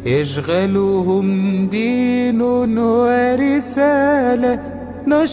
يشغلهم دين ورسالة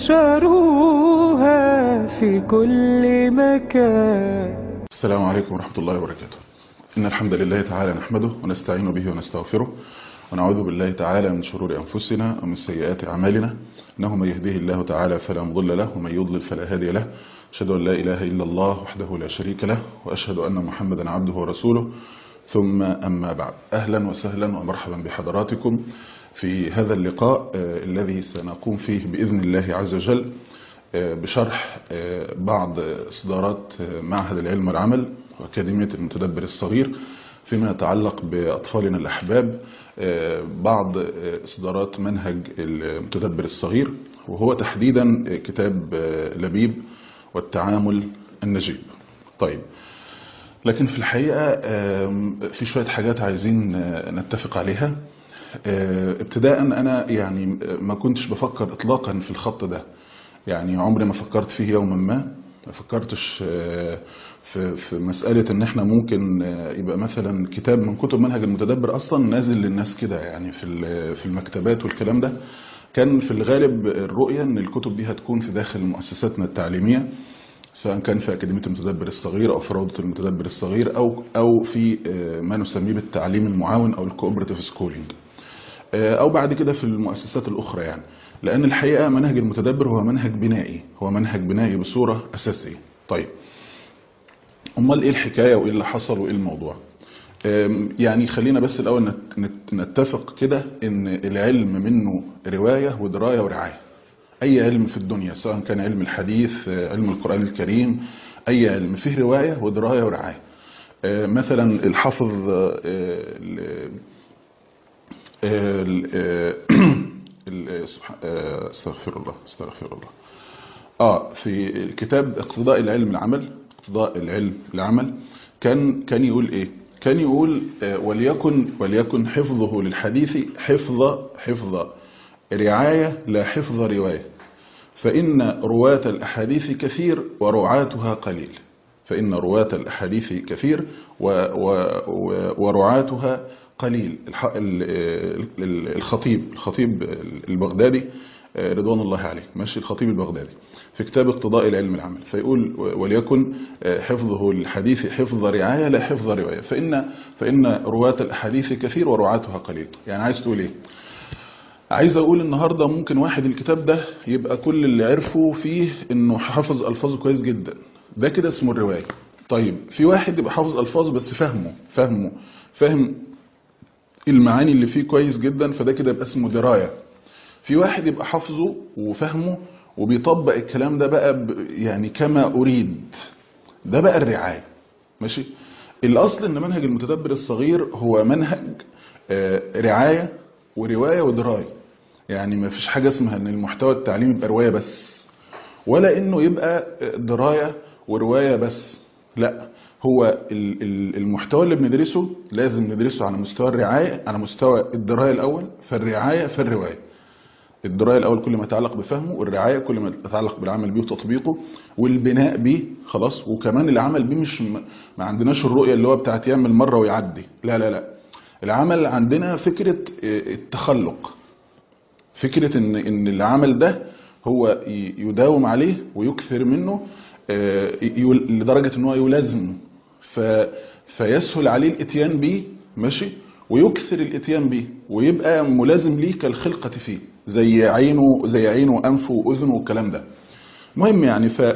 نشروها في كل مكان السلام عليكم ورحمة الله وبركاته إن الحمد لله تعالى نحمده ونستعين به ونستغفره ونعوذ بالله تعالى من شرور أنفسنا ومن سيئات أعمالنا إنه من يهديه الله تعالى فلا مضل له ومن يضلل فلا هادي له أشهد أن لا إله إلا الله وحده لا شريك له وأشهد أن محمدا عبده ورسوله ثم أما بعد أهلا وسهلا ومرحبا بحضراتكم في هذا اللقاء آه، الذي سنقوم فيه بإذن الله عز وجل آه، بشرح آه، بعض إصدارات آه، معهد العلم والعمل وأكاديمية المتدبر الصغير فيما يتعلق بأطفالنا الأحباب آه، بعض آه، إصدارات منهج المتدبر الصغير وهو تحديدا آه، كتاب آه، لبيب والتعامل النجيب طيب لكن في الحقيقة آم، في شوية حاجات عايزين آه، نتفق عليها آه، ابتداء أنا يعني ما كنتش بفكر إطلاقا في الخط ده يعني عمري ما فكرت فيه يوما ما ما فكرتش آه، في في مسألة إن إحنا ممكن آه، يبقى مثلا كتاب من كتب منهج المتدبر أصلا نازل للناس كده يعني في ال- في المكتبات والكلام ده كان في الغالب الرؤية إن الكتب دي هتكون في داخل مؤسساتنا التعليمية سواء كان في أكاديمية المتدبر الصغير أو في روضة المتدبر الصغير أو أو في آه، ما نسميه بالتعليم المعاون أو الكوبراتيف سكولينج أو بعد كده في المؤسسات الأخرى يعني لأن الحقيقة منهج المتدبر هو منهج بنائي هو منهج بنائي بصورة أساسية طيب أمال إيه الحكاية وإيه اللي حصل وإيه الموضوع أم، يعني خلينا بس الأول نت- نت- نتفق كده إن العلم منه رواية ودراية ورعاية أي علم في الدنيا سواء كان علم الحديث آه، علم القرآن الكريم أي علم فيه رواية ودراية ورعاية آه، مثلا الحافظ آه، ال- ال- آه، ال- سبحان- آه، استغفر الله استغفر الله اه في الكتاب اقتضاء العلم العمل اقتضاء العلم العمل كان كان يقول ايه كان يقول آه، وليكن وليكن حفظه للحديث حفظ حفظ رعاية لا حفظ رواية فإن رواة الأحاديث كثير ورعاتها قليل فإن رواة الأحاديث كثير و و و ورعاتها قليل الح- ال- ال- الخطيب الخطيب البغدادي آه، رضوان الله عليه ماشي الخطيب البغدادي في كتاب اقتضاء العلم العمل فيقول وليكن آه، حفظه للحديث حفظ رعاية لا حفظ رواية فإن فإن رواة الأحاديث كثير ورعاتها قليل يعني عايز تقول إيه عايز اقول النهارده ممكن واحد الكتاب ده يبقى كل اللي عرفه فيه انه حافظ الفاظه كويس جدا ده كده اسمه الروايه طيب في واحد يبقى حافظ الفاظه بس فاهمه فاهمه فاهم المعاني اللي فيه كويس جدا فده كده يبقى اسمه درايه في واحد يبقى حافظه وفاهمه وبيطبق الكلام ده بقى ب- يعني كما اريد ده بقى الرعايه ماشي الاصل ان منهج المتدبر الصغير هو منهج آه، رعايه وروايه ودرايه يعني ما فيش حاجه اسمها ان المحتوى التعليمي يبقى روايه بس ولا انه يبقى درايه وروايه بس لا هو ال- ال- المحتوى اللي بندرسه لازم ندرسه على مستوى الرعايه على مستوى الدرايه الاول فالرعايه فالروايه الدرايه الاول كل ما يتعلق بفهمه والرعايه كل ما يتعلق بالعمل بيه وتطبيقه والبناء بيه خلاص وكمان العمل بيه مش م- ما عندناش الرؤيه اللي هو بتاعت يعمل مره ويعدي لا لا لا العمل عندنا فكره آه، التخلق فكرة ان ان العمل ده هو ي- يداوم عليه ويكثر منه آه، يول- لدرجة ان هو يلازمه ف- فيسهل عليه الاتيان به ماشي ويكثر الاتيان به ويبقى ملازم ليه كالخلقة فيه زي عينه زي عينه وانفه واذنه والكلام ده المهم يعني ف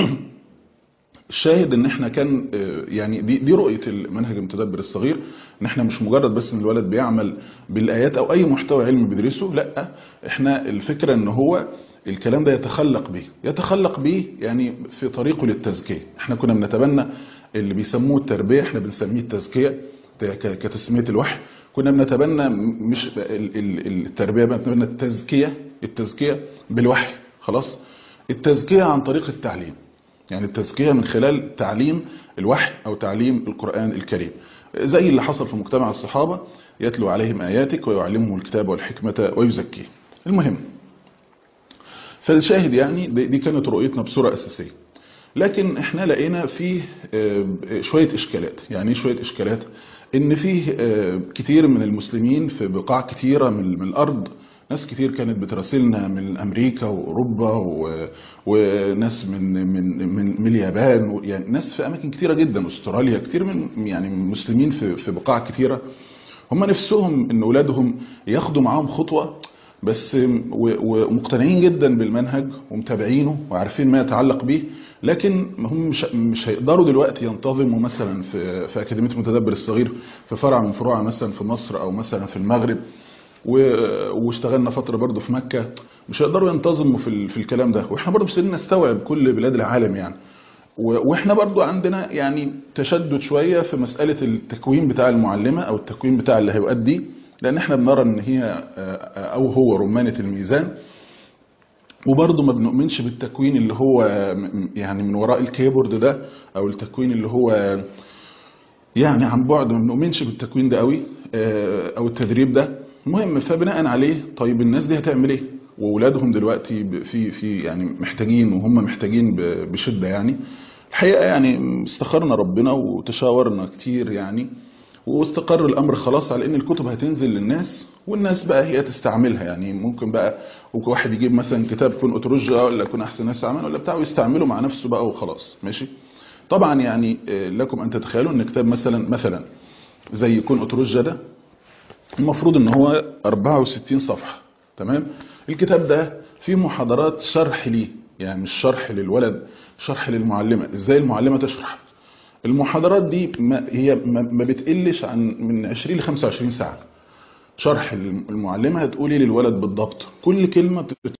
الشاهد ان احنا كان آه، يعني دي دي رؤيه المنهج المتدبر الصغير ان احنا مش مجرد بس ان الولد بيعمل بالايات او اي محتوى علمي بيدرسه لا احنا الفكره ان هو الكلام ده يتخلق بيه يتخلق بيه يعني في طريقه للتزكيه احنا كنا بنتبنى اللي بيسموه التربيه احنا بنسميه التزكيه ك- كتسميه الوحي كنا بنتبنى مش ال- ال- التربيه بنتبنى التزكيه التزكيه بالوحي خلاص التزكيه عن طريق التعليم يعني التزكية من خلال تعليم الوحي أو تعليم القرآن الكريم زي اللي حصل في مجتمع الصحابة يتلو عليهم آياتك ويعلمهم الكتاب والحكمة ويزكيه المهم فالشاهد يعني دي دي كانت رؤيتنا بصورة أساسية لكن احنا لقينا فيه آه، شوية إشكالات يعني ايه شوية إشكالات ان فيه آه، كتير من المسلمين في بقاع كتيره من من الارض ناس كتير كانت بتراسلنا من امريكا واوروبا و- وناس من من من, من اليابان و- يعني ناس في اماكن كتيره جدا استراليا كتير من يعني مسلمين في في بقاع كتيره هم نفسهم ان اولادهم ياخدوا معاهم خطوه بس و- ومقتنعين جدا بالمنهج ومتابعينه وعارفين ما يتعلق به لكن هم مش مش هيقدروا دلوقتي ينتظموا مثلا في في اكاديميه المتدبر الصغير في فرع من فروعها مثلا في مصر او مثلا في المغرب و- واشتغلنا فتره برضو في مكه مش هيقدروا ينتظموا في ال- في الكلام ده واحنا برضو مستنيين نستوعب كل بلاد العالم يعني و- واحنا برضو عندنا يعني تشدد شويه في مساله التكوين بتاع المعلمه او التكوين بتاع اللي هيؤدي لان احنا بنرى ان هي آه، او هو رمانه الميزان وبرضه ما بنؤمنش بالتكوين اللي هو م- يعني من وراء الكيبورد ده او التكوين اللي هو يعني عن بعد ما بنؤمنش بالتكوين ده قوي آه، او التدريب ده المهم فبناء عليه طيب الناس دي هتعمل ايه واولادهم دلوقتي ب- في في يعني محتاجين وهم محتاجين ب- بشده يعني الحقيقه يعني استخرنا ربنا وتشاورنا كتير يعني واستقر الامر خلاص على ان الكتب هتنزل للناس والناس بقى هي تستعملها يعني ممكن بقى واحد يجيب مثلا كتاب كون اترجة ولا كون احسن ناس عمل ولا بتاع ويستعمله مع نفسه بقى وخلاص ماشي طبعا يعني آه، لكم ان تتخيلوا ان كتاب مثلا مثلا زي كون اترجة ده المفروض ان هو 64 صفحة تمام الكتاب ده فيه محاضرات شرح ليه يعني مش شرح للولد شرح للمعلمة ازاي المعلمة تشرح المحاضرات دي ما هي ما ما بتقلش عن من 20 ل 25 ساعة شرح المعلمة هتقولي للولد بالضبط كل كلمة بت-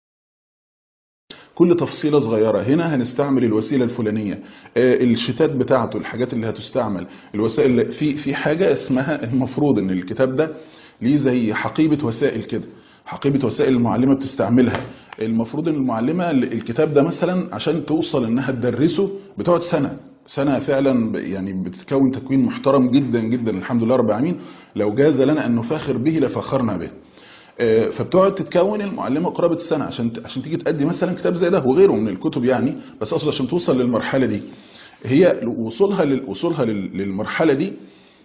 كل تفصيلة صغيرة هنا هنستعمل الوسيلة الفلانية آه، الشتات بتاعته الحاجات اللي هتستعمل الوسائل اللي- في في حاجة اسمها المفروض ان الكتاب ده ليه زي حقيبة وسائل كده حقيبة وسائل المعلمة بتستعملها المفروض ان المعلمة الكتاب ده مثلا عشان توصل انها تدرسه بتقعد سنة سنة فعلا ب- يعني بتتكون تكوين محترم جدا جدا الحمد لله رب العالمين لو جاز لنا ان نفاخر به لفخرنا به آه، فبتقعد تتكون المعلمه قرابه السنه عشان ت- عشان تيجي تأدي مثلا كتاب زي ده وغيره من الكتب يعني بس اقصد عشان توصل للمرحله دي هي وصولها لل- وصولها لل- للمرحله دي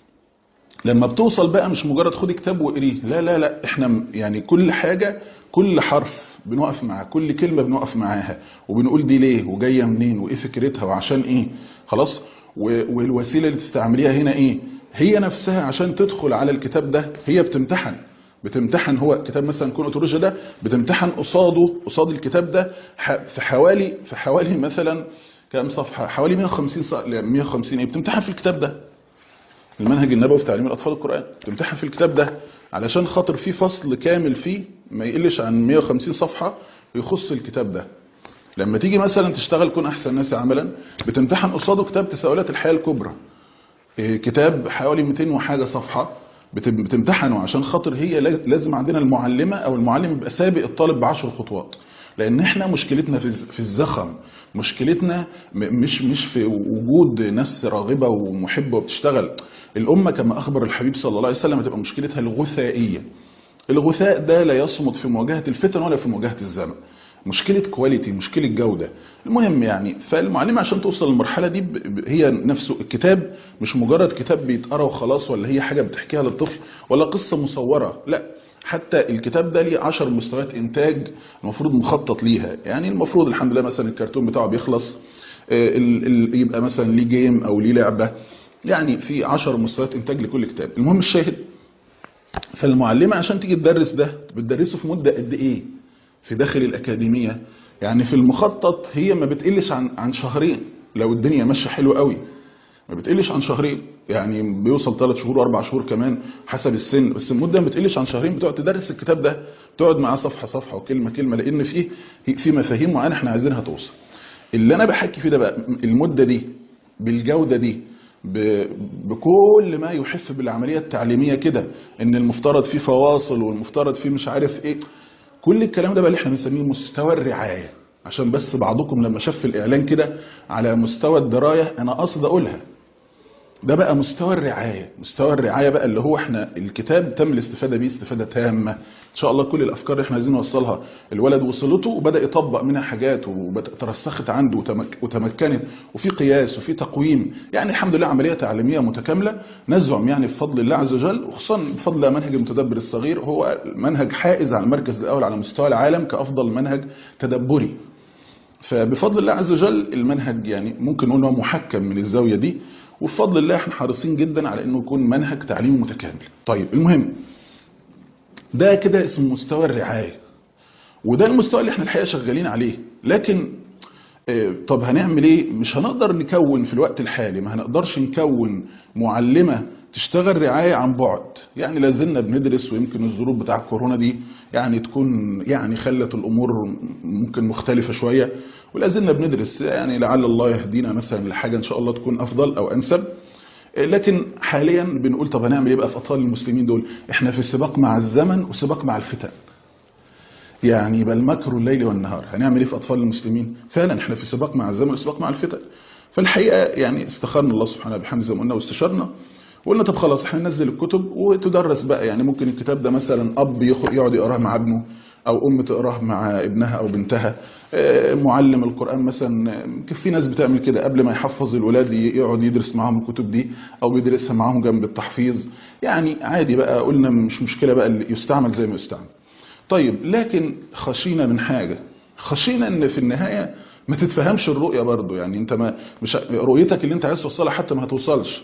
لما بتوصل بقى مش مجرد خد كتاب واقريه لا لا لا احنا م- يعني كل حاجه كل حرف بنقف معاه كل كلمه بنقف معاها وبنقول دي ليه وجايه منين وايه فكرتها وعشان ايه خلاص و- والوسيله اللي تستعمليها هنا ايه هي نفسها عشان تدخل على الكتاب ده هي بتمتحن بتمتحن هو كتاب مثلا كون اوتولوجيا ده بتمتحن قصاده قصاد الكتاب ده ح- في حوالي في حوالي مثلا كام صفحه حوالي 150 ص- 150 ايه بتمتحن في الكتاب ده المنهج النبوي في تعليم الاطفال القران تمتحن في الكتاب ده علشان خاطر في فصل كامل فيه ما يقلش عن 150 صفحه يخص الكتاب ده لما تيجي مثلا تشتغل كون احسن ناس عملا بتمتحن قصاده كتاب تساؤلات الحياه الكبرى إيه، كتاب حوالي 200 وحاجه صفحه بت- بتمتحنه عشان خاطر هي لا- لازم عندنا المعلمه او المعلم يبقى سابق الطالب بعشر خطوات لان احنا مشكلتنا في الز- في الزخم مشكلتنا م- مش مش في وجود ناس راغبه ومحبه وبتشتغل الامه كما اخبر الحبيب صلى الله عليه وسلم تبقى مشكلتها الغثائيه الغثاء ده لا يصمد في مواجهه الفتن ولا في مواجهه الزمن مشكله كواليتي مشكله جوده المهم يعني فالمعلمه عشان توصل للمرحله دي ب- ب- هي نفسه الكتاب مش مجرد كتاب بيتقرا وخلاص ولا هي حاجه بتحكيها للطفل ولا قصه مصوره لا حتى الكتاب ده ليه 10 مستويات انتاج المفروض مخطط ليها يعني المفروض الحمد لله مثلا الكرتون بتاعه بيخلص آه، ال- ال- يبقى مثلا ليه جيم او ليه لعبه يعني في 10 مستويات انتاج لكل كتاب المهم الشاهد فالمعلمة عشان تيجي تدرس ده بتدرسه في مدة قد ايه في داخل الأكاديمية يعني في المخطط هي ما بتقلش عن عن شهرين لو الدنيا ماشية حلو قوي ما بتقلش عن شهرين يعني بيوصل ثلاث شهور واربع شهور كمان حسب السن بس المدة ما بتقلش عن شهرين بتقعد تدرس الكتاب ده تقعد معاه صفحة صفحة وكلمة كلمة لأن فيه في مفاهيم معينة احنا عايزينها توصل اللي أنا بحكي فيه ده بقى المدة دي بالجودة دي ب- بكل ما يحف بالعملية التعليمية كده ان المفترض فيه فواصل والمفترض فيه مش عارف ايه كل الكلام ده بقى اللي احنا بنسميه مستوى الرعاية عشان بس بعضكم لما شاف في الاعلان كده على مستوى الدراية انا قصد اقولها ده بقى مستوى الرعاية مستوى الرعاية بقى اللي هو احنا الكتاب تم الاستفادة بيه استفادة تامة ان شاء الله كل الافكار اللي احنا عايزين نوصلها الولد وصلته وبدأ يطبق منها حاجات وترسخت عنده وتمك وتمكنت وفي قياس وفي تقويم يعني الحمد لله عملية تعليمية متكاملة نزعم يعني بفضل الله عز وجل وخصوصا بفضل منهج المتدبر الصغير هو منهج حائز على المركز الاول على مستوى العالم كافضل منهج تدبري فبفضل الله عز وجل المنهج يعني ممكن نقول انه محكم من الزاوية دي وبفضل الله احنا حريصين جدا على انه يكون منهج تعليمي متكامل طيب المهم ده كده اسمه مستوى الرعاية وده المستوى اللي احنا الحقيقة شغالين عليه لكن اه طب هنعمل ايه مش هنقدر نكون في الوقت الحالي ما هنقدرش نكون معلمة تشتغل رعاية عن بعد يعني لازلنا بندرس ويمكن الظروف بتاع كورونا دي يعني تكون يعني خلت الامور ممكن مختلفة شوية ولازلنا بندرس يعني لعل الله يهدينا مثلا لحاجة ان شاء الله تكون افضل او انسب لكن حاليا بنقول طب هنعمل ايه بقى في اطفال المسلمين دول احنا في سباق مع الزمن وسباق مع الفتن يعني بل مكر الليل والنهار هنعمل ايه في اطفال المسلمين فعلا احنا في سباق مع الزمن وسباق مع الفتن فالحقيقه يعني استخرنا الله سبحانه بحمد زي ما قلنا واستشرنا وقلنا طب خلاص احنا ننزل الكتب وتدرس بقى يعني ممكن الكتاب ده مثلا اب يقعد يقراه مع ابنه او ام تقراه مع ابنها او بنتها معلم القرآن مثلا في ناس بتعمل كده قبل ما يحفظ الولاد يقعد يدرس معاهم الكتب دي او بيدرسها معاهم جنب التحفيظ يعني عادي بقى قلنا مش مشكلة بقى اللي يستعمل زي ما يستعمل طيب لكن خشينا من حاجة خشينا ان في النهاية ما تتفهمش الرؤية برضو يعني انت ما مش رؤيتك اللي انت عايز توصلها حتى ما هتوصلش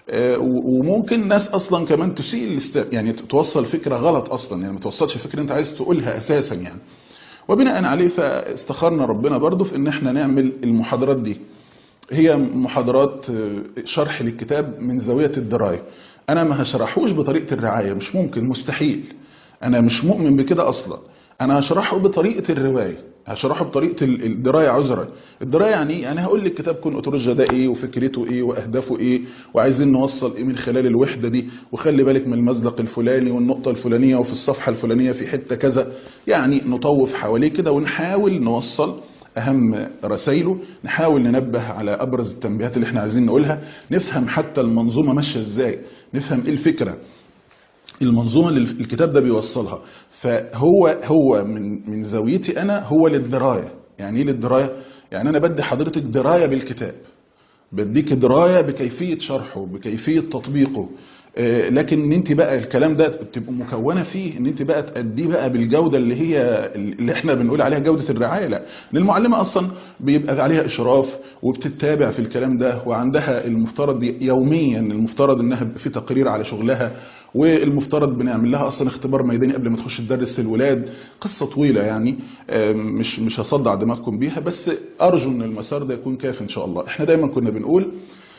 وممكن ناس اصلا كمان تسيء الاست يعني توصل فكرة غلط اصلا يعني ما توصلش فكرة انت عايز تقولها اساسا يعني وبناء عليه فاستخرنا ربنا برضو في ان احنا نعمل المحاضرات دي هي محاضرات شرح للكتاب من زاوية الدراية انا ما هشرحوش بطريقة الرعاية مش ممكن مستحيل انا مش مؤمن بكده اصلا انا هشرحه بطريقة الرواية هشرحه بطريقة الدراية عذرا الدراية يعني يعني هقول لك كتاب كون أوتولوجيا ده ايه وفكرته ايه واهدافه ايه وعايزين نوصل ايه من خلال الوحدة دي وخلي بالك من المزلق الفلاني والنقطة الفلانية وفي الصفحة الفلانية في حتة كذا يعني نطوف حواليه كده ونحاول نوصل أهم رسائله نحاول ننبه على أبرز التنبيهات اللي احنا عايزين نقولها نفهم حتى المنظومة ماشية ازاي نفهم ايه الفكرة المنظومة اللي الكتاب ده بيوصلها فهو هو من من زاويتي انا هو للدرايه يعني ايه للدرايه يعني انا بدي حضرتك درايه بالكتاب بديك درايه بكيفيه شرحه بكيفيه تطبيقه لكن انت بقى الكلام ده تبقى مكونه فيه ان انت بقى تاديه بقى بالجوده اللي هي اللي احنا بنقول عليها جوده الرعايه لا لان المعلمه اصلا بيبقى عليها اشراف وبتتابع في الكلام ده وعندها المفترض يوميا المفترض انها في تقرير على شغلها والمفترض بنعمل لها اصلا اختبار ميداني قبل ما تخش تدرس الولاد قصه طويله يعني مش مش هصدع دماغكم بيها بس ارجو ان المسار ده يكون كافي ان شاء الله احنا دايما كنا بنقول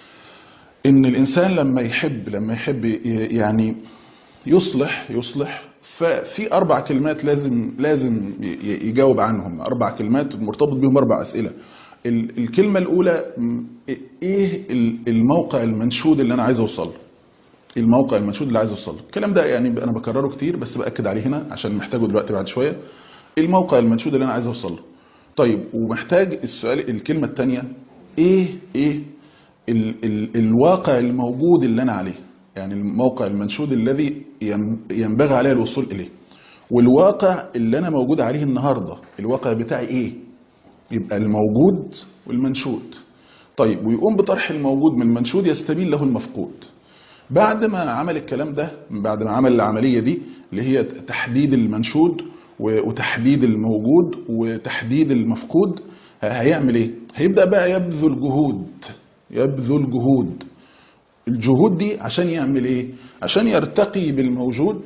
ان الانسان لما يحب لما يحب يعني يصلح يصلح ففي اربع كلمات لازم لازم يجاوب عنهم اربع كلمات مرتبط بهم اربع اسئله الكلمه الاولى ايه الموقع المنشود اللي انا عايز اوصل له الموقع المنشود اللي عايز اوصل له الكلام ده يعني انا بكرره كتير بس باكد عليه هنا عشان محتاجه دلوقتي بعد شويه الموقع المنشود اللي انا عايز اوصل له طيب ومحتاج السؤال الكلمه الثانيه ايه ايه ال ال الواقع الموجود اللي انا عليه يعني الموقع المنشود الذي ينبغي عليه الوصول اليه والواقع اللي انا موجود عليه النهارده الواقع بتاعي ايه يبقى الموجود والمنشود طيب ويقوم بطرح الموجود من المنشود يستبين له المفقود بعد ما عمل الكلام ده بعد ما عمل العملية دي اللي هي تحديد المنشود وتحديد الموجود وتحديد المفقود هيعمل ايه هيبدأ بقى يبذل جهود يبذل جهود الجهود دي عشان يعمل ايه عشان يرتقي بالموجود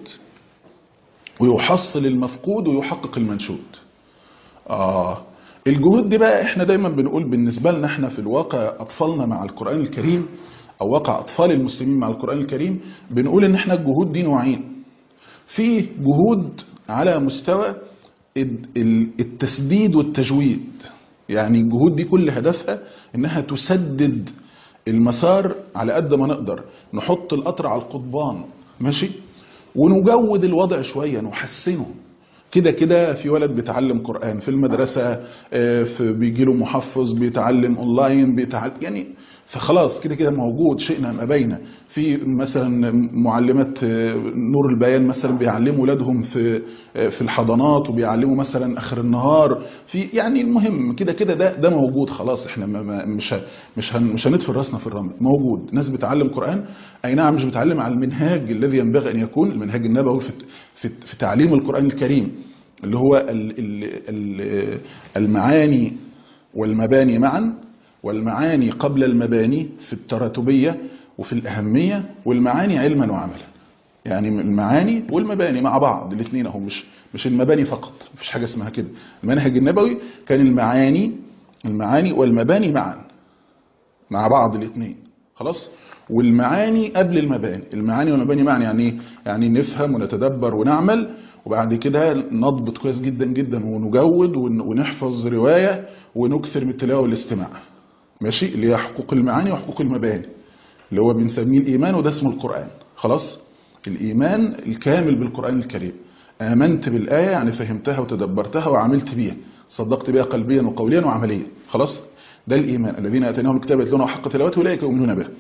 ويحصل المفقود ويحقق المنشود آه الجهود دي بقى احنا دايما بنقول بالنسبة لنا احنا في الواقع اطفالنا مع القرآن الكريم او واقع اطفال المسلمين مع القرآن الكريم بنقول ان احنا الجهود دي نوعين في جهود على مستوى التسديد والتجويد يعني الجهود دي كل هدفها انها تسدد المسار على قد ما نقدر نحط القطر على القضبان ماشي ونجود الوضع شوية نحسنه كده كده في ولد بيتعلم قرآن في المدرسة آه، في بيجي له محفظ بيتعلم اونلاين بيتعلم يعني فخلاص كده كده موجود شئنا ام ابينا في مثلا معلمات آه، نور البيان مثلا بيعلموا ولادهم في آه، في الحضانات وبيعلموا مثلا اخر النهار في يعني المهم كده كده ده ده موجود خلاص احنا ما ما مش ه- مش هن مش هندفن راسنا في الرمل موجود ناس بتعلم قرآن اي نعم مش بتعلم على المنهاج الذي ينبغي ان يكون المنهاج النبوي في في في تعليم القرآن الكريم اللي هو ال- ال- ال- المعاني والمباني معا والمعاني قبل المباني في التراتبية وفي الأهمية والمعاني علما وعملا يعني المعاني والمباني مع بعض الاثنين اهو مش مش المباني فقط مفيش حاجة اسمها كده المنهج النبوي كان المعاني المعاني والمباني معا مع بعض الاثنين خلاص والمعاني قبل المباني المعاني والمباني معا يعني ايه يعني نفهم ونتدبر ونعمل وبعد كده نضبط كويس جدا جدا ونجود ون- ونحفظ رواية ونكثر من التلاوة والاستماع ماشي اللي هي حقوق المعاني وحقوق المباني اللي هو بنسميه الإيمان وده اسمه القرآن خلاص الإيمان الكامل بالقرآن الكريم آمنت بالآية يعني فهمتها وتدبرتها وعملت بيها صدقت بها قلبيا وقوليا وعمليا خلاص ده الإيمان الذين أتيناهم الكتاب يتلونه حق تلاوته أولئك يؤمنون به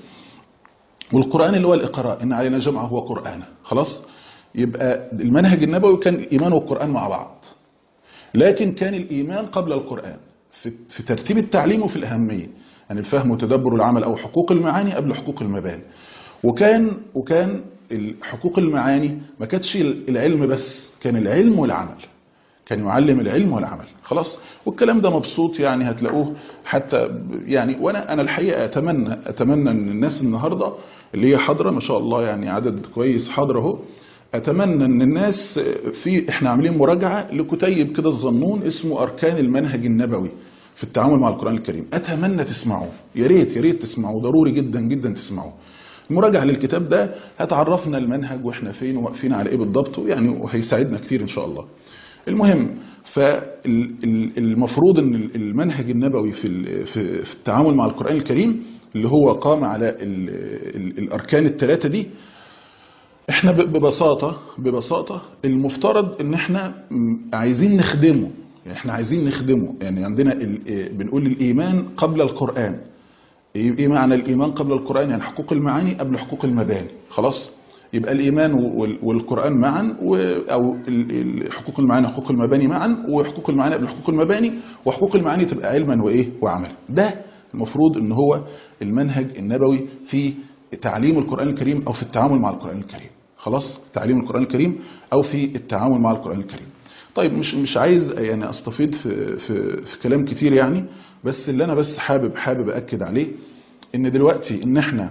والقرآن اللي هو الإقراء إن علينا جمعه هو قرآن خلاص يبقى المنهج النبوي كان الإيمان والقرآن مع بعض لكن كان الإيمان قبل القرآن في, في ترتيب التعليم وفي الأهمية يعني الفهم وتدبر العمل أو حقوق المعاني قبل حقوق المباني وكان وكان حقوق المعاني ما كانتش العلم بس كان العلم والعمل كان يعلم العلم والعمل خلاص والكلام ده مبسوط يعني هتلاقوه حتى يعني وانا انا الحقيقه اتمنى اتمنى ان الناس النهارده اللي هي حاضره ما شاء الله يعني عدد كويس حاضر اهو اتمنى ان الناس في احنا عاملين مراجعه لكتيب كده الظنون اسمه اركان المنهج النبوي في التعامل مع القران الكريم اتمنى تسمعوه يا ريت يا ريت تسمعوه ضروري جدا جدا تسمعوه المراجعه للكتاب ده هتعرفنا المنهج واحنا فين وواقفين على ايه بالضبط يعني وهيساعدنا كتير ان شاء الله المهم فالمفروض ان المنهج النبوي في في التعامل مع القرآن الكريم اللي هو قام على ال ال الاركان الثلاثه دي احنا ببساطه ببساطه المفترض ان احنا عايزين نخدمه يعني احنا عايزين نخدمه يعني عندنا بنقول الايمان قبل القرآن ايه معنى الايمان قبل القرآن يعني حقوق المعاني قبل حقوق المباني خلاص يبقى الإيمان والقرآن معا أو حقوق المعاني وحقوق المباني معا وحقوق المعاني قبل حقوق المباني وحقوق المعاني تبقى علما وإيه وعملا ده المفروض ان هو المنهج النبوي في تعليم القرآن الكريم أو في التعامل مع القرآن الكريم خلاص تعليم القرآن الكريم أو في التعامل مع القرآن الكريم طيب مش مش عايز يعني استفيد في في في كلام كتير يعني بس اللي انا بس حابب حابب اكد عليه ان دلوقتي ان احنا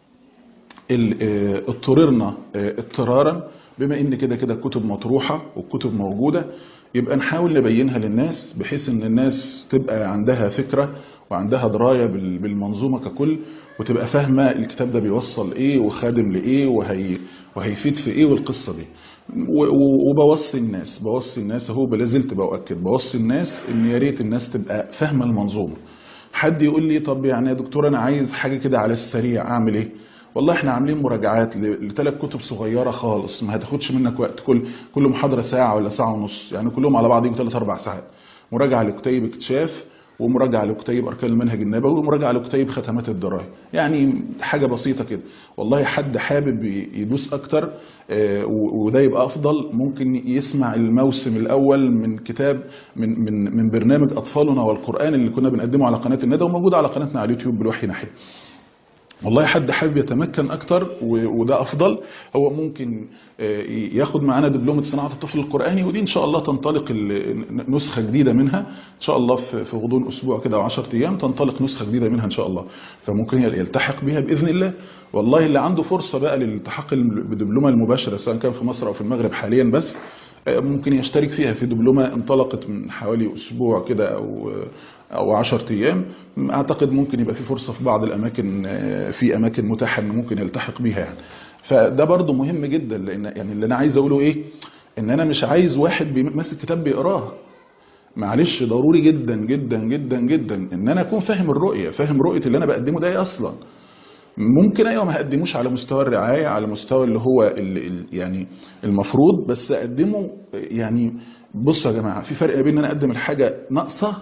اضطررنا اضطرارا بما ان كده كده الكتب مطروحة والكتب موجودة يبقى نحاول نبينها للناس بحيث ان الناس تبقى عندها فكرة وعندها دراية بالمنظومة ككل وتبقى فاهمة الكتاب ده بيوصل ايه وخادم لايه وهي وهيفيد في ايه والقصة دي وبوصي الناس بوصي الناس اهو بلازلت بأكد بوصي الناس ان يا ريت الناس تبقى فاهمة المنظومة حد يقول لي طب يعني يا دكتور انا عايز حاجة كده على السريع اعمل ايه والله احنا عاملين مراجعات لثلاث كتب صغيرة خالص ما هتاخدش منك وقت كل كل محاضرة ساعة ولا ساعة ونص يعني كلهم على بعض يجوا ثلاث اربع ساعات مراجعة لكتيب اكتشاف ومراجعة لكتيب أركان المنهج النبوي ومراجعة لكتيب ختمات الدراية يعني حاجة بسيطة كده والله حد حابب يدوس أكتر وده يبقى أفضل ممكن يسمع الموسم الأول من كتاب من من من برنامج أطفالنا والقرآن اللي كنا بنقدمه على قناة الندى وموجود على قناتنا على اليوتيوب بالوحي ناحية والله حد حابب يتمكن اكتر وده افضل هو ممكن ياخد معانا دبلومه صناعه الطفل القراني ودي ان شاء الله تنطلق نسخه جديده منها ان شاء الله في غضون اسبوع كده او 10 ايام تنطلق نسخه جديده منها ان شاء الله فممكن يلتحق بها باذن الله والله اللي عنده فرصه بقى للالتحاق بالدبلومه المباشره سواء كان في مصر او في المغرب حاليا بس ممكن يشترك فيها في دبلومه انطلقت من حوالي اسبوع كده او او 10 ايام اعتقد ممكن يبقى في فرصه في بعض الاماكن في اماكن متاحه انه ممكن يلتحق بيها يعني فده برضو مهم جدا لان يعني اللي انا عايز اقوله ايه ان انا مش عايز واحد ماسك كتاب بيقراه معلش ضروري جدا جدا جدا جدا ان انا اكون فاهم الرؤيه فاهم رؤيه اللي انا بقدمه ده ايه اصلا ممكن ايوه ما اقدموش على مستوى الرعايه على مستوى اللي هو ال ال يعني المفروض بس اقدمه يعني بصوا يا جماعه في فرق بين ان انا اقدم الحاجه ناقصه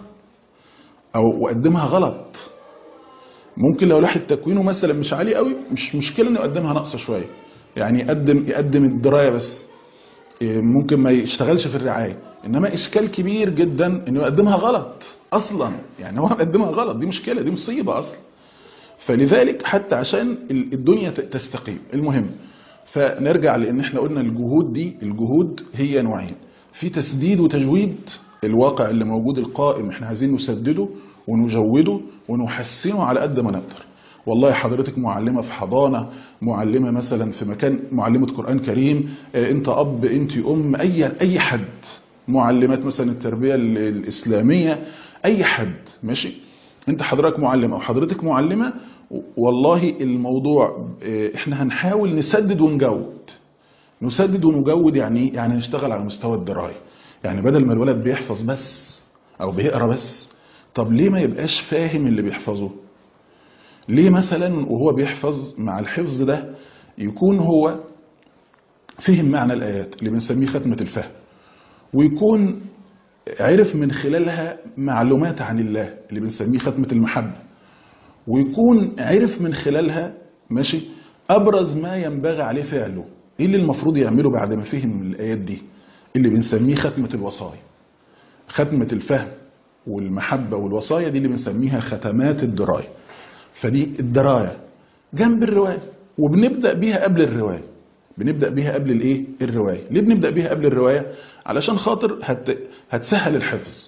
او اقدمها غلط ممكن لو الواحد تكوينه مثلا مش عالي قوي مش مشكله انه يقدمها ناقصه شويه يعني يقدم يقدم الدرايه بس ممكن ما يشتغلش في الرعايه انما اشكال كبير جدا انه يقدمها غلط اصلا يعني هو مقدمها غلط دي مشكله دي مصيبه اصلا فلذلك حتى عشان الدنيا تستقيم المهم فنرجع لان احنا قلنا الجهود دي الجهود هي نوعين في تسديد وتجويد الواقع اللي موجود القائم احنا عايزين نسدده ونجوده ونحسنه على قد ما نقدر والله حضرتك معلمة في حضانة معلمة مثلا في مكان معلمة قرآن كريم انت اب انت ام اي اي حد معلمات مثلا التربية الاسلامية اي حد ماشي انت حضرتك معلم او حضرتك معلمة والله الموضوع احنا هنحاول نسدد ونجود نسدد ونجود يعني يعني نشتغل على مستوى الدراية يعني بدل ما الولد بيحفظ بس او بيقرا بس طب ليه ما يبقاش فاهم اللي بيحفظه ليه مثلا وهو بيحفظ مع الحفظ ده يكون هو فهم معنى الآيات اللي بنسميه ختمة الفهم ويكون عرف من خلالها معلومات عن الله اللي بنسميه ختمة المحبة ويكون عرف من خلالها ماشي أبرز ما ينبغي عليه فعله إيه اللي المفروض يعمله بعد ما فهم الآيات دي اللي بنسميه ختمة الوصايا ختمة الفهم والمحبة والوصايا دي اللي بنسميها ختمات الدراية فدي الدراية جنب الرواية وبنبدأ بيها قبل الرواية بنبدأ بيها قبل الايه الرواية ليه بنبدأ بيها قبل الرواية علشان خاطر هت... هتسهل الحفظ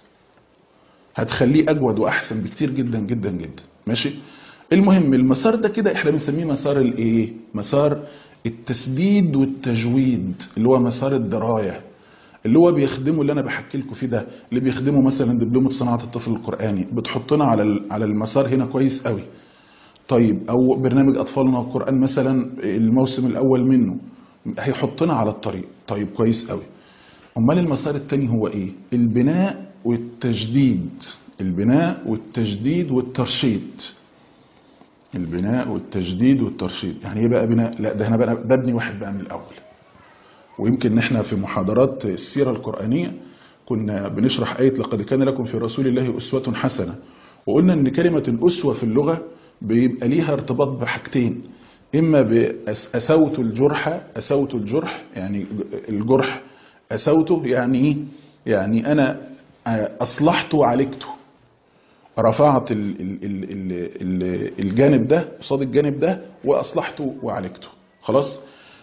هتخليه أجود وأحسن بكتير جدا جدا جدا ماشي المهم المسار ده كده احنا بنسميه مسار الايه مسار التسديد والتجويد اللي هو مسار الدراية اللي هو بيخدمه اللي انا بحكي لكم فيه ده اللي بيخدمه مثلا دبلومه صناعه الطفل القراني بتحطنا على على المسار هنا كويس قوي طيب او برنامج اطفالنا القران مثلا الموسم الاول منه هيحطنا على الطريق طيب كويس قوي امال المسار الثاني هو ايه البناء والتجديد البناء والتجديد والترشيد البناء والتجديد والترشيد يعني ايه بقى بناء لا ده انا بقى ببني واحد بقى من الاول ويمكن احنا في محاضرات السيرة القرآنية كنا بنشرح آية لقد كان لكم في رسول الله أسوة حسنة وقلنا ان كلمة الأسوة في اللغة بيبقى ليها ارتباط بحاجتين إما بأسوت الجرح أسوت الجرح يعني الجرح أسوته يعني إيه؟ يعني أنا أصلحته وعالجته رفعت ال ال ال ال ال الجانب ده قصاد الجانب ده وأصلحته وعالجته خلاص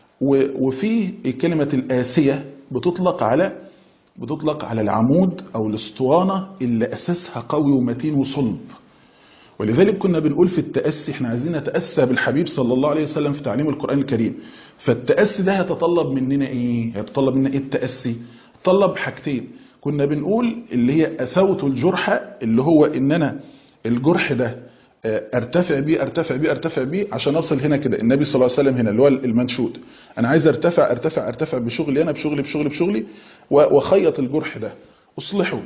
وفي كلمة الآسية بتطلق على بتطلق على العمود أو الاسطوانة اللي أساسها قوي ومتين وصلب ولذلك كنا بنقول في التأسي احنا عايزين نتأسى بالحبيب صلى الله عليه وسلم في تعليم القرآن الكريم فالتأسي ده هيتطلب مننا ايه هيتطلب مننا ايه التأسي طلب حاجتين كنا بنقول اللي هي أسوت الجرح اللي هو ان انا الجرح ده ارتفع بيه ارتفع بيه ارتفع بيه عشان اصل هنا كده النبي صلى الله عليه وسلم هنا اللي هو المنشود انا عايز ارتفع ارتفع ارتفع بشغلي انا بشغلي بشغلي بشغلي واخيط الجرح ده اصلحه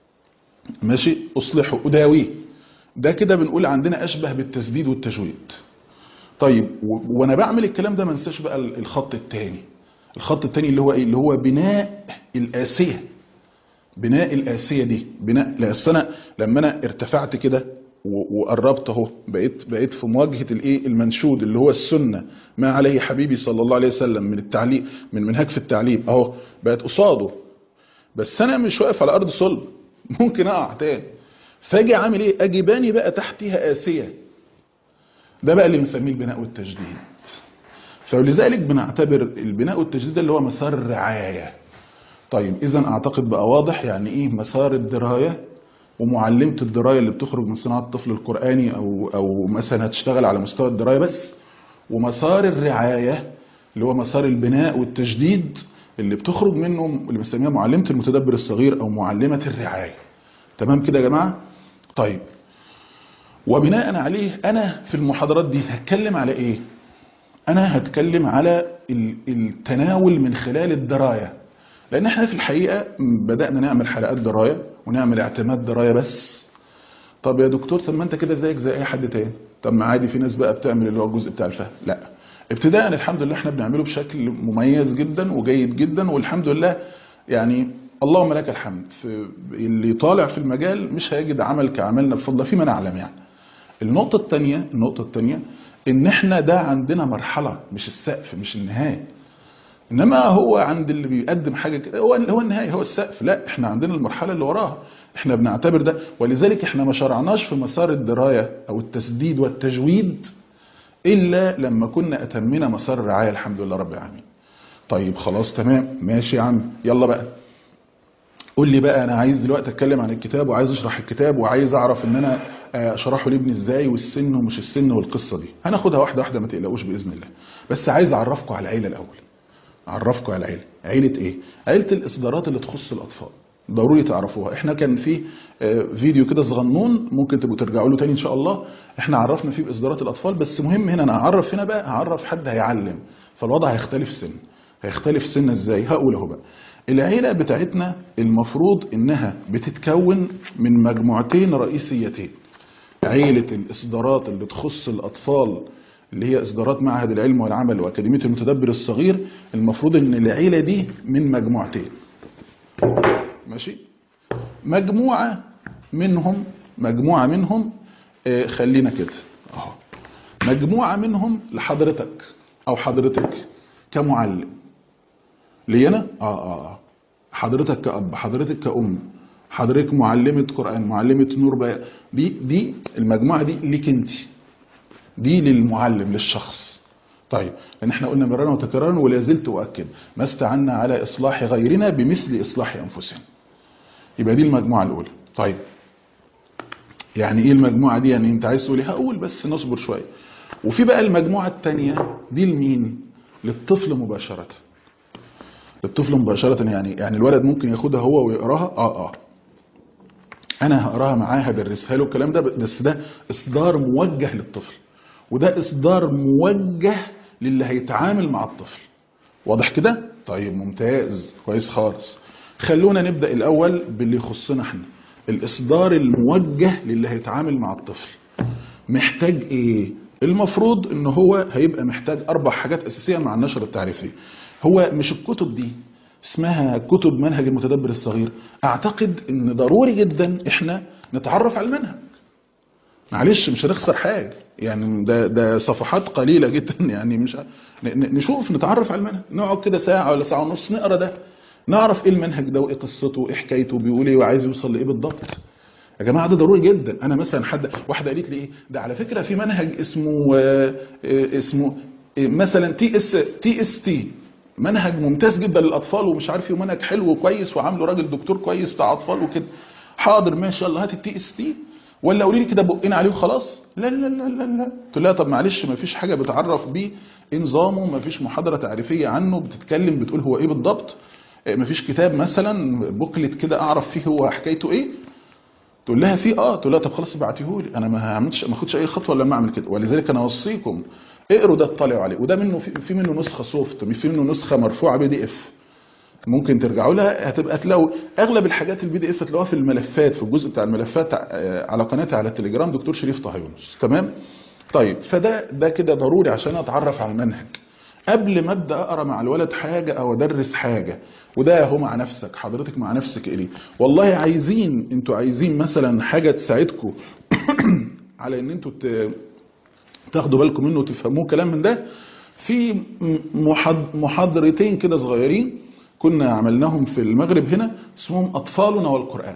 ماشي اصلحه اداويه ده كده بنقول عندنا اشبه بالتسديد والتجويد طيب وانا بعمل الكلام ده ما انساش بقى الخط الثاني الخط الثاني اللي هو ايه اللي هو بناء الآسية بناء الآسية دي بناء لأصل انا لما انا ارتفعت كده وقربت اهو بقيت بقيت في مواجهه الايه المنشود اللي هو السنه ما عليه حبيبي صلى الله عليه وسلم من التعليم من منهج في التعليم اهو بقت قصاده بس انا مش واقف على ارض صلب ممكن اقع تاني فاجي عامل ايه اجي باني بقى تحتها اسيه ده بقى اللي بنسميه البناء والتجديد فلذلك بنعتبر البناء والتجديد اللي هو مسار الرعايه طيب اذا اعتقد بقى واضح يعني ايه مسار الدرايه ومعلمة الدراية اللي بتخرج من صناعة الطفل القرآني أو, أو مثلا هتشتغل على مستوى الدراية بس ومسار الرعاية اللي هو مسار البناء والتجديد اللي بتخرج منه اللي بنسميها معلمة المتدبر الصغير أو معلمة الرعاية تمام كده يا جماعة طيب وبناء عليه أنا في المحاضرات دي هتكلم على إيه أنا هتكلم على التناول من خلال الدراية لأن احنا في الحقيقة بدأنا نعمل حلقات دراية ونعمل اعتماد دراية بس طب يا دكتور طب ما انت كده زيك زي اي حد تاني طب ما عادي في ناس بقى بتعمل اللي هو الجزء بتاع الفهم لا ابتداء الحمد لله احنا بنعمله بشكل مميز جدا وجيد جدا والحمد لله يعني اللهم لك الحمد في اللي طالع في المجال مش هيجد عمل كعملنا بفضل فيما نعلم يعني النقطة الثانية النقطة الثانية ان احنا ده عندنا مرحلة مش السقف مش النهاية انما هو عند اللي بيقدم حاجة كده هو هو النهاية هو السقف لا احنا عندنا المرحلة اللي وراها احنا بنعتبر ده ولذلك احنا ما شرعناش في مسار الدراية او التسديد والتجويد الا لما كنا اتمنا مسار الرعاية الحمد لله رب العالمين طيب خلاص تمام ماشي يا عم يلا بقى قول لي بقى انا عايز دلوقتي اتكلم عن الكتاب وعايز اشرح الكتاب وعايز اعرف ان انا اشرحه لابني ازاي والسن ومش السن والقصه دي هناخدها واحده واحده ما تقلقوش باذن الله بس عايز اعرفكم على العيله الاول اعرفكم على العيله عيله ايه عيله الاصدارات اللي تخص الاطفال ضروري تعرفوها احنا كان في فيديو كده صغنون ممكن تبقوا ترجعوا له تاني ان شاء الله احنا عرفنا فيه باصدارات الاطفال بس مهم هنا انا اعرف هنا بقى هعرف حد هيعلم فالوضع هيختلف سن هيختلف سن ازاي هقول اهو بقى العيلة بتاعتنا المفروض انها بتتكون من مجموعتين رئيسيتين عيلة الاصدارات اللي تخص الاطفال اللي هي اصدارات معهد العلم والعمل واكاديمية المتدبر الصغير المفروض ان العيلة دي من مجموعتين ماشي مجموعة منهم مجموعة منهم آه خلينا كده اهو مجموعة منهم لحضرتك او حضرتك كمعلم لي انا اه اه اه حضرتك كأب حضرتك كأم حضرتك معلمة قرآن معلمة نور بقى دي دي المجموعة دي ليك انت دي للمعلم للشخص طيب لان احنا قلنا مرارا وتكرارا ولا زلت اؤكد ما استعنا على اصلاح غيرنا بمثل اصلاح انفسنا يبقى دي المجموعة الاولى طيب يعني ايه المجموعة دي يعني انت عايز تقولي هقول بس نصبر شوية وفي بقى المجموعة الثانية دي لمين للطفل مباشرة الطفل مباشرة يعني يعني الولد ممكن ياخدها هو ويقراها اه اه انا هقراها معاه هدرسها له الكلام ده بس ده اصدار موجه للطفل وده اصدار موجه للي هيتعامل مع الطفل واضح كده طيب ممتاز كويس خالص خلونا نبدأ الاول باللي يخصنا احنا الاصدار الموجه للي هيتعامل مع الطفل محتاج ايه المفروض ان هو هيبقى محتاج اربع حاجات اساسيه مع النشر التعريفي هو مش الكتب دي اسمها كتب منهج المتدبر الصغير اعتقد ان ضروري جدا احنا نتعرف على المنهج معلش مش هنخسر حاجه يعني ده ده صفحات قليله جدا يعني مش نشوف نتعرف على المنهج نقعد كده ساعه ولا ساعه ونص نقرا ده نعرف ايه المنهج ده وايه قصته وايه حكايته بيقول ايه وعايز يوصل لايه بالضبط يا جماعه ده ضروري جدا انا مثلا حد واحده قالت لي ايه ده على فكره في منهج اسمه اسمه مثلا تي اس تي اس تي منهج ممتاز جدا للاطفال ومش عارف ايه ومنهج حلو وكويس وعامله راجل دكتور كويس بتاع اطفال وكده حاضر ماشي يلا هات التي اس تي ولا قولي لي كده بقين عليه وخلاص لا لا لا لا لا قلت لها طب معلش ما فيش حاجه بتعرف بيه ايه نظامه ما فيش محاضره تعريفيه عنه بتتكلم بتقول هو ايه بالضبط ما فيش كتاب مثلا بوكلت كده اعرف فيه هو حكايته ايه تقول لها في اه تقول لها طب خلاص ابعتيه لي انا ما هعملش ما اخدش اي خطوه لما اعمل كده ولذلك انا اوصيكم اقروا ده اطلعوا عليه وده منه في, في منه نسخه سوفت في منه نسخه مرفوعه بي دي اف ممكن ترجعوا لها هتبقى تلاقوا اغلب الحاجات البي دي اف تلاقوها في الملفات في الجزء بتاع الملفات على قناتي على التليجرام دكتور شريف طه يونس تمام طيب فده ده كده ضروري عشان اتعرف على المنهج قبل ما ابدا اقرا مع الولد حاجه او ادرس حاجه وده اهو مع نفسك حضرتك مع نفسك ايه والله عايزين انتوا عايزين مثلا حاجه تساعدكم على ان انتوا تاخدوا بالكم منه وتفهموه كلام من ده في محاضرتين كده صغيرين كنا عملناهم في المغرب هنا اسمهم اطفالنا والقران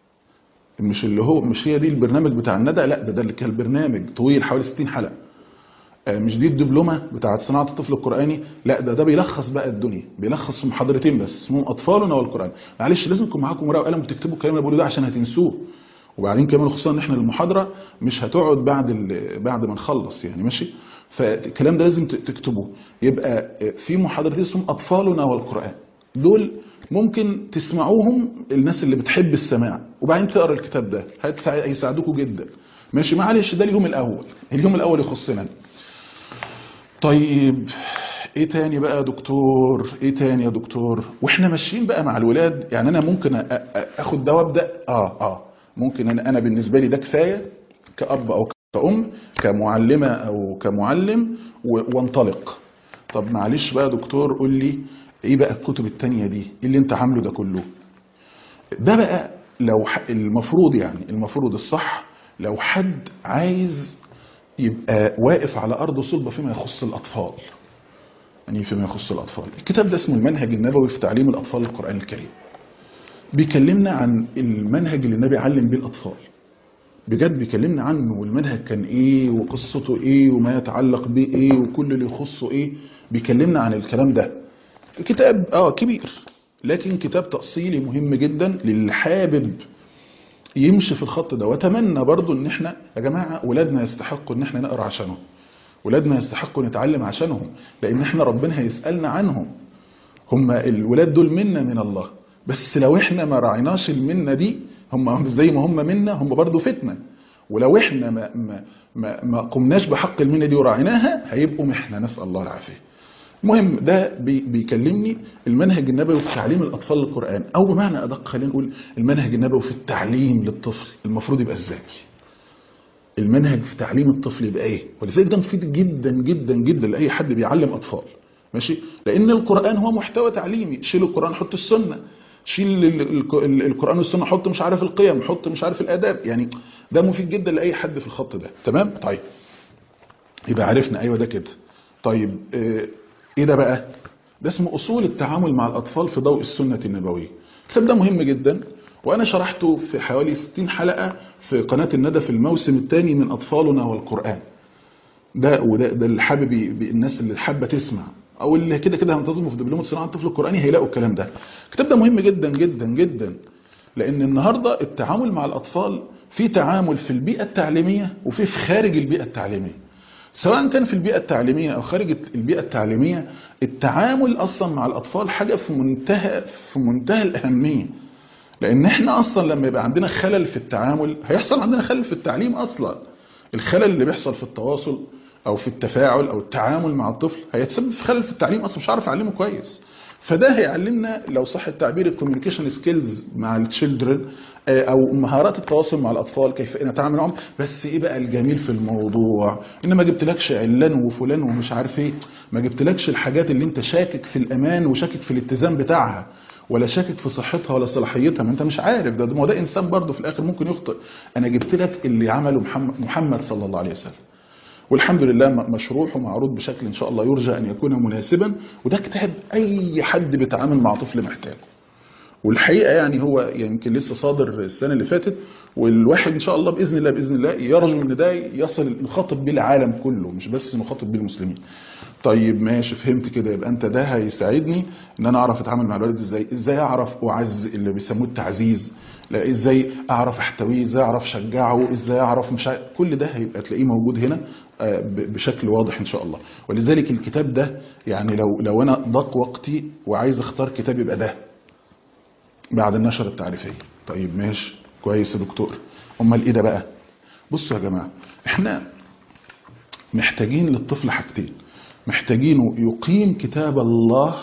مش اللي هو مش هي دي البرنامج بتاع الندى لا ده ده اللي كان البرنامج طويل حوالي 60 حلقه مش دي الدبلومه بتاعه صناعه الطفل القراني لا ده ده بيلخص بقى الدنيا بيلخص في محاضرتين بس اسمهم اطفالنا والقران معلش لازم يكون معاكم ورقه وقلم وتكتبوا الكلام اللي بقوله ده عشان هتنسوه وبعدين كمان خصوصا ان احنا المحاضره مش هتقعد بعد بعد ما نخلص يعني ماشي فالكلام ده لازم تكتبوه يبقى في محاضرتين اسمهم اطفالنا والقران دول ممكن تسمعوهم الناس اللي بتحب السماع وبعدين تقرا الكتاب ده هيساعدوكم جدا ماشي معلش ده اليوم الاول اليوم الاول يخصنا طيب ايه تاني بقى يا دكتور ايه تاني يا دكتور واحنا ماشيين بقى مع الولاد يعني انا ممكن اخد ده وابدا اه اه ممكن انا انا بالنسبه لي ده كفايه كاب او كأم كمعلمه او كمعلم و- وانطلق طب معلش بقى يا دكتور قول لي ايه بقى الكتب التانية دي ايه اللي انت عامله ده كله ده بقى لو ح- المفروض يعني المفروض الصح لو حد عايز يبقى واقف على ارض صلبه فيما يخص الاطفال يعني فيما يخص الاطفال الكتاب ده اسمه المنهج النبوي في تعليم الاطفال القران الكريم بيكلمنا عن المنهج اللي النبي علم بيه الاطفال بجد بيكلمنا عنه والمنهج كان ايه وقصته ايه وما يتعلق بيه ايه وكل اللي يخصه ايه بيكلمنا عن الكلام ده كتاب اه كبير لكن كتاب تأصيلي مهم جدا للي حابب يمشي في الخط ده واتمنى برضو ان احنا يا جماعه ولادنا يستحقوا ان احنا نقرا عشانهم ولادنا يستحقوا نتعلم عشانهم لان احنا ربنا هيسالنا عنهم هم الولاد دول منا من الله بس لو احنا ما راعيناش المنه دي هم زي ما هم منا هم برضو فتنه ولو احنا ما ما ما, ما قمناش بحق المنه دي وراعيناها هيبقوا محنه نسال الله العافيه المهم ده بي بيكلمني المنهج النبوي في تعليم الاطفال القران او بمعنى ادق خلينا نقول المنهج النبوي في التعليم للطفل المفروض يبقى ازاي المنهج في تعليم الطفل يبقى ايه ولذلك ده مفيد جدا جدا جدا لاي حد بيعلم اطفال ماشي لان القران هو محتوى تعليمي شيل القران حط السنه شيل ال- ال- ال- القران والسنه حط مش عارف القيم حط مش عارف الاداب يعني ده مفيد جدا لاي حد في الخط ده تمام طيب يبقى عرفنا ايوه ده كده طيب آه، ايه ده بقى ده اسمه اصول التعامل مع الاطفال في ضوء السنه النبويه الكتاب ده مهم جدا وانا شرحته في حوالي 60 حلقه في قناه الندى في الموسم الثاني من اطفالنا والقران ده وده ده اللي حابب ي- ب- الناس اللي حابه تسمع او اللي كده كده هينتظموا في دبلومه صناعه الطفل القراني هيلاقوا الكلام ده الكتاب ده مهم جدا جدا جدا لان النهارده التعامل مع الاطفال في تعامل في البيئه التعليميه وفي في خارج البيئه التعليميه سواء كان في البيئة التعليمية أو خارج البيئة التعليمية التعامل أصلا مع الأطفال حاجة في منتهى في منتهى الأهمية لأن إحنا أصلا لما يبقى عندنا خلل في التعامل هيحصل عندنا خلل في التعليم أصلا الخلل اللي بيحصل في التواصل أو في التفاعل أو التعامل مع الطفل هيتسبب في خلل في التعليم أصلا مش عارف أعلمه كويس فده هيعلمنا لو صح التعبير الكوميونيكيشن سكيلز مع التشيلدرن او مهارات التواصل مع الاطفال كيف نتعامل معهم بس ايه بقى الجميل في الموضوع ان ما جبتلكش علان وفلان ومش عارف ايه ما جبتلكش الحاجات اللي انت شاكك في الامان وشاكك في الاتزان بتاعها ولا شاكك في صحتها ولا صلاحيتها ما انت مش عارف ده ده ما هو ده انسان برضه في الاخر ممكن يخطئ انا جبت لك اللي عمله محمد, محمد صلى الله عليه وسلم والحمد لله م- مشروح ومعروض بشكل ان شاء الله يرجى ان يكون مناسبا وده كتاب اي حد بيتعامل مع طفل محتاجه والحقيقه يعني هو يمكن لسه صادر السنه اللي فاتت والواحد ان شاء الله باذن الله باذن الله يرجو ان ده يصل نخاطب بيه العالم كله مش بس نخاطب بيه المسلمين. طيب ماشي فهمت كده يبقى انت ده هيساعدني ان انا اعرف اتعامل مع الولد ازاي ازاي اعرف اعز اللي بيسموه التعزيز لا ازاي اعرف احتويه ازاي اعرف اشجعه ازاي اعرف مش عارف كل ده هيبقى تلاقيه موجود هنا آه، ب- بشكل واضح ان شاء الله ولذلك الكتاب ده يعني لو لو انا ضاق وقتي وعايز اختار كتاب يبقى ده بعد النشرة التعريفية طيب ماشي كويس يا دكتور امال ايه ده بقى بصوا يا جماعة احنا محتاجين للطفل حاجتين محتاجينه يقيم كتاب الله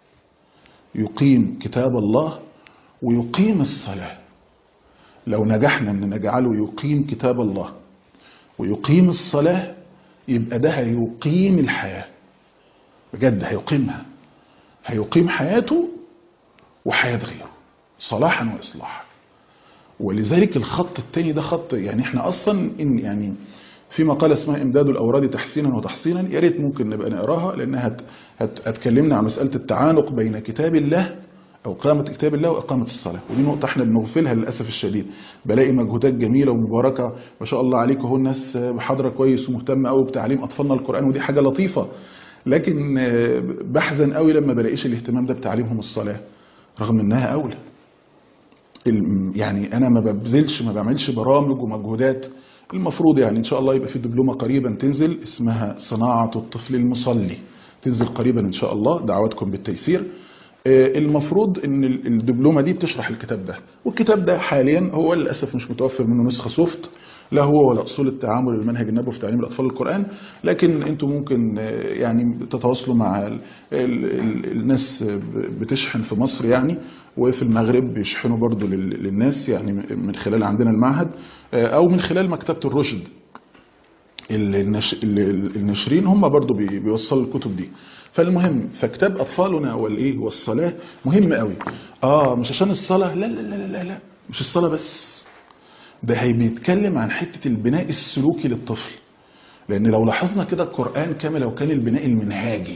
يقيم كتاب الله ويقيم الصلاة لو نجحنا ان نجعله يقيم كتاب الله ويقيم الصلاة يبقى ده هيقيم الحياة بجد هيقيمها هيقيم حياته وحياة غيره صلاحا وإصلاحا ولذلك الخط التاني ده خط يعني احنا اصلا ان يعني في مقاله اسمها امداد الاوراد تحسينا وتحصينا يا ريت ممكن نبقى نقراها لانها هت هت هتكلمنا عن مساله التعانق بين كتاب الله او قامه كتاب الله واقامه الصلاه ودي نقطه احنا بنغفلها للاسف الشديد بلاقي مجهودات جميله ومباركه ما شاء الله عليكم اهو الناس حاضره كويس ومهتمه قوي بتعليم اطفالنا القران ودي حاجه لطيفه لكن آه، بحزن قوي لما بلاقيش الاهتمام ده بتعليمهم الصلاه رغم انها اولى الم- يعني انا ما ببذلش ما بعملش برامج ومجهودات المفروض يعني ان شاء الله يبقى في دبلومه قريبا تنزل اسمها صناعه الطفل المصلي تنزل قريبا ان شاء الله دعواتكم بالتيسير آه، المفروض ان ال- الدبلومه دي بتشرح الكتاب ده والكتاب ده حاليا هو للاسف مش متوفر منه نسخه سوفت لا هو ولا اصول التعامل المنهج النبوي في تعليم الاطفال القران لكن انتم ممكن آه، يعني تتواصلوا مع ال ال ال الناس ب- بتشحن في مصر يعني وفي المغرب بيشحنوا برضو لل- للناس يعني من خلال عندنا المعهد آه، او من خلال مكتبه الرشد ال- النش... ال- الناشرين هم برضو بي- بيوصلوا الكتب دي فالمهم فكتاب اطفالنا والايه والصلاه مهم قوي اه مش عشان الصلاه لا لا لا لا لا مش الصلاه بس ده هي بيتكلم عن حته البناء السلوكي للطفل لان لو لاحظنا كده القران كامل لو كان البناء المنهاجي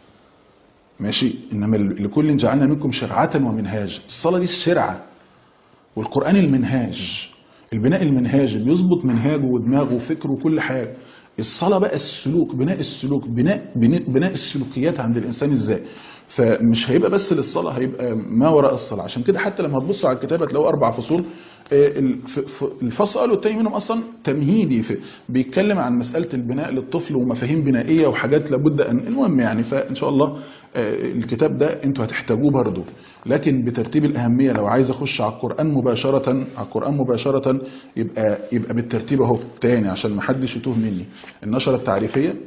ماشي انما ال- لكل جعلنا منكم شرعه ومنهاج الصلاه دي الشرعه والقرآن المنهاج البناء المنهاجي بيظبط منهاجه ودماغه وفكره وكل حاجة الصلاة بقى السلوك بناء السلوك بناء بناء, بناء السلوكيات عند الإنسان إزاي فمش هيبقى بس للصلاة هيبقى ما وراء الصلاة عشان كده حتى لما تبصوا على الكتاب هتلاقوا أربع فصول آه، الف- ف- الفصل والتاني منهم أصلا تمهيدي في بيتكلم عن مسألة البناء للطفل ومفاهيم بنائية وحاجات لابد أن المهم يعني فإن شاء الله آه، الكتاب ده انتوا هتحتاجوه برضه لكن بترتيب الأهمية لو عايز أخش على القرآن مباشرة على القرآن مباشرة يبقى يبقى بالترتيب أهو تاني عشان ما حدش يتوه مني النشرة التعريفية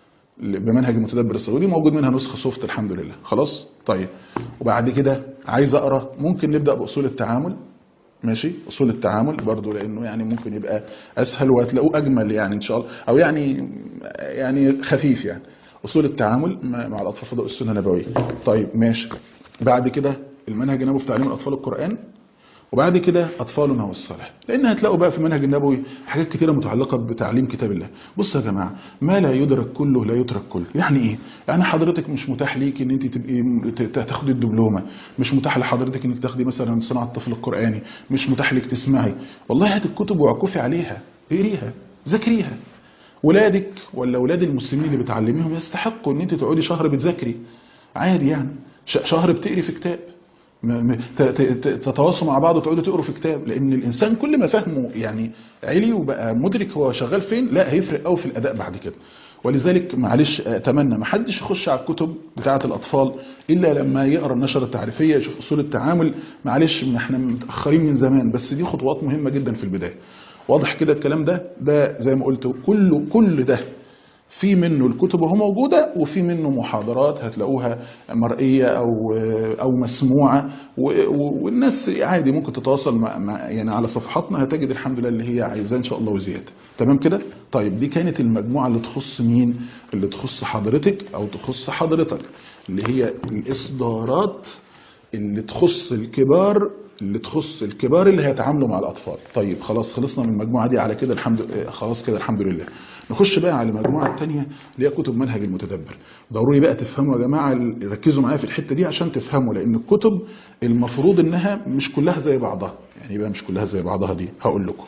بمنهج المتدبر السعودي موجود منها نسخة سوفت الحمد لله خلاص طيب وبعد كده عايز أقرأ ممكن نبدأ بأصول التعامل ماشي اصول التعامل برضو لانه يعني ممكن يبقى اسهل وهتلاقوه اجمل يعني ان شاء الله او يعني يعني خفيف يعني اصول التعامل مع مع الاطفال في ضوء السنه النبويه طيب ماشي بعد كده المنهج النبوي في تعليم الاطفال القران وبعد كده اطفالنا والصلاه لان هتلاقوا بقى في المنهج النبوي حاجات كتيره متعلقه بتعليم كتاب الله بصوا يا جماعه ما لا يدرك كله لا يترك كله يعني ايه يعني حضرتك مش متاح ليك ان انت تبقي ت- ت- تاخدي الدبلومه مش متاح لحضرتك انك تاخدي مثلا صناعه الطفل القراني مش متاح لك تسمعي والله هات الكتب وعكفي عليها اقريها ذاكريها ولادك ولا ولاد المسلمين اللي بتعلميهم يستحقوا ان انت تقعدي شهر بتذاكري عادي يعني ش- شهر بتقري في كتاب م- م- ت- ت- ت- تتواصلوا مع بعض وتقعدوا تقروا في كتاب لان الانسان كل ما فهمه يعني علي وبقى مدرك هو شغال فين لا هيفرق قوي في الاداء بعد كده ولذلك معلش اتمنى ما حدش يخش على الكتب بتاعه الاطفال الا لما يقرا النشره التعريفيه يشوف اصول التعامل معلش ما احنا متاخرين من زمان بس دي خطوات مهمه جدا في البدايه واضح كده الكلام ده ده زي ما قلت كله كل ده في منه الكتب وهو موجودة وفي منه محاضرات هتلاقوها مرئية أو أو مسموعة و- و- والناس عادي ممكن تتواصل مع مع- يعني على صفحاتنا هتجد الحمد لله اللي هي عايزاه إن شاء الله وزيادة تمام كده؟ طيب دي كانت المجموعة اللي تخص مين؟ اللي تخص حضرتك أو تخص حضرتك اللي هي الإصدارات اللي تخص الكبار اللي تخص الكبار اللي هيتعاملوا مع الاطفال طيب خلاص خلصنا من المجموعه دي على كده الحمد آه، خلاص كده الحمد لله نخش بقى على المجموعه الثانيه اللي هي كتب منهج المتدبر ضروري بقى تفهموا يا جماعه ال- ركزوا معايا في الحته دي عشان تفهموا لان الكتب المفروض انها مش كلها زي بعضها يعني بقى مش كلها زي بعضها دي هقول لكم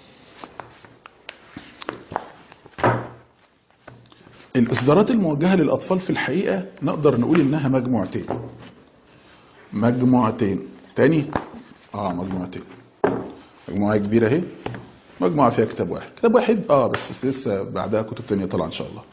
الاصدارات الموجهه للاطفال في الحقيقه نقدر نقول انها مجموعتين مجموعتين تاني اه مجموعتين مجموعة كبيرة اهي مجموعة فيها كتاب واحد كتاب واحد اه بس لسه بعدها كتب تانية طالعة ان شاء الله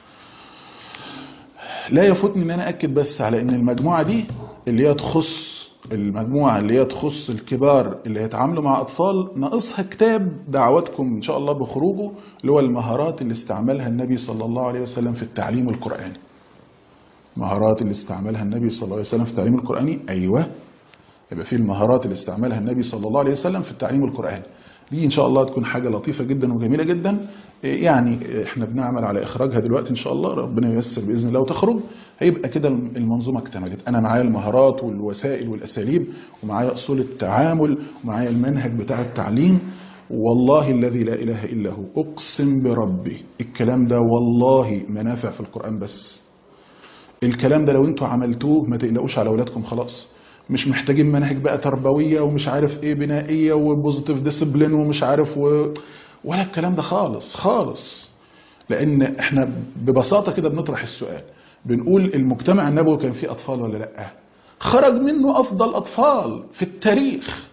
لا يفوتني ان انا اكد بس على ان المجموعة دي اللي هي تخص المجموعة اللي هي تخص الكبار اللي هيتعاملوا مع اطفال ناقصها كتاب دعواتكم ان شاء الله بخروجه اللي هو المهارات اللي استعملها النبي صلى الله عليه وسلم في التعليم القرآني مهارات اللي استعملها النبي صلى الله عليه وسلم في التعليم القرآني ايوه يبقى في المهارات اللي استعملها النبي صلى الله عليه وسلم في التعليم القرآني دي ان شاء الله تكون حاجة لطيفة جدا وجميلة جدا إيه يعني احنا بنعمل على اخراجها دلوقتي ان شاء الله ربنا ييسر باذن الله وتخرج هيبقى كده المنظومة اكتملت انا معايا المهارات والوسائل والاساليب ومعايا اصول التعامل ومعايا المنهج بتاع التعليم والله الذي لا اله الا هو اقسم بربي الكلام ده والله منافع في القرآن بس الكلام ده لو انتوا عملتوه ما تقلقوش على اولادكم خلاص مش محتاجين مناهج بقى تربويه ومش عارف ايه بنائيه وبوزيتيف ديسيبلين ومش عارف و... ولا الكلام ده خالص خالص لان احنا ببساطه كده بنطرح السؤال بنقول المجتمع النبوي كان فيه اطفال ولا لا خرج منه افضل اطفال في التاريخ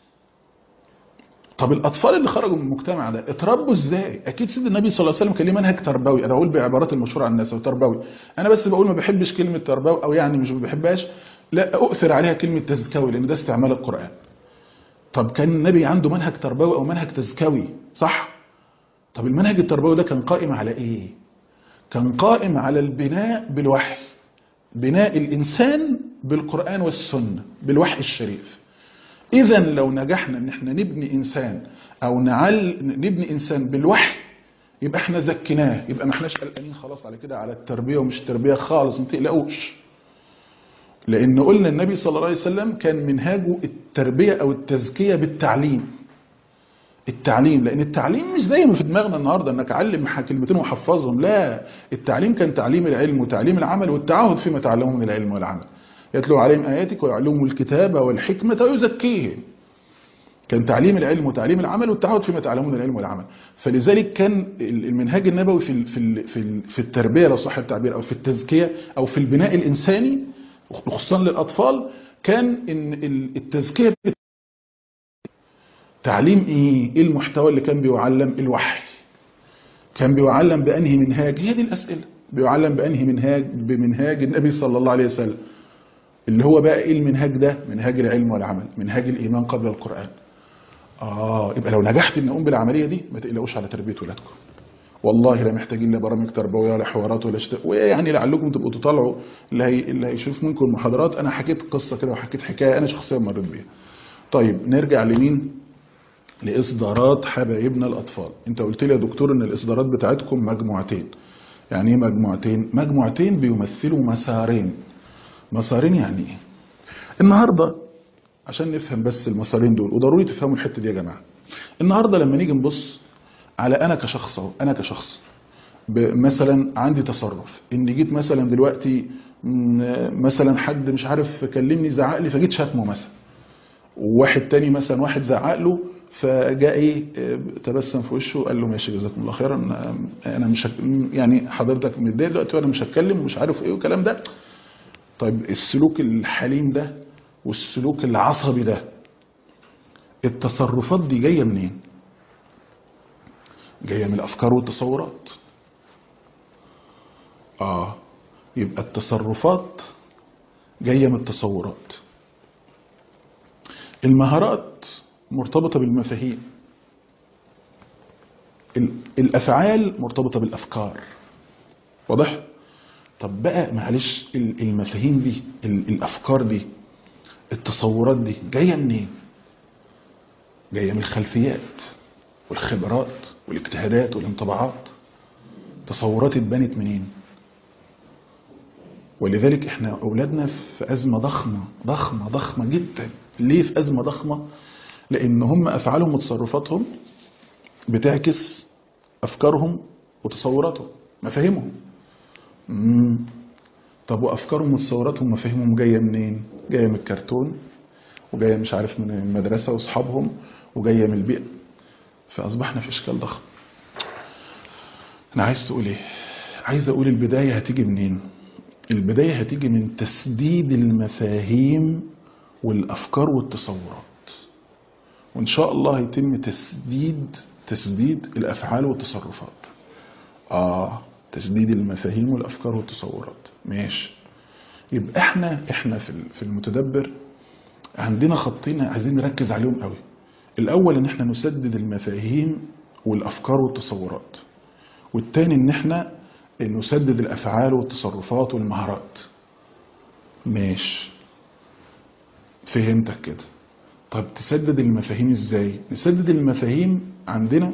طب الاطفال اللي خرجوا من المجتمع ده اتربوا ازاي اكيد سيد النبي صلى الله عليه وسلم كان ليه منهج تربوي انا بقول بعبارات المشهوره عن الناس تربوي انا بس بقول ما بحبش كلمه تربوي او يعني مش ما بحبهاش لا اؤثر عليها كلمه تزكوي لان ده استعمال القران طب كان النبي عنده منهج تربوي او منهج تزكوي صح طب المنهج التربوي ده كان قائم على ايه كان قائم على البناء بالوحي بناء الانسان بالقران والسنه بالوحي الشريف اذا لو نجحنا ان احنا نبني انسان او نعل نبني انسان بالوحي يبقى احنا زكيناه يبقى ما احناش قلقانين خلاص على كده على التربيه ومش تربيه خالص ما تقلقوش لان قلنا النبي صلى الله عليه وسلم كان منهاجه التربيه او التزكيه بالتعليم التعليم لان التعليم مش زي ما في دماغنا النهارده انك علم كلمتين وحفظهم لا التعليم كان تعليم العلم وتعليم العمل والتعهد فيما تعلمه من العلم والعمل يتلو عليهم اياتك ويعلمهم الكتاب والحكمه ويزكيهم كان تعليم العلم وتعليم العمل والتعهد فيما تعلمون العلم والعمل فلذلك كان المنهاج النبوي في في في في التربيه لو صح التعبير او في التزكيه او في البناء الانساني خصوصا للاطفال كان ان التزكيه تعليم ايه ايه المحتوى اللي كان بيعلم الوحي كان بيعلم بانهي منهاج هي دي الاسئله بيعلم بانهي منهاج بمنهاج النبي صلى الله عليه وسلم اللي هو بقى ايه المنهاج ده منهاج العلم والعمل منهاج الايمان قبل القران اه يبقى لو نجحت ان اقوم بالعمليه دي ما تقلقوش على تربيه ولادكم والله لا محتاجين لا برامج تربويه ولا حوارات ولا شت... ويعني لعلكم تبقوا تطلعوا اللي هي... اللي هيشوف منكم المحاضرات انا حكيت قصه كده وحكيت حكايه انا شخصيا مريت بيها طيب نرجع لمين لاصدارات حبايبنا الاطفال انت قلت لي يا دكتور ان الاصدارات بتاعتكم مجموعتين يعني ايه مجموعتين مجموعتين بيمثلوا مسارين مسارين يعني ايه النهارده عشان نفهم بس المسارين دول وضروري تفهموا الحته دي يا جماعه النهارده لما نيجي نبص على انا كشخص اهو انا كشخص مثلا عندي تصرف ان جيت مثلا دلوقتي مثلا حد مش عارف كلمني زعق لي فجيت شاتمه مثلا وواحد تاني مثلا واحد زعق له فجاء ايه تبسم في وشه وقال له ماشي جزاكم الله خيرا انا مش هك... يعني حضرتك متضايق دلوقتي وانا مش هتكلم ومش عارف ايه والكلام ده طيب السلوك الحليم ده والسلوك العصبي ده التصرفات دي جايه منين جايه من الافكار والتصورات اه يبقى التصرفات جايه من التصورات المهارات مرتبطه بالمفاهيم الافعال مرتبطه بالافكار واضح طب بقى معلش المفاهيم دي الافكار دي التصورات دي جايه منين جايه من الخلفيات والخبرات والاجتهادات والانطباعات تصورات اتبنت منين ولذلك احنا اولادنا في ازمه ضخمه ضخمه ضخمه جدا ليه في ازمه ضخمه لان هم افعالهم وتصرفاتهم بتعكس افكارهم وتصوراتهم مفاهيمهم امم طب وافكارهم وتصوراتهم ومفاهيمهم جايه منين جايه من الكرتون وجايه مش عارف من المدرسه واصحابهم وجايه من البيئه فاصبحنا في اشكال ضخم انا عايز تقول ايه عايز اقول البدايه هتيجي منين البدايه هتيجي من تسديد المفاهيم والافكار والتصورات وان شاء الله هيتم تسديد تسديد الافعال والتصرفات اه تسديد المفاهيم والافكار والتصورات ماشي يبقى احنا احنا في في المتدبر عندنا خطين عايزين نركز عليهم قوي الاول ان احنا نسدد المفاهيم والافكار والتصورات والتاني ان احنا نسدد الافعال والتصرفات والمهارات ماشي فهمتك كده طب تسدد المفاهيم ازاي نسدد المفاهيم عندنا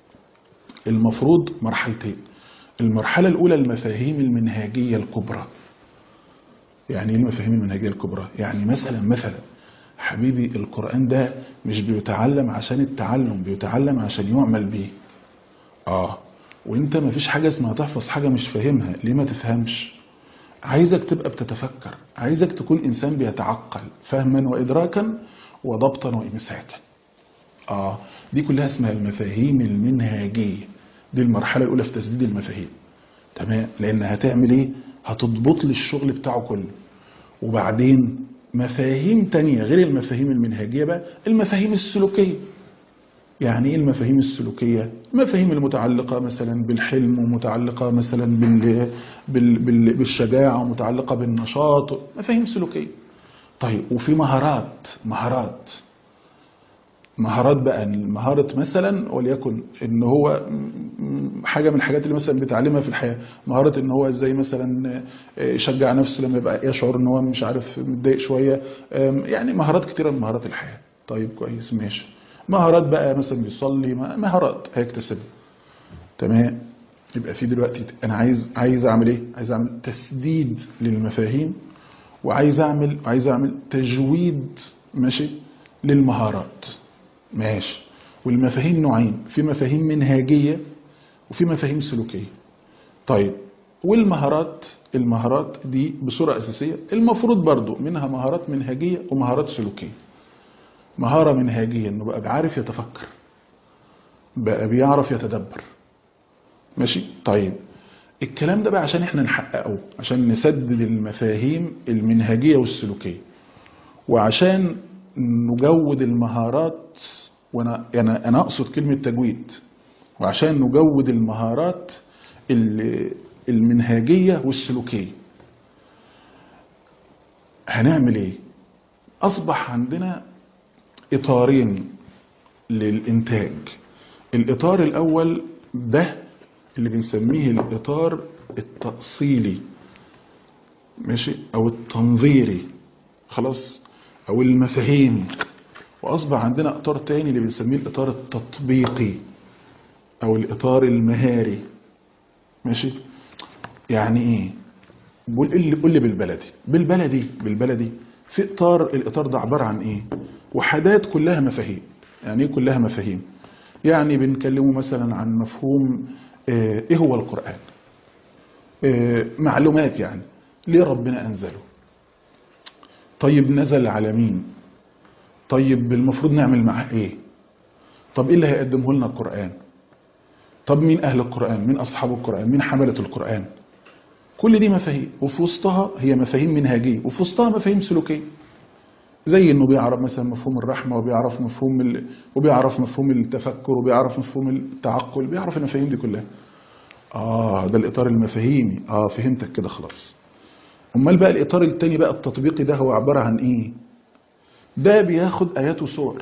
المفروض مرحلتين المرحلة الأولى المفاهيم المنهاجية الكبرى يعني ايه المفاهيم المنهجية الكبرى يعني مثلا مثلا حبيبي القرآن ده مش بيتعلم عشان التعلم بيتعلم عشان يعمل بيه اه وانت ما فيش حاجة اسمها تحفظ حاجة مش فاهمها ليه ما تفهمش عايزك تبقى بتتفكر عايزك تكون انسان بيتعقل فهما وادراكا وضبطا وامساكا اه دي كلها اسمها المفاهيم المنهجيه دي المرحله الاولى في تسديد المفاهيم تمام لان هتعمل ايه هتضبط لي الشغل بتاعه كله وبعدين مفاهيم تانية غير المفاهيم المنهجيه بقى المفاهيم السلوكيه يعني ايه المفاهيم السلوكيه المفاهيم المتعلقه مثلا بالحلم ومتعلقه مثلا بال... بال... بال... بالشجاعه ومتعلقه بالنشاط مفاهيم سلوكيه طيب وفي مهارات مهارات مهارات بقى مهارة مثلا وليكن ان هو حاجة من الحاجات اللي مثلا بيتعلمها في الحياة مهارة ان هو ازاي مثلا يشجع نفسه لما يبقى يشعر ان هو مش عارف متضايق شوية يعني مهارات كتيرة من مهارات الحياة طيب كويس ماشي مهارات بقى مثلا بيصلي مهارات هيكتسبها تمام يبقى في دلوقتي انا عايز عايز اعمل ايه عايز اعمل تسديد للمفاهيم وعايز اعمل عايز اعمل تجويد ماشي للمهارات ماشي والمفاهيم نوعين في مفاهيم منهاجية وفي مفاهيم سلوكية طيب والمهارات المهارات دي بصورة أساسية المفروض برضو منها مهارات منهاجية ومهارات سلوكية مهارة منهاجية انه بقى بيعرف يتفكر بقى بيعرف يتدبر ماشي طيب الكلام ده بقى عشان احنا نحققه عشان نسدد المفاهيم المنهجية والسلوكية وعشان نجود المهارات وانا انا انا اقصد كلمة تجويد وعشان نجود المهارات المنهجية والسلوكية هنعمل ايه اصبح عندنا اطارين للانتاج الاطار الاول ده اللي بنسميه الاطار التأصيلي ماشي او التنظيري خلاص او المفاهيم واصبح عندنا اطار تاني اللي بنسميه الاطار التطبيقي او الاطار المهاري ماشي يعني ايه قول لي قول لي بالبلدي بالبلدي بالبلدي في اطار الاطار ده عباره عن ايه وحدات كلها مفاهيم يعني ايه كلها مفاهيم يعني بنكلمه مثلا عن مفهوم ايه هو القرآن معلومات يعني ليه ربنا انزله طيب نزل على مين طيب المفروض نعمل معاه ايه طب ايه اللي هيقدمه لنا القرآن طب مين اهل القرآن مين اصحاب القرآن مين حملة القرآن كل دي مفاهيم وفي وسطها هي مفاهيم منهجية وفي وسطها مفاهيم سلوكية زي انه بيعرف مثلا مفهوم الرحمة وبيعرف مفهوم ال... وبيعرف مفهوم التفكر وبيعرف مفهوم التعقل بيعرف المفاهيم دي كلها اه ده الاطار المفاهيمي اه فهمتك كده خلاص امال بقى الاطار التاني بقى التطبيقي ده هو عبارة عن ايه ده بياخد ايات وصور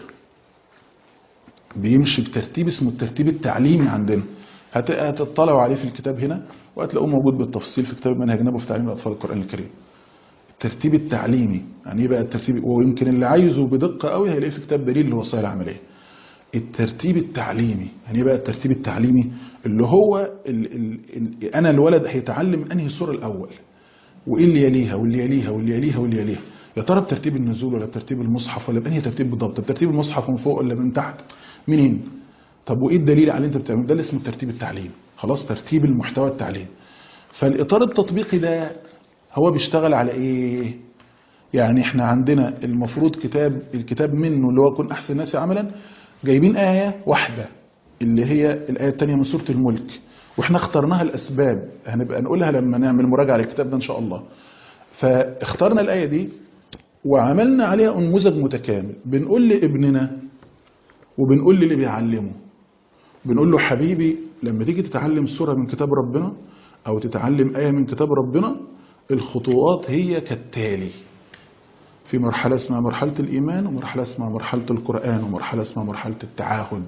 بيمشي بترتيب اسمه الترتيب التعليمي عندنا هتطلعوا عليه في الكتاب هنا وهتلاقوه موجود بالتفصيل في كتاب منهج نبوي في تعليم الاطفال القران الكريم الترتيب التعليمي يعني ايه بقى الترتيب ويمكن اللي عايزه بدقه قوي هيلاقيه في كتاب دليل الوصايا العمليه الترتيب التعليمي يعني ايه بقى الترتيب التعليمي اللي هو ال ال ال انا الولد هيتعلم انهي سوره الاول وايه اللي يليها واللي يليها واللي يليها واللي يليها يا ترى بترتيب النزول ولا بترتيب المصحف ولا بانهي ترتيب بالضبط بترتيب المصحف من فوق ولا من تحت منين طب وايه الدليل على اللي انت بتعمله ده اللي اسمه الترتيب التعليمي خلاص ترتيب المحتوى التعليمي فالاطار التطبيقي ده هو بيشتغل على ايه يعني احنا عندنا المفروض كتاب الكتاب منه اللي هو يكون احسن الناس عملا جايبين آية واحدة اللي هي الآية الثانية من سورة الملك واحنا اخترناها الأسباب هنبقى نقولها لما نعمل مراجعة للكتاب ده إن شاء الله فاخترنا الآية دي وعملنا عليها نموذج متكامل بنقول لابننا وبنقول للي بيعلمه بنقول له حبيبي لما تيجي تتعلم سورة من كتاب ربنا أو تتعلم آية من كتاب ربنا الخطوات هي كالتالي في مرحلة اسمها مرحلة الإيمان ومرحلة اسمها مرحلة القرآن ومرحلة اسمها مرحلة التعاهد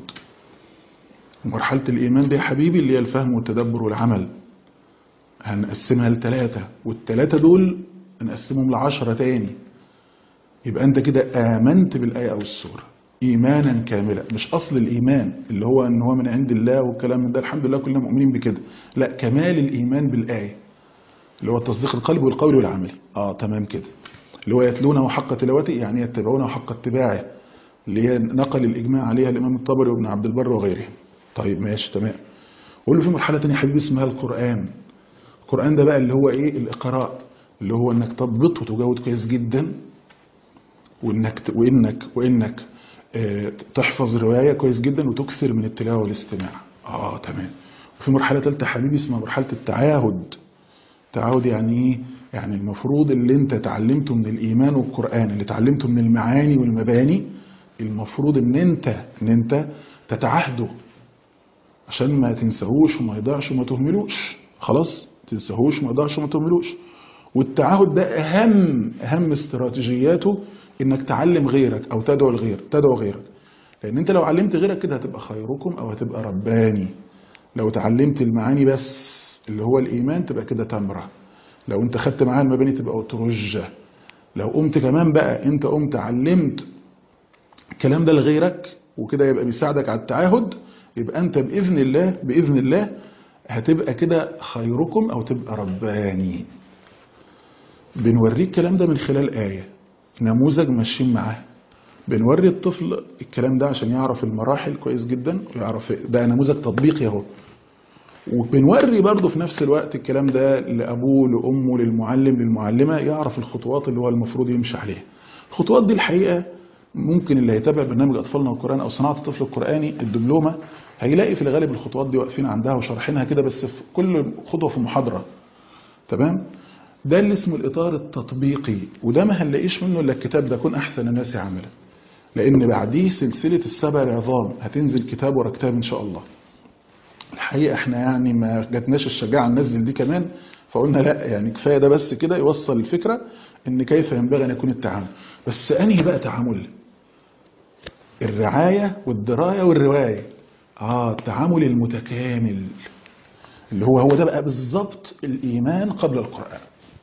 مرحلة الإيمان دي يا حبيبي اللي هي الفهم والتدبر والعمل هنقسمها لثلاثة والثلاثة دول نقسمهم لعشرة تاني يبقى أنت كده آمنت بالآية أو السورة إيمانا كاملا مش أصل الإيمان اللي هو أن هو من عند الله والكلام من ده الحمد لله كلنا مؤمنين بكده لا كمال الإيمان بالآية اللي هو تصديق القلب والقول والعمل آه تمام كده اللي هو يتلونه حق تلاوته يعني يتبعونه حق اتباعه اللي هي نقل الإجماع عليها الإمام الطبري وابن عبد البر وغيرهم طيب ماشي تمام قول له في مرحلة تانية حبيبي اسمها القرآن القرآن ده بقى اللي هو إيه الإقراء اللي هو إنك تضبط وتجود كويس جدا وإنك وإنك وإنك اه تحفظ رواية كويس جدا وتكثر من التلاوة والاستماع آه تمام وفي مرحلة ثالثة حبيبي اسمها مرحلة التعاهد التعاهد يعني إيه يعني المفروض اللي انت تعلمته من الإيمان والقرآن اللي تعلمته من المعاني والمباني المفروض ان انت ان انت تتعهده عشان ما تنساهوش وما يضيعش وما تهملوش خلاص تنساهوش وما يضيعش وما تهملوش والتعهد ده اهم اهم استراتيجياته انك تعلم غيرك او تدعو الغير تدعو غيرك لان انت لو علمت غيرك كده هتبقى خيركم او هتبقى رباني لو تعلمت المعاني بس اللي هو الايمان تبقى كده تمره لو انت خدت معاه المباني تبقى أترجة لو قمت كمان بقى انت قمت علمت الكلام ده لغيرك وكده يبقى بيساعدك على التعاهد يبقى انت باذن الله باذن الله هتبقى كده خيركم او تبقى رباني بنوريك الكلام ده من خلال آية نموذج ماشيين معاه بنوري الطفل الكلام ده عشان يعرف المراحل كويس جدا ويعرف ده نموذج تطبيقي اهو وبنوري برضه في نفس الوقت الكلام ده لأبوه لأمه للمعلم للمعلمة يعرف الخطوات اللي هو المفروض يمشي عليها الخطوات دي الحقيقة ممكن اللي هيتابع برنامج أطفالنا والقرآن أو صناعة الطفل القرآني الدبلومة هيلاقي في الغالب الخطوات دي واقفين عندها وشارحينها كده بس في كل خطوة في محاضرة تمام ده اللي اسمه الإطار التطبيقي وده ما هنلاقيش منه إلا الكتاب ده كن أحسن الناس عملا لأن بعديه سلسلة السبع العظام هتنزل كتاب ورا كتاب إن شاء الله الحقيقة احنا يعني ما جاتناش الشجاعة ننزل دي كمان فقلنا لا يعني كفاية ده بس كده يوصل الفكرة ان كيف ينبغي ان يكون التعامل بس انهي بقى تعامل الرعاية والدراية والرواية اه التعامل المتكامل اللي هو هو ده بقى بالظبط الايمان قبل القرآن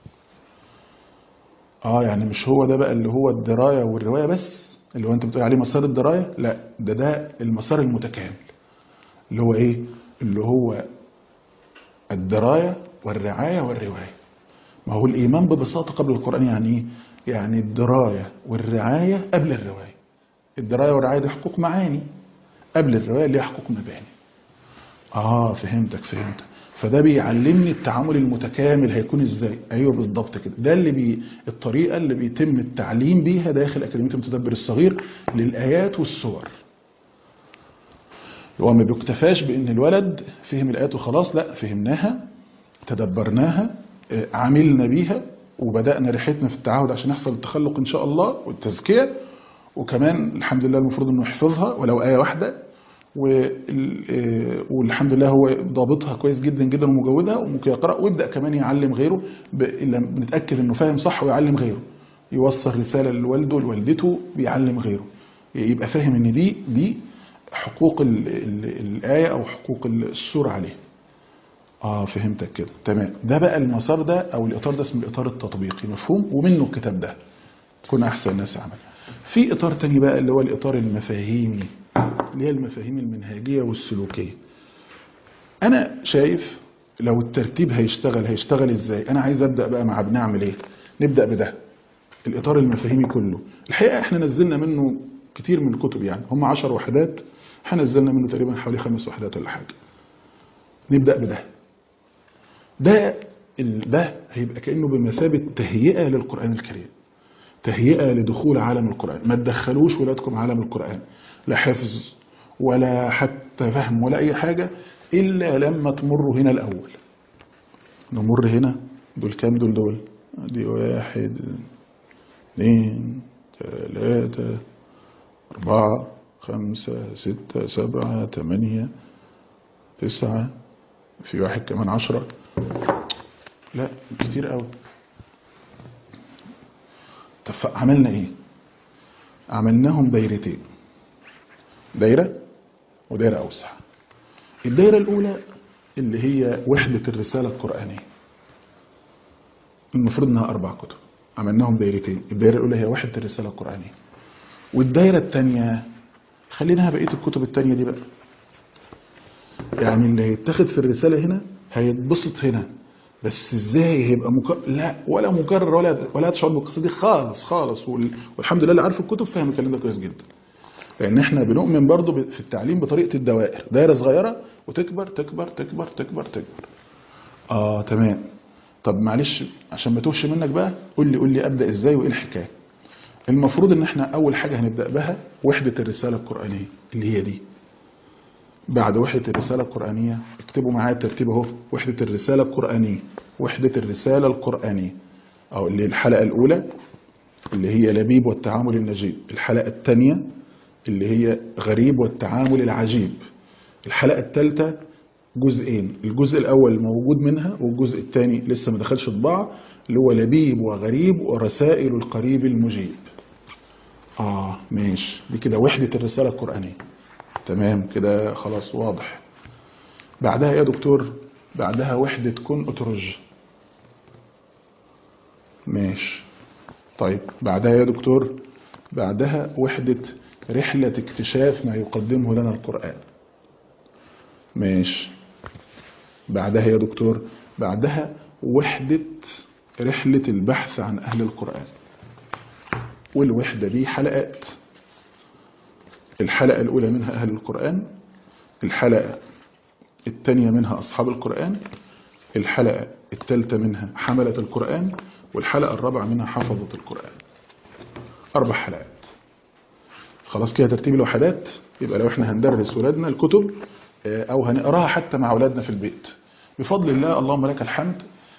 اه يعني مش هو ده بقى اللي هو الدراية والرواية بس اللي هو انت بتقول عليه مسار الدراية لا ده ده المسار المتكامل اللي هو ايه اللي هو الدراية والرعاية والرواية ما هو الإيمان ببساطة قبل القرآن يعني ايه يعني الدراية والرعاية قبل الرواية الدراية والرعاية دي حقوق معاني قبل الرواية اللي هي حقوق مباني اه فهمتك فهمتك فده بيعلمني التعامل المتكامل هيكون ازاي ايوه بالضبط كده ده اللي بي الطريقه اللي بيتم التعليم بيها داخل اكاديميه المتدبر الصغير للايات والسور هو ما بيكتفاش بان الولد فهم الايات وخلاص لا فهمناها تدبرناها عملنا بيها وبدانا رحلتنا في التعاهد عشان يحصل التخلق ان شاء الله والتزكيه وكمان الحمد لله المفروض انه يحفظها ولو ايه واحده والحمد لله هو ضابطها كويس جدا جدا ومجودها وممكن يقرا ويبدا كمان يعلم غيره بنتاكد انه فاهم صح ويعلم غيره يوصل رساله لوالده لوالدته بيعلم غيره يبقى فاهم ان دي دي حقوق ال ال الآية أو حقوق السورة عليه آه فهمتك كده تمام ده بقى المسار ده أو الإطار ده اسمه الإطار التطبيقي مفهوم ومنه الكتاب ده كنا أحسن الناس عمل في إطار تاني بقى اللي هو الإطار المفاهيمي اللي هي المفاهيم المنهجية والسلوكية أنا شايف لو الترتيب هيشتغل هيشتغل إزاي أنا عايز أبدأ بقى مع بنعمل إيه نبدأ بده الإطار المفاهيمي كله الحقيقة إحنا نزلنا منه كتير من الكتب يعني هم عشر وحدات احنا نزلنا منه تقريبا حوالي خمس وحدات ولا حاجة نبدأ بده ده ده هيبقى كأنه بمثابة تهيئة للقرآن الكريم تهيئة لدخول عالم القرآن ما تدخلوش ولادكم عالم القرآن لا حفظ ولا حتى فهم ولا أي حاجة إلا لما تمروا هنا الأول نمر هنا دول كام دول دول دي واحد اثنين ثلاثة أربعة خمسة ستة سبعة ثمانية تسعة في واحد كمان عشرة لا كتير قوي طب عملنا ايه عملناهم دايرتين دايرة ودايرة أوسع الدايرة الأولى اللي هي وحدة الرسالة القرآنية المفروض انها أربع كتب عملناهم دايرتين الدايرة الأولى هي وحدة الرسالة القرآنية والدايرة الثانية خليناها بقية الكتب التانية دي بقى يعني اللي هيتاخد في الرسالة هنا هيتبسط هنا بس ازاي هيبقى مكرر لا ولا مكرر ولا ولا تشعر بالقصه دي خالص خالص والحمد لله اللي عارف الكتب فاهم الكلام ده كويس جدا لان احنا بنؤمن برضو في التعليم بطريقه الدوائر دايره صغيره وتكبر تكبر تكبر تكبر تكبر اه تمام طب معلش عشان ما توهش منك بقى قول لي قول لي ابدا ازاي وايه الحكايه المفروض ان احنا اول حاجه هنبدا بها وحده الرساله القرانيه اللي هي دي بعد وحدة الرسالة القرآنية اكتبوا معايا الترتيب اهو وحدة الرسالة القرآنية وحدة الرسالة القرآنية أو اللي الحلقة الأولى اللي هي لبيب والتعامل النجيب الحلقة الثانية اللي هي غريب والتعامل العجيب الحلقة الثالثة جزئين الجزء الأول موجود منها والجزء الثاني لسه ما دخلش طباعة اللي هو لبيب وغريب ورسائل القريب المجيب اه ماشي دي كده وحدة الرسالة القرآنية تمام كده خلاص واضح بعدها يا دكتور بعدها وحدة كن أترج ماشي طيب بعدها يا دكتور بعدها وحدة رحلة اكتشاف ما يقدمه لنا القرآن ماشي بعدها يا دكتور بعدها وحدة رحلة البحث عن أهل القرآن والوحدة دي حلقات الحلقة الأولى منها أهل القرآن الحلقة الثانية منها أصحاب القرآن الحلقة الثالثة منها حملة القرآن والحلقة الرابعة منها حفظة القرآن أربع حلقات خلاص كده ترتيب الوحدات يبقى لو احنا هندرس ولادنا الكتب آه، أو هنقراها حتى مع أولادنا في البيت بفضل الله اللهم لك الحمد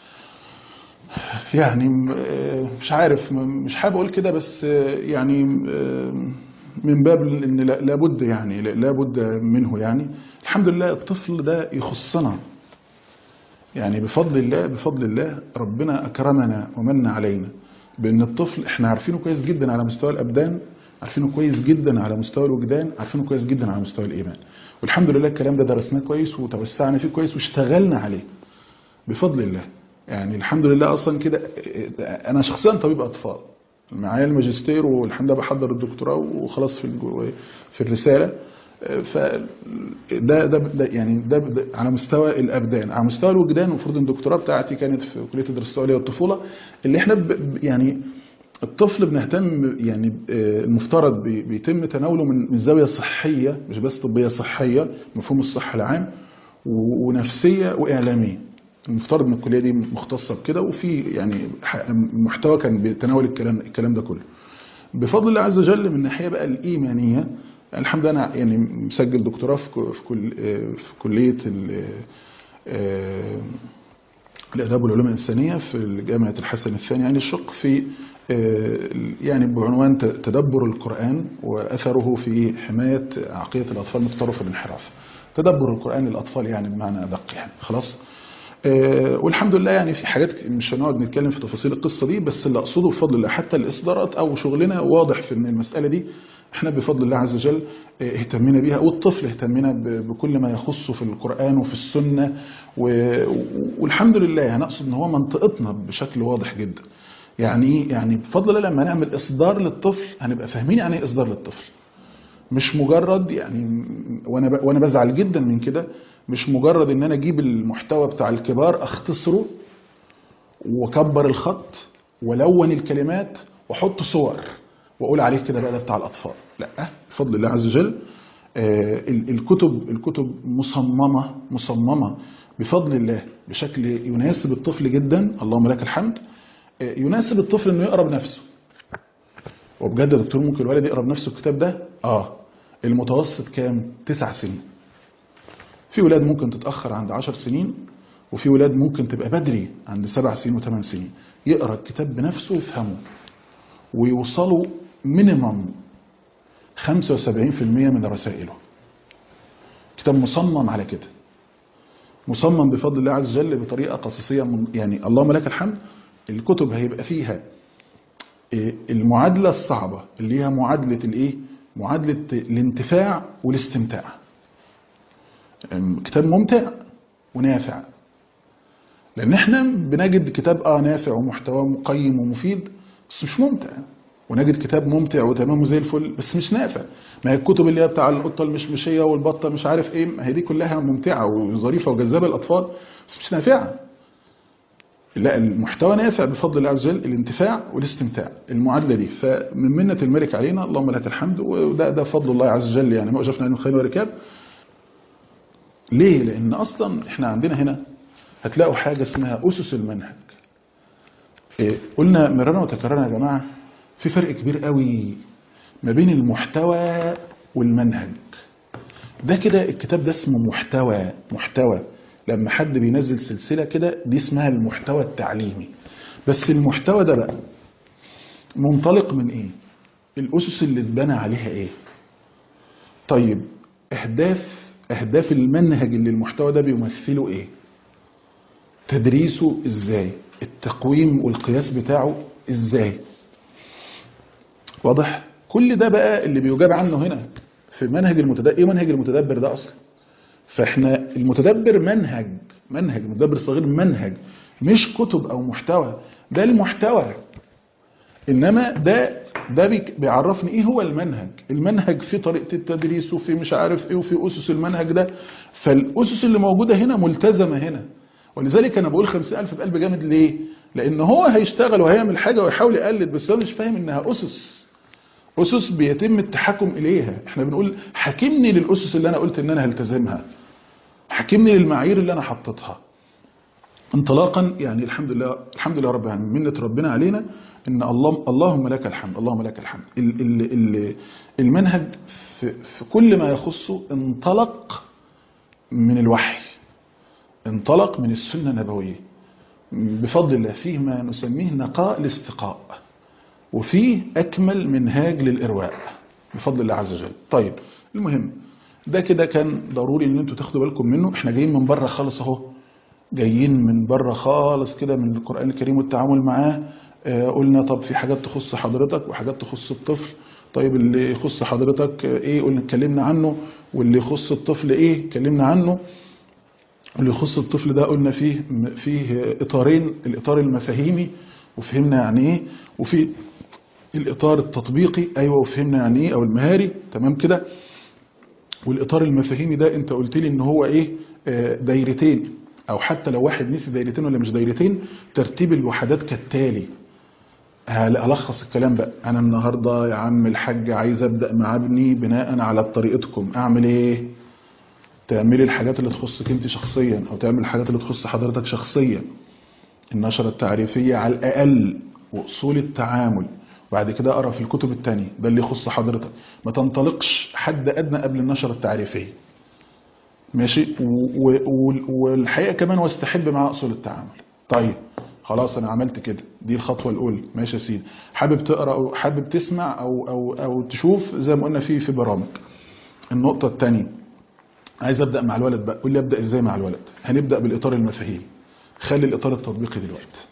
يعني م- آه، مش عارف م- مش حابب اقول كده بس آه، يعني آه، من باب ان لا- لابد يعني لا- لابد منه يعني الحمد لله الطفل ده يخصنا يعني بفضل الله بفضل الله ربنا اكرمنا ومن علينا بان الطفل احنا عارفينه كويس جدا على مستوى الابدان عارفينه كويس جدا على مستوى الوجدان عارفينه كويس جدا على مستوى الايمان والحمد لله الكلام ده درسناه كويس وتوسعنا فيه كويس واشتغلنا عليه بفضل الله يعني الحمد لله اصلا كده انا شخصيا طبيب اطفال معايا الماجستير والحمد لله بحضر الدكتوراه وخلاص في الجو- في الرساله ف ده ده ده يعني ده, ده على مستوى الابدان على مستوى الوجدان المفروض ان الدكتوراه بتاعتي كانت في كليه الدراسات العليا والطفوله اللي احنا ب ب- يعني الطفل بنهتم يعني آه، المفترض بي- بيتم تناوله من من زاويه صحيه مش بس طبيه صحيه مفهوم الصحه العام و- ونفسيه واعلاميه المفترض ان الكليه دي مختصه بكده وفي يعني ح- محتوى كان بيتناول الكلام الكلام ده كله بفضل الله عز وجل من الناحيه بقى الايمانيه الحمد لله انا يعني مسجل دكتوراه في ك- في كل آه، في كليه ال- آه، الاداب والعلوم الانسانيه في جامعه الحسن الثاني عين الشق في آه، يعني بعنوان ت- تدبر القران واثره في حمايه عقيده الاطفال من التطرف والانحراف تدبر القران للاطفال يعني بمعنى ادق يعني خلاص آه، والحمد لله يعني في حاجات مش هنقعد نتكلم في تفاصيل القصه دي بس اللي اقصده بفضل الله حتى الاصدارات او شغلنا واضح في ان المساله دي احنا بفضل الله عز وجل اه، اهتمينا بيها والطفل اهتمينا ب- بكل ما يخصه في القران وفي السنه و- والحمد لله هنقصد ان هو منطقتنا بشكل واضح جدا يعني ايه يعني بفضل الله لما نعمل اصدار للطفل هنبقى فاهمين يعني ايه اصدار للطفل مش مجرد يعني وانا ب- وانا بزعل جدا من كده مش مجرد ان انا اجيب المحتوى بتاع الكبار اختصره واكبر الخط والون الكلمات واحط صور واقول عليه كده بقى ده بتاع الاطفال لا بفضل الله عز وجل آه، ال- الكتب الكتب مصممه مصممه بفضل الله بشكل يناسب الطفل جدا اللهم لك الحمد آه، يناسب الطفل انه يقرا بنفسه وبجد يا دكتور ممكن الولد يقرا بنفسه الكتاب ده اه المتوسط كام تسع سنين في ولاد ممكن تتاخر عند عشر سنين وفي ولاد ممكن تبقى بدري عند سبع سنين وثمان سنين يقرا الكتاب بنفسه ويفهمه ويوصلوا مينيمم 75% من رسائله كتاب مصمم على كده مصمم بفضل الله عز وجل بطريقه قصصيه من يعني اللهم لك الحمد الكتب هيبقى فيها إيه، المعادله الصعبه اللي هي معادله الايه معادله الانتفاع والاستمتاع أم، كتاب ممتع ونافع لان احنا بنجد كتاب اه نافع ومحتواه مقيم ومفيد بس مش ممتع ونجد كتاب ممتع وتمامه زي الفل بس مش نافع ما هي الكتب اللي هي بتاع القطه المشمشيه والبطه مش عارف ايه ما هي دي كلها ممتعه وظريفه وجذابه للاطفال بس مش نافعه لا المحتوى نافع بفضل الله عز وجل الانتفاع والاستمتاع المعادله دي فمن منه الملك علينا اللهم لك الحمد وده ده فضل الله عز وجل يعني ما وجفنا من خير وركاب ليه لان اصلا احنا عندنا هنا هتلاقوا حاجه اسمها اسس المنهج إيه، قلنا مرارا وتكررنا يا جماعه في فرق كبير قوي ما بين المحتوى والمنهج ده كده الكتاب ده اسمه محتوى محتوى لما حد بينزل سلسلة كده دي اسمها المحتوى التعليمي بس المحتوى ده بقى منطلق من ايه الاسس اللي اتبنى عليها ايه طيب اهداف اهداف المنهج اللي المحتوى ده بيمثله ايه تدريسه ازاي التقويم والقياس بتاعه ازاي واضح كل ده بقى اللي بيجاب عنه هنا في منهج المتدبر ايه منهج المتدبر ده اصلا فاحنا المتدبر منهج منهج المتدبر الصغير منهج مش كتب او محتوى ده المحتوى انما ده ده بيك- بيعرفني ايه هو المنهج المنهج في طريقه التدريس وفي مش عارف ايه وفي اسس المنهج ده فالاسس اللي موجوده هنا ملتزمه هنا ولذلك انا بقول 50000 بقلب جامد ليه لان هو هيشتغل وهيعمل حاجه ويحاول يقلد بس هو مش فاهم انها اسس اسس بيتم التحكم اليها احنا بنقول حاكمني للاسس اللي انا قلت ان انا هلتزمها حاكمني للمعايير اللي انا حطيتها انطلاقا يعني الحمد لله الحمد لله رب العالمين منة ربنا علينا ان الله اللهم لك الحمد اللهم لك الحمد ال ال ال المنهج في, في كل ما يخصه انطلق من الوحي انطلق من السنة النبوية بفضل الله فيه ما نسميه نقاء الاستقاء وفيه أكمل منهاج للإرواء بفضل الله عز وجل طيب المهم ده كده كان ضروري ان انتوا تاخدوا بالكم منه احنا جايين من بره خالص اهو جايين من بره خالص كده من القرآن الكريم والتعامل معاه آه، قلنا طب في حاجات تخص حضرتك وحاجات تخص الطفل طيب اللي يخص حضرتك آه، ايه قلنا اتكلمنا عنه واللي يخص الطفل ايه اتكلمنا عنه اللي يخص الطفل ده قلنا فيه فيه اطارين الاطار المفاهيمي وفهمنا يعني ايه وفي الاطار التطبيقي ايوه وفهمنا يعني ايه او المهاري تمام كده والاطار المفاهيمي ده انت قلت لي ان هو ايه آه، دايرتين او حتى لو واحد نسي دايرتين ولا مش دايرتين ترتيب الوحدات كالتالي هل- الخص الكلام بقى انا النهارده يا عم الحاج عايز ابدا مع ابني بناء على طريقتكم اعمل ايه تعملي الحاجات اللي تخصك انت شخصيا او تعمل الحاجات اللي تخص حضرتك شخصيا النشرة التعريفية على الأقل وأصول التعامل بعد كده أقرأ في الكتب التانية ده اللي يخص حضرتك ما تنطلقش حد أدنى قبل النشرة التعريفية ماشي و- و- والحقيقة كمان واستحب مع أصول التعامل طيب خلاص أنا عملت كده دي الخطوة الأولى ماشي يا سيدي حابب تقرأ أو حابب تسمع أو, أو, أو تشوف زي ما قلنا في في برامج النقطة الثانية عايز ابدا مع الولد بقى قول لي ابدا ازاي مع الولد هنبدا بالاطار المفاهيمي خلي الاطار التطبيقي دلوقتي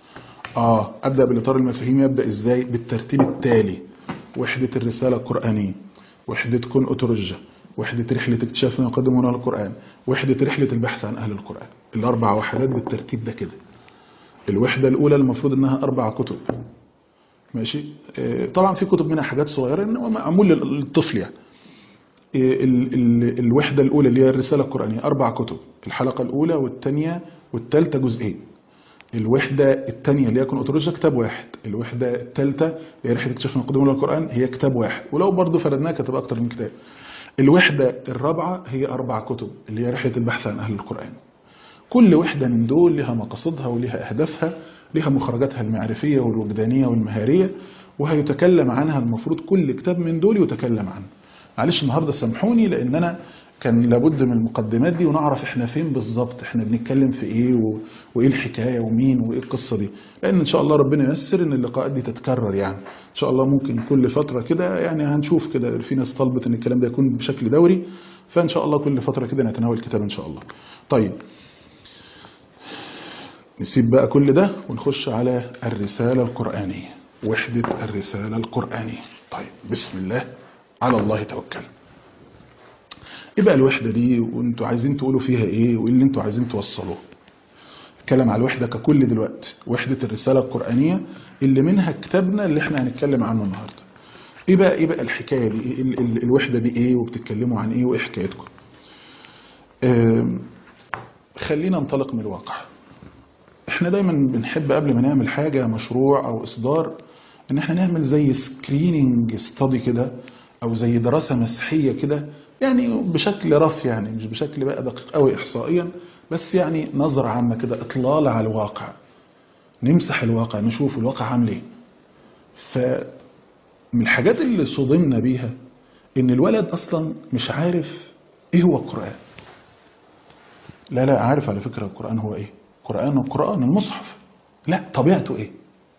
اه ابدا بالاطار المفاهيمي ابدا ازاي بالترتيب التالي وحده الرساله القرانيه وحده كن اترجه وحده رحله اكتشاف ما يقدمونه القران وحده رحله البحث عن اهل القران الاربع وحدات بالترتيب ده كده الوحده الاولى المفروض انها اربع كتب ماشي آه، طبعا في كتب منها حاجات صغيره انما معمول للطفل يعني ال- ال- الوحدة الأولى اللي هي الرسالة القرآنية أربع كتب الحلقة الأولى والثانية والثالثة جزئين الوحدة الثانية اللي هي كن أوتولوجيا كتاب واحد الوحدة الثالثة اللي هي رحلة اكتشاف من قدوم القرآن هي كتاب واحد ولو برضه فردناها كتب أكتر من كتاب الوحدة الرابعة هي أربع كتب اللي هي رحلة البحث عن أهل القرآن كل وحدة من دول لها مقاصدها ولها أهدافها لها مخرجاتها المعرفية والوجدانية والمهارية وهيتكلم عنها المفروض كل كتاب من دول يتكلم عنه معلش النهاردة سامحوني لأن أنا كان لابد من المقدمات دي ونعرف احنا فين بالظبط احنا بنتكلم في ايه و... وايه الحكاية ومين وايه القصة دي لان ان شاء الله ربنا ييسر ان اللقاءات دي تتكرر يعني ان شاء الله ممكن كل فترة كده يعني هنشوف كده في ناس طلبت ان الكلام ده يكون بشكل دوري فان شاء الله كل فترة كده نتناول كتاب ان شاء الله طيب نسيب بقى كل ده ونخش على الرسالة القرآنية وحدة الرسالة القرآنية طيب بسم الله على الله توكل ايه بقى الوحدة دي وانتوا عايزين تقولوا فيها ايه وايه اللي انتوا عايزين توصلوه اتكلم على الوحدة ككل دلوقتي وحدة الرسالة القرآنية اللي منها كتابنا اللي احنا هنتكلم عنه النهاردة ايه بقى ايه بقى الحكاية دي إيه ال- ال- الوحدة دي ايه وبتتكلموا عن ايه وايه حكايتكم آم، خلينا ننطلق من الواقع احنا دايما بنحب قبل ما نعمل حاجة مشروع او اصدار ان احنا نعمل زي سكريننج ستادي كده او زي دراسة مسحية كده يعني بشكل رف يعني مش بشكل بقى دقيق قوي احصائيا بس يعني نظرة عامة كده اطلال على الواقع نمسح الواقع نشوف الواقع عامل ايه فمن الحاجات اللي صدمنا بيها ان الولد اصلا مش عارف ايه هو القرآن لا لا عارف على فكرة القرآن هو ايه القرآن القرآن المصحف لا طبيعته ايه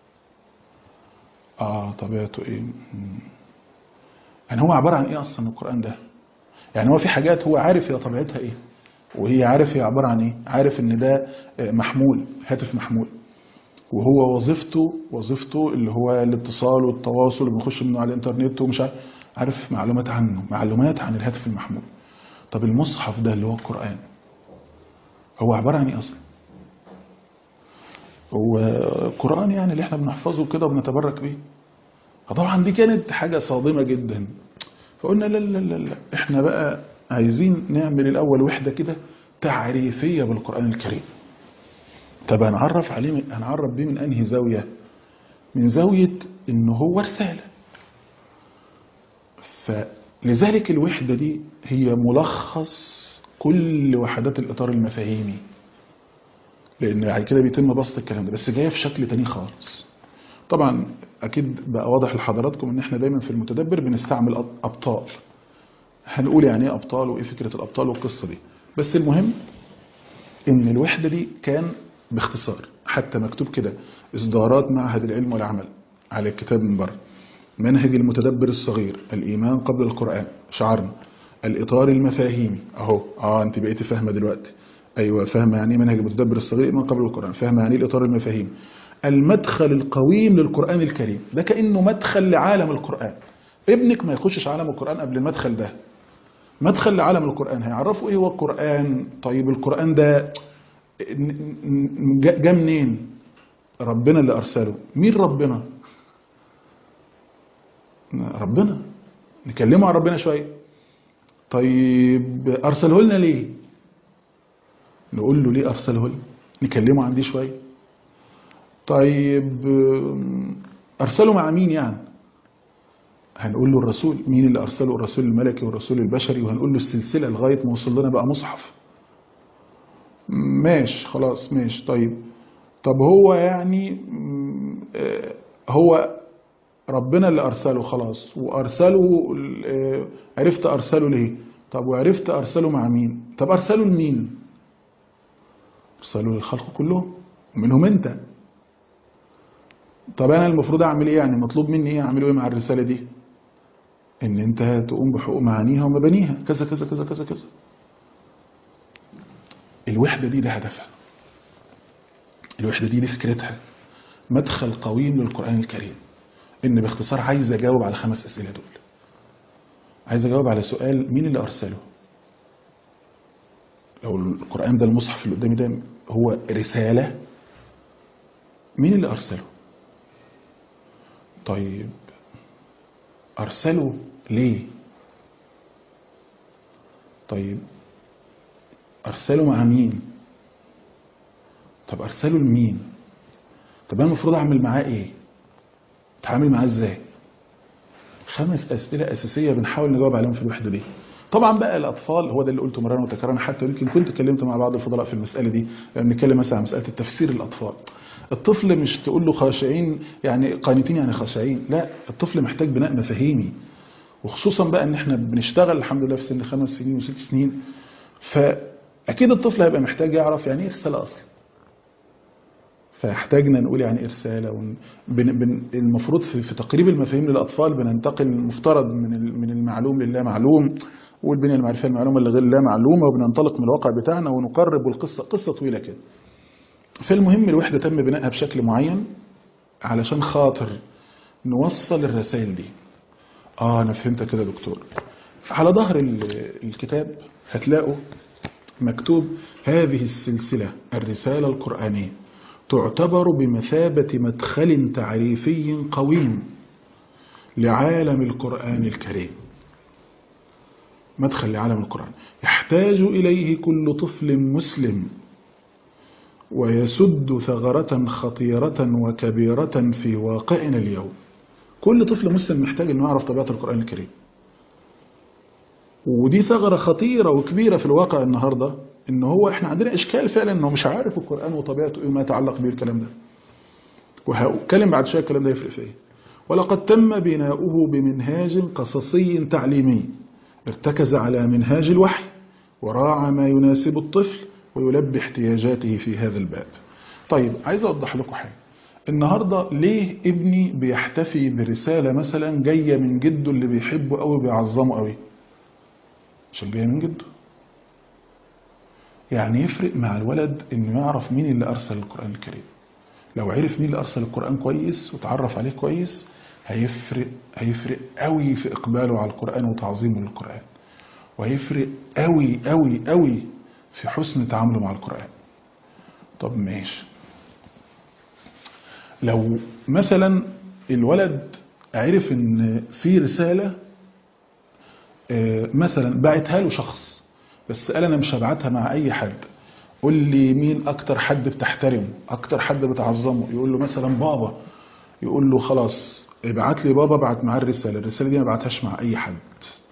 اه طبيعته ايه مم. يعني هو عبارة عن ايه اصلا القرآن ده يعني هو في حاجات هو عارف هي طبيعتها ايه وهي عارف هي عبارة عن ايه عارف ان ده آه، محمول هاتف محمول وهو وظيفته وظيفته اللي هو الاتصال والتواصل وبنخش منه على الانترنت ومش عارف- عارف معلومات عنه معلومات عن الهاتف المحمول طب المصحف ده اللي هو القرآن هو عبارة عن ايه اصلا هو القرآن يعني اللي احنا بنحفظه كده وبنتبرك بيه فطبعا دي كانت حاجة صادمة جدا فقلنا لا لا لا لا احنا بقى عايزين نعمل الأول وحدة كده تعريفية بالقرآن الكريم طب هنعرف عليه من- هنعرف بيه من أنهي زاوية من زاوية إن هو رسالة فلذلك الوحدة دي هي ملخص كل وحدات الإطار المفاهيمي لأن بعد كده بيتم بسط الكلام ده بس جاية في شكل تاني خالص طبعا أكيد بقى واضح لحضراتكم إن إحنا دايما في المتدبر بنستعمل أب- أبطال هنقول يعني إيه أبطال وإيه فكرة الأبطال والقصة دي بس المهم إن الوحدة دي كان باختصار حتى مكتوب كده إصدارات معهد العلم والعمل على الكتاب من بره منهج المتدبر الصغير الإيمان قبل القرآن شعرنا الإطار المفاهيمي أهو آه أنت بقيتي فاهمة دلوقتي أيوة فاهمة يعني إيه منهج المتدبر الصغير الإيمان قبل القرآن فاهمة يعني إيه الإطار المفاهيمي المدخل القويم للقرآن الكريم ده كأنه مدخل لعالم القرآن ابنك ما يخشش عالم القرآن قبل المدخل ده مدخل لعالم القرآن هيعرفوا ايه هو القرآن طيب القرآن ده ن- ن- جا جا منين ربنا اللي أرسله مين ربنا ربنا نكلمه عن ربنا شوية طيب أرسله لنا ليه نقول له ليه أرسله لنا نكلمه عن دي شوية طيب أم، أرسله مع مين يعني هنقول له الرسول مين اللي أرسله الرسول الملكي والرسول البشري وهنقول له السلسلة لغاية ما وصل لنا بقى مصحف ماشي خلاص ماشي طيب طب هو يعني مم، آه، هو ربنا اللي أرسله خلاص وأرسله آه، عرفت أرسله ليه طب وعرفت أرسله مع مين طب أرسله لمين أرسله للخلق كلهم ومنهم أنت طب أنا المفروض أعمل إيه يعني مطلوب مني إيه أعمل إيه مع الرسالة دي ان انت تقوم بحقوق معانيها ومبانيها كذا كذا كذا كذا كذا الوحدة دي ده هدفها الوحدة دي دي فكرتها مدخل قويم للقرآن الكريم ان باختصار عايز اجاوب على خمس اسئلة دول عايز اجاوب على سؤال مين اللي ارسله لو القرآن ده المصحف اللي قدامي ده هو رسالة مين اللي ارسله طيب أرسله ليه؟ طيب أرسله مع مين؟ طب أرسله لمين؟ طب أنا المفروض أعمل معاه إيه؟ أتعامل معاه إزاي؟ خمس أسئلة أساسية بنحاول نجاوب عليهم في الوحدة دي طبعا بقى الأطفال هو ده اللي قلته مرارا وتكرارا حتى يمكن كنت اتكلمت مع بعض الفضلاء في المسألة دي لما بنتكلم مثلا عن مسألة التفسير للأطفال الطفل مش تقول له خاشعين يعني قانتين يعني خاشعين لا الطفل محتاج بناء مفاهيمي وخصوصا بقى ان احنا بنشتغل الحمد لله في سن خمس سنين وست سنين فاكيد الطفل هيبقى محتاج يعرف يعني ايه رساله اصلا فاحتاجنا نقول يعني ايه رساله ون... بن... بن... المفروض في... في تقريب المفاهيم للاطفال بننتقل المفترض من ال... من المعلوم لله معلوم والبنيه المعرفيه المعلومه اللي غير لا معلومه وبننطلق من الواقع بتاعنا ونقرب والقصه قصه طويله كده فالمهم الوحده تم بنائها بشكل معين علشان خاطر نوصل الرسائل دي اه انا فهمت كده يا دكتور على ظهر ال- الكتاب هتلاقوا مكتوب هذه السلسلة الرسالة القرآنية تعتبر بمثابة مدخل تعريفي قويم لعالم القرآن الكريم مدخل لعالم القرآن يحتاج إليه كل طفل مسلم ويسد ثغرة خطيرة وكبيرة في واقعنا اليوم كل طفل مسلم محتاج انه يعرف طبيعة القرآن الكريم ودي ثغرة خطيرة وكبيرة في الواقع النهاردة ان هو احنا عندنا اشكال فعلا انه مش عارف القرآن وطبيعته ايه وما يتعلق به الكلام ده وهتكلم بعد شوية الكلام ده يفرق في ايه ولقد تم بناؤه بمنهاج قصصي تعليمي ارتكز على منهاج الوحي وراعى ما يناسب الطفل ويلبي احتياجاته في هذا الباب طيب عايز اوضح لكم حاجه النهارده ليه ابني بيحتفي برساله مثلا جايه من جده اللي بيحبه قوي وبيعظمه قوي عشان جايه من جده يعني يفرق مع الولد انه يعرف مين اللي ارسل القران الكريم لو عرف مين اللي ارسل القران كويس وتعرف عليه كويس هيفرق هيفرق قوي في اقباله على القران وتعظيمه للقران وهيفرق قوي قوي قوي في حسن تعامله مع القران طب ماشي لو مثلا الولد عرف ان في رساله آه، مثلا بعتها له شخص بس قال انا مش هبعتها مع اي حد قول لي مين اكتر حد بتحترمه اكتر حد بتعظمه يقول له مثلا بابا يقول له خلاص ابعت لي بابا ابعت معاه الرساله الرساله دي ما ابعتهاش مع اي حد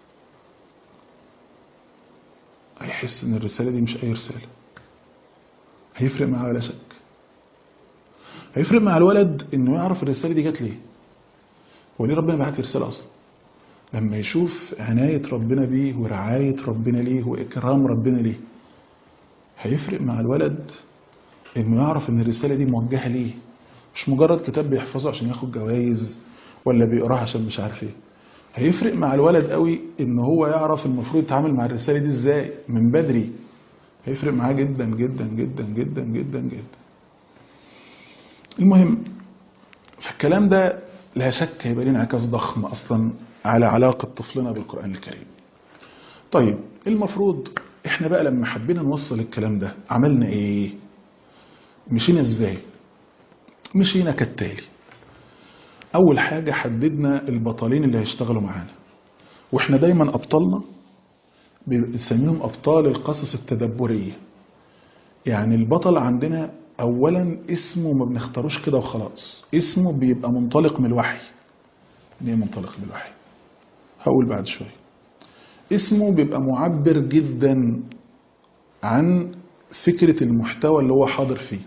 هيحس ان الرساله دي مش اي رساله هيفرق معاه ولا شك هيفرق مع الولد انه يعرف الرساله دي جت ليه هو ليه ربنا بعت لي رساله اصلا لما يشوف عنايه ربنا بيه ورعايه ربنا ليه واكرام ربنا ليه هيفرق مع الولد انه يعرف ان الرساله دي موجهه ليه مش مجرد كتاب بيحفظه عشان ياخد جوائز ولا بيقراه عشان مش عارف ايه هيفرق مع الولد قوي ان هو يعرف المفروض يتعامل مع الرساله دي ازاي من بدري هيفرق معاه جدا جدا جدا جدا جدا جدا المهم فالكلام ده لا شك هيبقى ليه انعكاس ضخم اصلا على علاقه طفلنا بالقران الكريم طيب المفروض احنا بقى لما حبينا نوصل الكلام ده عملنا ايه مشينا ازاي مشينا كالتالي اول حاجه حددنا البطلين اللي هيشتغلوا معانا واحنا دايما ابطالنا بنسميهم ابطال القصص التدبريه يعني البطل عندنا اولا اسمه ما بنختاروش كده وخلاص اسمه بيبقى منطلق من الوحي ليه منطلق من الوحي هقول بعد شويه اسمه بيبقى معبر جدا عن فكرة المحتوى اللي هو حاضر فيه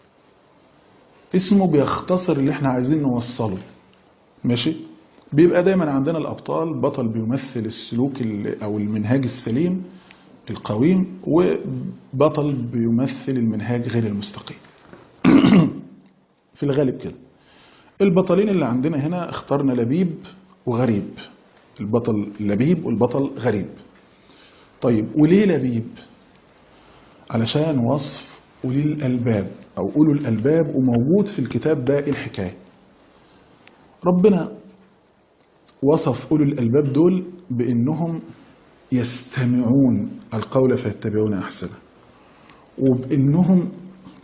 اسمه بيختصر اللي احنا عايزين نوصله ماشي بيبقى دايما عندنا الأبطال بطل بيمثل السلوك ال- أو المنهاج السليم القويم وبطل بيمثل المنهاج غير المستقيم في الغالب كده البطلين اللي عندنا هنا اخترنا لبيب وغريب البطل لبيب والبطل غريب طيب وليه لبيب علشان وصف أولي الألباب أو أولو الألباب وموجود في الكتاب ده إيه الحكاية ربنا وصف أولو الألباب دول بأنهم يستمعون القول فيتبعون أحسنه وبأنهم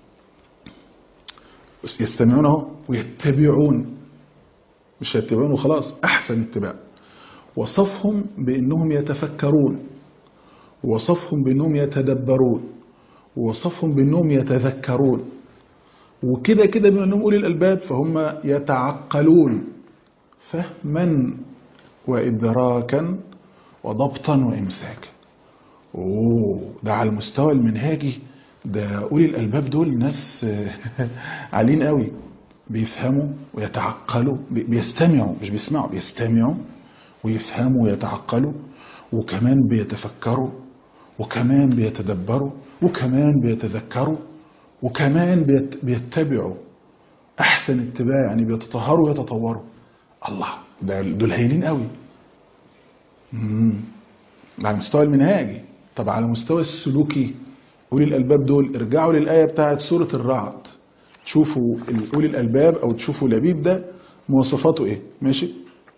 يستمعون اهو ويتبعون مش يتبعون وخلاص أحسن اتباع وصفهم بأنهم يتفكرون وصفهم بأنهم يتدبرون ووصفهم بأنهم يتذكرون وكده كده بما أنهم أولي الألباب فهم يتعقلون فهما وإدراكا وضبطا وإمساكا أوه ده على المستوى المنهاجي ده أولي الألباب دول ناس عاليين قوي بيفهموا ويتعقلوا بي- بيستمعوا مش بيسمعوا بيستمعوا ويفهموا ويتعقلوا وكمان بيتفكروا وكمان بيتدبروا وكمان بيتذكروا وكمان بيت بيتبعوا احسن اتباع يعني بيتطهروا ويتطوروا الله ده دول هايلين قوي امم ده على المستوى المنهاجي طب على المستوى السلوكي اولي الالباب دول ارجعوا للايه بتاعت سوره الرعد تشوفوا ال- اولي الالباب او تشوفوا لبيب ده مواصفاته ايه ماشي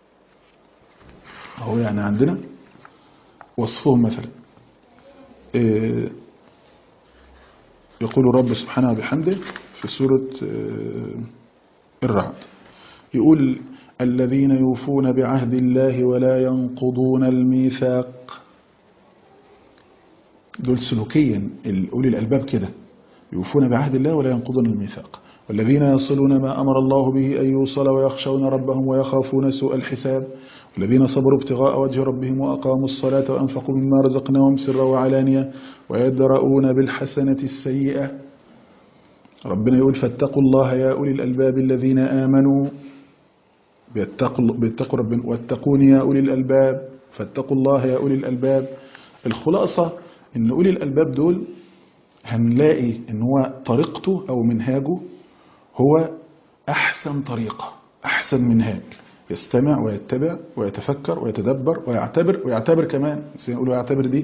اهو يعني عندنا وصفهم مثلا إيه يقول رب سبحانه وبحمده في سورة آه، الرعد يقول الذين يوفون بعهد الله ولا ينقضون الميثاق دول سلوكيا ال- أولي الألباب كده يوفون بعهد الله ولا ينقضون الميثاق والذين يصلون ما أمر الله به أن يوصل ويخشون ربهم ويخافون سوء الحساب والذين صبروا ابتغاء وجه ربهم وأقاموا الصلاة وأنفقوا مما رزقناهم سرا وعلانية ويدرؤون بالحسنة السيئة ربنا يقول فاتقوا الله يا أولي الألباب الذين آمنوا بيتقوا, بيتقوا ربنا واتقون يا أولي الألباب فاتقوا الله يا أولي الألباب الخلاصة إن أولي الألباب دول هنلاقي إن هو طريقته أو منهاجه هو أحسن طريقة أحسن منهاج يستمع ويتبع ويتفكر ويتدبر ويعتبر ويعتبر كمان نقول ويعتبر دي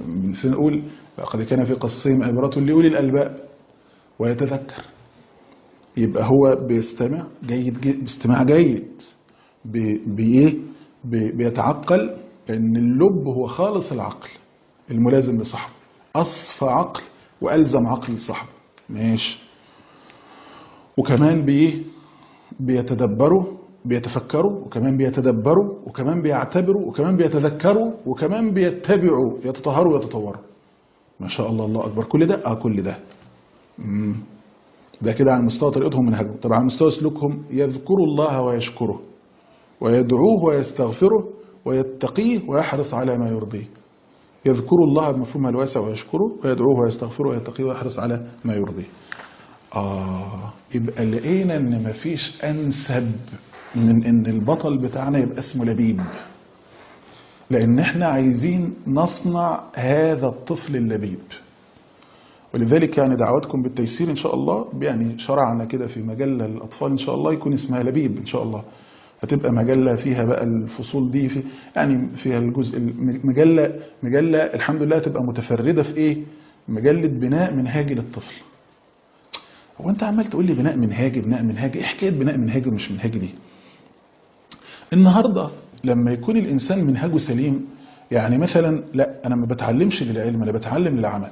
نقول لقد كان في قصهم عبرة لأولي الألباب ويتذكر يبقى هو بيستمع جيد, جيد باستماع جيد بي- بايه بي- بيتعقل لان اللب هو خالص العقل الملازم لصاحبه اصفى عقل والزم عقل لصاحبه ماشي وكمان بايه بيتدبروا بيتفكروا وكمان بيتدبروا وكمان بيعتبروا وكمان بيتذكروا وكمان بيتبعوا يتطهروا ويتطوروا ما شاء الله الله اكبر كل ده اه كل ده مم. ده كده على مستوى طريقتهم منهجهم طبعا على مستوى سلوكهم يذكروا الله ويشكره ويدعوه ويستغفره ويتقيه ويحرص على ما يرضيه يذكر الله بمفهومها الواسع ويشكره ويدعوه ويستغفره ويتقيه ويحرص على ما يرضيه آه يبقى لقينا إن مفيش أنسب من إن البطل بتاعنا يبقى اسمه لبيب لأن إحنا عايزين نصنع هذا الطفل اللبيب ولذلك يعني دعواتكم بالتيسير إن شاء الله يعني شرعنا كده في مجلة للأطفال إن شاء الله يكون اسمها لبيب إن شاء الله هتبقى مجلة فيها بقى الفصول دي في يعني فيها الجزء مجلة مجلة الحمد لله تبقى متفردة في إيه؟ مجلة بناء منهاجي للطفل هو انت عمال تقول لي بناء منهاجي بناء منهاجي ايه حكايه بناء منهاجي ومش منهاجي دي النهارده لما يكون الانسان منهجه سليم يعني مثلا لا انا ما بتعلمش للعلم انا بتعلم للعمل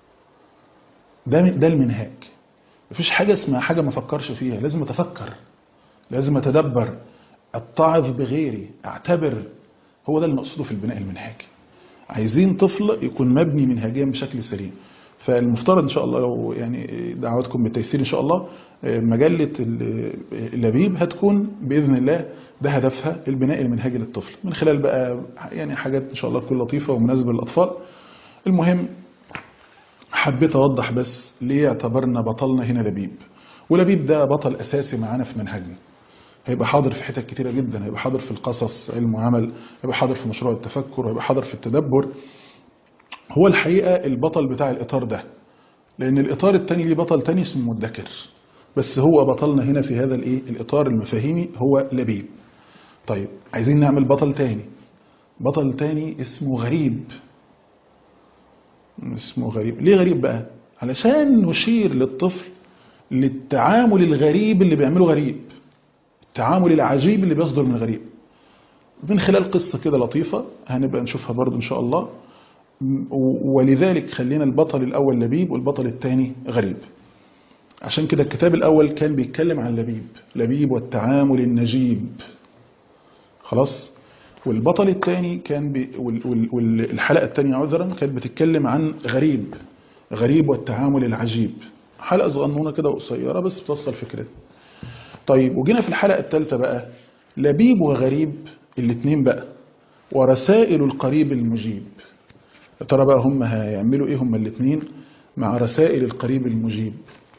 ده ده المنهاج مفيش حاجه اسمها حاجه ما افكرش فيها لازم اتفكر لازم اتدبر اتعظ بغيري اعتبر هو ده اللي نقصده في البناء المنهاجي عايزين طفل يكون مبني منهجيا بشكل سليم فالمفترض ان شاء الله لو يعني دعواتكم بالتيسير ان شاء الله مجله اللبيب هتكون باذن الله ده هدفها البناء المنهجي للطفل من خلال بقى يعني حاجات ان شاء الله تكون لطيفه ومناسبه للاطفال المهم حبيت اوضح بس ليه اعتبرنا بطلنا هنا لبيب ولبيب ده بطل اساسي معانا في منهجنا هيبقى حاضر في حتت كتيره جدا هيبقى حاضر في القصص علم وعمل هيبقى حاضر في مشروع التفكر هيبقى حاضر في التدبر هو الحقيقة البطل بتاع الإطار ده لأن الإطار التاني ليه بطل تاني اسمه مدكر بس هو بطلنا هنا في هذا الإيه الإطار المفاهيمي هو لبيب طيب عايزين نعمل بطل تاني بطل تاني اسمه غريب اسمه غريب ليه غريب بقى علشان نشير للطفل للتعامل الغريب اللي بيعمله غريب التعامل العجيب اللي بيصدر من غريب من خلال قصة كده لطيفة هنبقى نشوفها برضو إن شاء الله ولذلك خلينا البطل الأول لبيب والبطل الثاني غريب عشان كده الكتاب الأول كان بيتكلم عن لبيب لبيب والتعامل النجيب خلاص والبطل الثاني كان بي والحلقة الثانية عذرا كانت بتتكلم عن غريب غريب والتعامل العجيب حلقة صغنونة كده وقصيرة بس بتوصل فكرة طيب وجينا في الحلقة الثالثة بقى لبيب وغريب الاثنين بقى ورسائل القريب المجيب يا ترى بقى هم هيعملوا ايه هم الاثنين مع رسائل القريب المجيب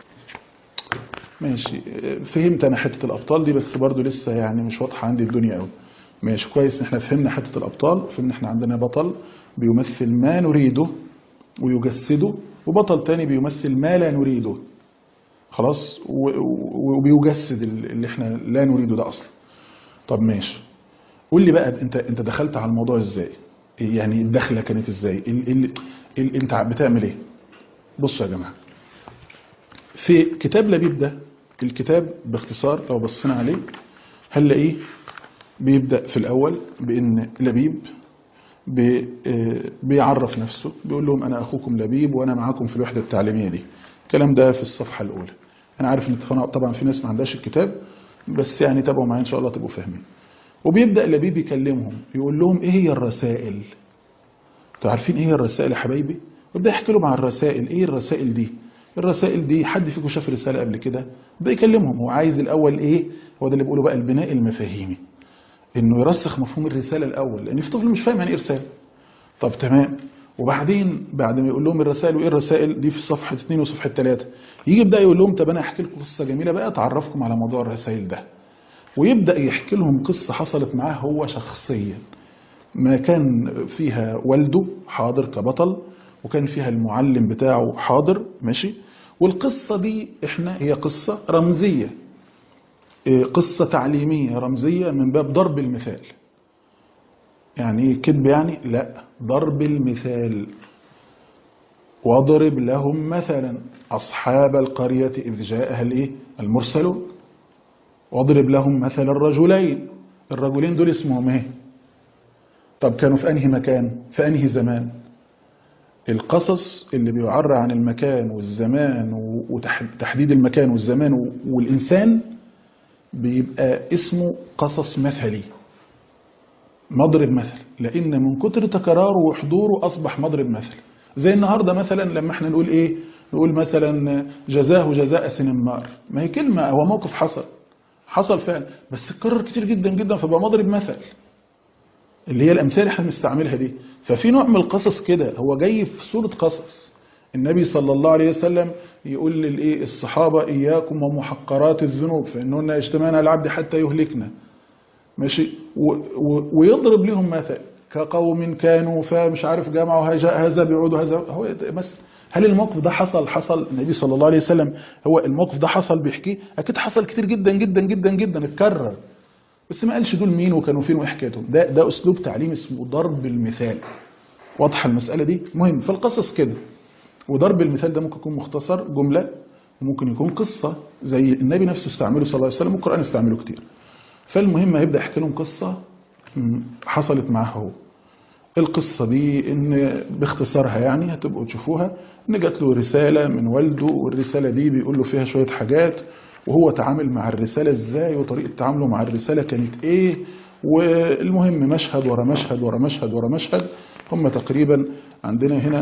ماشي فهمت انا حته الابطال دي بس برضو لسه يعني مش واضحه عندي الدنيا قوي ماشي كويس ان احنا فهمنا حته الابطال فهمنا احنا عندنا بطل بيمثل ما نريده ويجسده وبطل تاني بيمثل ما لا نريده خلاص وبيجسد اللي احنا لا نريده ده اصلا طب ماشي قول لي بقى انت انت دخلت على الموضوع ازاي يعني الدخله كانت ازاي ال ال ال انت بتعمل ايه بصوا يا جماعه في كتاب لبيب ده الكتاب باختصار لو بصينا عليه هنلاقيه بيبدا في الاول بان لبيب بي بيعرف نفسه بيقول لهم انا اخوكم لبيب وانا معاكم في الوحده التعليميه دي الكلام ده في الصفحه الاولى انا عارف ان طبعا في ناس ما عندهاش الكتاب بس يعني تابعوا معايا ان شاء الله تبقوا فاهمين وبيبدأ لبيب يكلمهم يقول لهم ايه هي الرسائل انتوا عارفين ايه هي الرسائل يا حبايبي ويبدأ يحكي لهم عن الرسائل ايه الرسائل دي الرسائل دي حد فيكم شاف رسالة قبل كده بدأ يكلمهم هو عايز الأول ايه هو ده اللي بيقولوا بقى البناء المفاهيمي انه يرسخ مفهوم الرسالة الأول لأن في طفل مش فاهم يعني ايه رسالة طب تمام وبعدين بعد ما يقول لهم الرسائل وايه الرسائل دي في صفحة 2 وصفحة 3 يجي يبدأ يقول لهم طب انا احكي لكم قصة جميلة بقى تعرفكم على موضوع الرسائل ده ويبدأ يحكي لهم قصة حصلت معاه هو شخصيا ما كان فيها والده حاضر كبطل وكان فيها المعلم بتاعه حاضر ماشي والقصة دي احنا هي قصة رمزية قصة تعليمية رمزية من باب ضرب المثال يعني ايه كذب يعني لا ضرب المثال واضرب لهم مثلا أصحاب القرية إذ جاءها الإيه؟ المرسلون واضرب لهم مثل الرجلين الرجلين دول اسمهم ايه طب كانوا في انهي مكان في انهي زمان القصص اللي بيعرى عن المكان والزمان وتحديد المكان والزمان والإنسان بيبقى اسمه قصص مثلي مضرب مثل لأن من كتر تكراره وحضوره أصبح مضرب مثل زي النهاردة مثلا لما احنا نقول ايه نقول مثلا جزاه جزاء سنمار ما هي كلمة هو موقف حصل حصل فعلا بس اتكرر كتير جدا جدا فبقى مضرب مثل اللي هي الأمثال اللي احنا بنستعملها دي ففي نوع من القصص كده هو جاي في صورة قصص النبي صلى الله عليه وسلم يقول للايه الصحابة إياكم ومحقرات الذنوب فإنهن يجتمعن على العبد حتى يهلكنا ماشي و و ويضرب لهم مثل كقوم كانوا فمش عارف جمعوا هذا بيعود هذا هو مثلا هل الموقف ده حصل حصل النبي صلى الله عليه وسلم هو الموقف ده حصل بيحكيه اكيد حصل كتير جدا جدا جدا جدا اتكرر بس ما قالش دول مين وكانوا فين وايه حكايتهم ده ده اسلوب تعليم اسمه ضرب المثال واضحه المساله دي مهم فالقصص كده وضرب المثال ده ممكن يكون مختصر جمله وممكن يكون قصه زي النبي نفسه استعمله صلى الله عليه وسلم والقران استعمله كتير فالمهم هيبدا يحكي لهم قصه حصلت معاه هو القصة دي إن باختصارها يعني هتبقوا تشوفوها إن جات له رسالة من والده والرسالة دي بيقول له فيها شوية حاجات وهو تعامل مع الرسالة إزاي وطريقة تعامله مع الرسالة كانت إيه والمهم مشهد ورا مشهد ورا مشهد ورا مشهد هم تقريبا عندنا هنا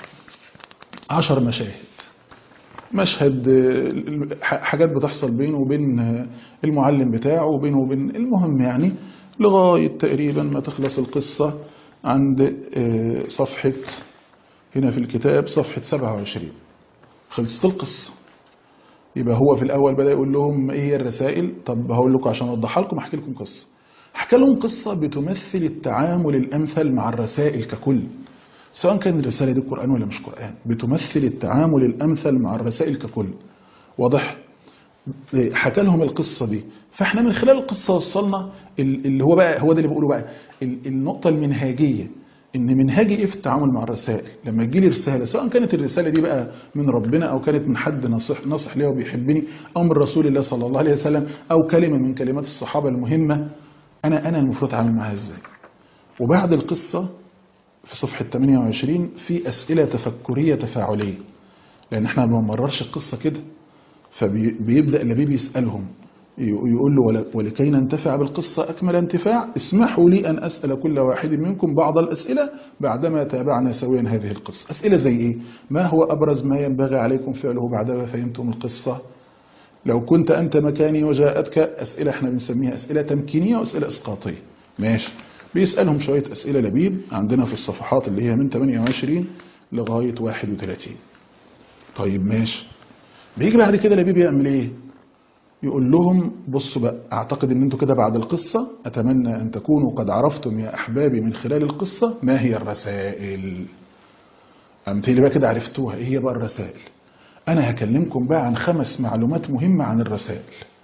عشر مشاهد مشهد حاجات بتحصل بينه وبين المعلم بتاعه وبينه وبين المهم يعني لغاية تقريبا ما تخلص القصة عند صفحة هنا في الكتاب صفحة 27 خلصت القصة يبقى هو في الأول بدأ يقول لهم إيه هي الرسائل طب هقول لكم عشان أوضحها لكم أحكي لكم قصة حكى لهم قصة بتمثل التعامل الأمثل مع الرسائل ككل سواء كان الرسالة دي قرآن ولا مش قرآن بتمثل التعامل الأمثل مع الرسائل ككل واضح حكى لهم القصة دي فاحنا من خلال القصة وصلنا اللي هو بقى هو ده اللي بقوله بقى النقطة المنهاجية ان منهاجي ايه في التعامل مع الرسائل لما تجي لي رسالة سواء كانت الرسالة دي بقى من ربنا او كانت من حد نصح نصح ليا وبيحبني او من رسول الله صلى الله عليه وسلم او كلمة من كلمات الصحابة المهمة انا انا المفروض اتعامل معاها ازاي وبعد القصة في صفحة 28 في اسئلة تفكرية تفاعلية لان احنا ما بنمررش القصة كده فبيبدأ اللبيب يسألهم يقول له ولكي ننتفع بالقصة أكمل انتفاع اسمحوا لي أن أسأل كل واحد منكم بعض الأسئلة بعدما تابعنا سويا هذه القصة أسئلة زي إيه؟ ما هو أبرز ما ينبغي عليكم فعله بعدما فهمتم القصة لو كنت أنت مكاني وجاءتك أسئلة احنا بنسميها أسئلة تمكينية وأسئلة إسقاطية ماشي بيسألهم شوية أسئلة لبيب عندنا في الصفحات اللي هي من 28 لغاية 31 طيب ماشي بيجي بعد كده لبيب يعمل ايه يقول لهم بصوا بقى اعتقد ان انتوا كده بعد القصة اتمنى ان تكونوا قد عرفتم يا احبابي من خلال القصة ما هي الرسائل امثلي بقى كده عرفتوها ايه هي بقى الرسائل انا هكلمكم بقى عن خمس معلومات مهمة عن الرسائل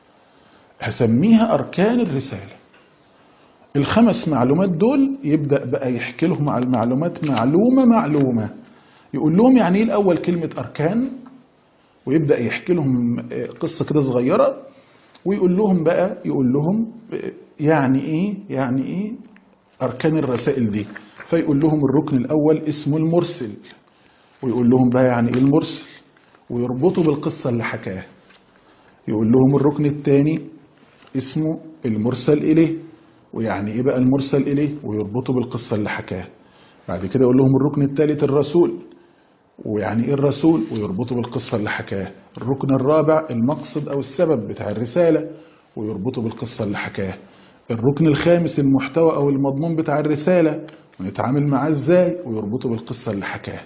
هسميها اركان الرسالة الخمس معلومات دول يبدأ بقى يحكي لهم على المعلومات معلومة معلومة يقول لهم يعني ايه الاول كلمة اركان ويبدأ يحكي لهم قصة كده صغيرة ويقول لهم بقى يقول لهم يعني ايه يعني ايه اركان الرسائل دي فيقول لهم الركن الاول اسمه المرسل ويقول لهم بقى يعني ايه المرسل ويربطه بالقصة اللي حكاها يقول لهم الركن الثاني اسمه المرسل اليه ويعني ايه بقى المرسل اليه ويربطه بالقصة اللي حكاها بعد كده يقول لهم الركن الثالث الرسول ويعني ايه الرسول ويربطه بالقصة اللي حكاها الركن الرابع المقصد او السبب بتاع الرسالة ويربطه بالقصة اللي حكاها الركن الخامس المحتوى او المضمون بتاع الرسالة ونتعامل معاه ازاي ويربطه بالقصة اللي حكاها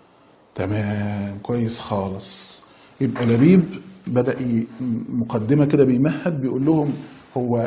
تمام كويس خالص يبقى لبيب بدأ مقدمة كده بيمهد بيقول لهم هو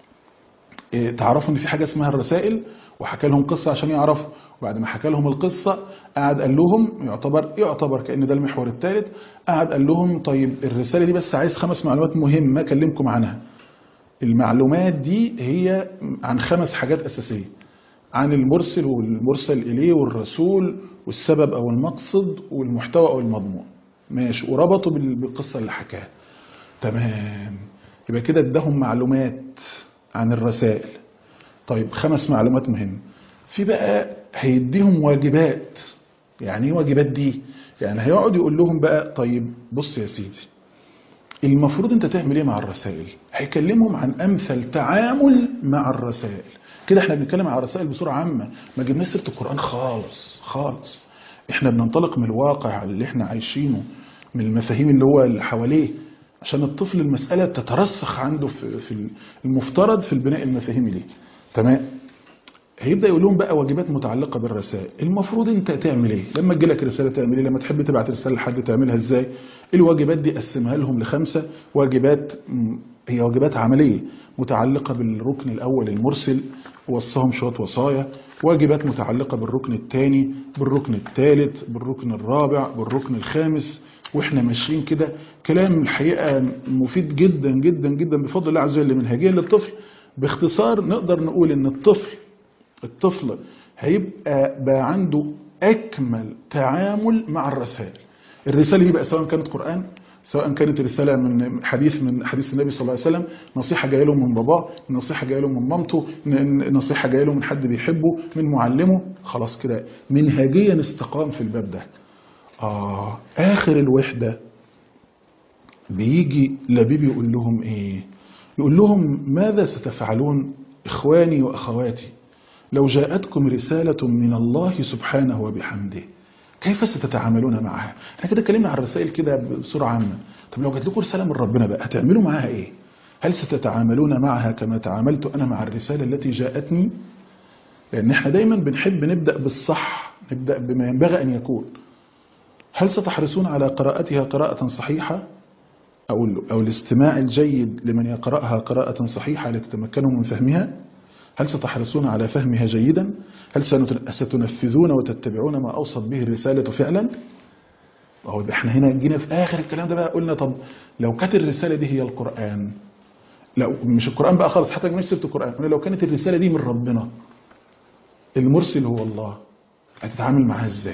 إيه تعرفوا ان في حاجة اسمها الرسائل وحكى لهم قصة عشان يعرفوا وبعد ما حكى لهم القصة قعد قال لهم يعتبر يعتبر كأن ده المحور الثالث قعد قال لهم طيب الرسالة دي بس عايز خمس معلومات مهمة أكلمكم عنها المعلومات دي هي عن خمس حاجات أساسية عن المرسل والمرسل إليه والرسول والسبب أو المقصد والمحتوى أو المضمون ماشي وربطوا بال- بالقصة اللي حكاها تمام يبقى كده اداهم معلومات عن الرسائل طيب خمس معلومات مهمة في بقى هيديهم واجبات يعني ايه واجبات دي يعني هيقعد يقول لهم بقى طيب بص يا سيدي المفروض انت تعمل ايه مع الرسائل هيكلمهم عن امثل تعامل مع الرسائل كده احنا بنتكلم على الرسائل بصوره عامه ما جبناش سيره القران خالص خالص احنا بننطلق من الواقع اللي احنا عايشينه من المفاهيم اللي هو اللي حواليه عشان الطفل المساله تترسخ عنده في في المفترض في البناء المفاهيمي ليه تمام هيبدا يقول لهم بقى واجبات متعلقه بالرسائل المفروض انت تعمل ايه لما تجي لك رساله تعمل ايه لما تحب تبعت رساله لحد تعملها ازاي الواجبات دي قسمها لهم لخمسه واجبات م، هي واجبات عمليه متعلقه بالركن الاول المرسل وصاهم شويه وصايا واجبات متعلقه بالركن الثاني بالركن الثالث بالركن الرابع بالركن الخامس واحنا ماشيين كده كلام الحقيقه مفيد جدا جدا جدا بفضل الله عز وجل منهجيا للطفل باختصار نقدر نقول ان الطفل الطفل هيبقى بقى عنده اكمل تعامل مع الرسائل الرساله دي بقى سواء كانت قران سواء كانت رساله من حديث من حديث النبي صلى الله عليه وسلم نصيحه جايه له من باباه نصيحه جايه له من مامته ن- نصيحه جايه له من حد بيحبه من معلمه خلاص كده منهجيا استقام في الباب ده اه اخر الوحده بيجي لبيب يقول لهم ايه يقول لهم ماذا ستفعلون اخواني واخواتي لو جاءتكم رسالة من الله سبحانه وبحمده كيف ستتعاملون معها احنا كده اتكلمنا عن الرسائل كده بصورة عامة طب لو جات لكم رسالة من ربنا بقى هتعملوا معاها ايه هل ستتعاملون معها كما تعاملت انا مع الرسالة التي جاءتني لان احنا دايما بنحب نبدأ بالصح نبدأ بما ينبغي ان يكون هل ستحرصون على قراءتها قراءة صحيحة أو أو الاستماع الجيد لمن يقرأها قراءة صحيحة لتتمكنوا من فهمها؟ هل ستحرصون على فهمها جيدا؟ هل سنت- ستنفذون وتتبعون ما أوصت به الرسالة فعلا؟ أهو يبقى احنا هنا جينا في آخر الكلام ده بقى قلنا طب لو كانت الرسالة دي هي القرآن لا مش القرآن بقى خالص حتى مش سيرة القرآن قلنا لو كانت الرسالة دي من ربنا المرسل هو الله هتتعامل معاها ازاي؟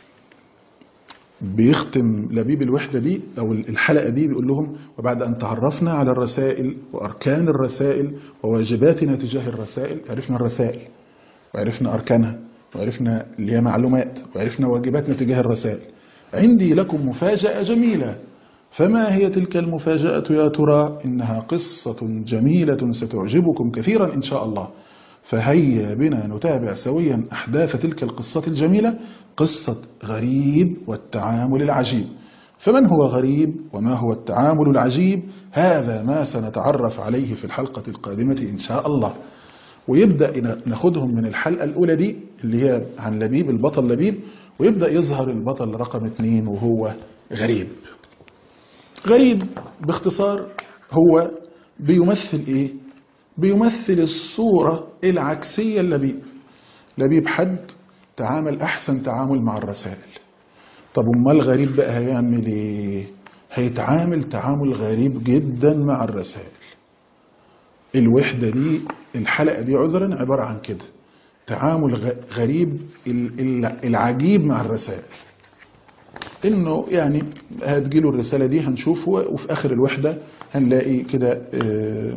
بيختم لبيب الوحدة دي أو الحلقة دي بيقول لهم وبعد أن تعرفنا على الرسائل وأركان الرسائل وواجباتنا تجاه الرسائل عرفنا الرسائل وعرفنا أركانها وعرفنا اللي هي معلومات وعرفنا واجباتنا تجاه الرسائل عندي لكم مفاجأة جميلة فما هي تلك المفاجأة يا ترى إنها قصة جميلة ستعجبكم كثيرا إن شاء الله فهيا بنا نتابع سويا أحداث تلك القصة الجميلة قصة غريب والتعامل العجيب فمن هو غريب وما هو التعامل العجيب هذا ما سنتعرف عليه في الحلقة القادمة إن شاء الله ويبدأ ناخدهم من الحلقة الأولى دي اللي هي عن لبيب البطل لبيب ويبدأ يظهر البطل رقم اثنين وهو غريب غريب باختصار هو بيمثل ايه بيمثل الصورة العكسية للبيب لبيب حد تعامل احسن تعامل مع الرسائل طب امال الغريب بقى هيعمل ايه هيتعامل تعامل غريب جدا مع الرسائل الوحدة دي الحلقة دي عذرا عبارة عن كده تعامل غ- غريب ال- ال- العجيب مع الرسائل انه يعني هتجيله الرسالة دي هنشوفه وفي اخر الوحدة هنلاقي كده آه،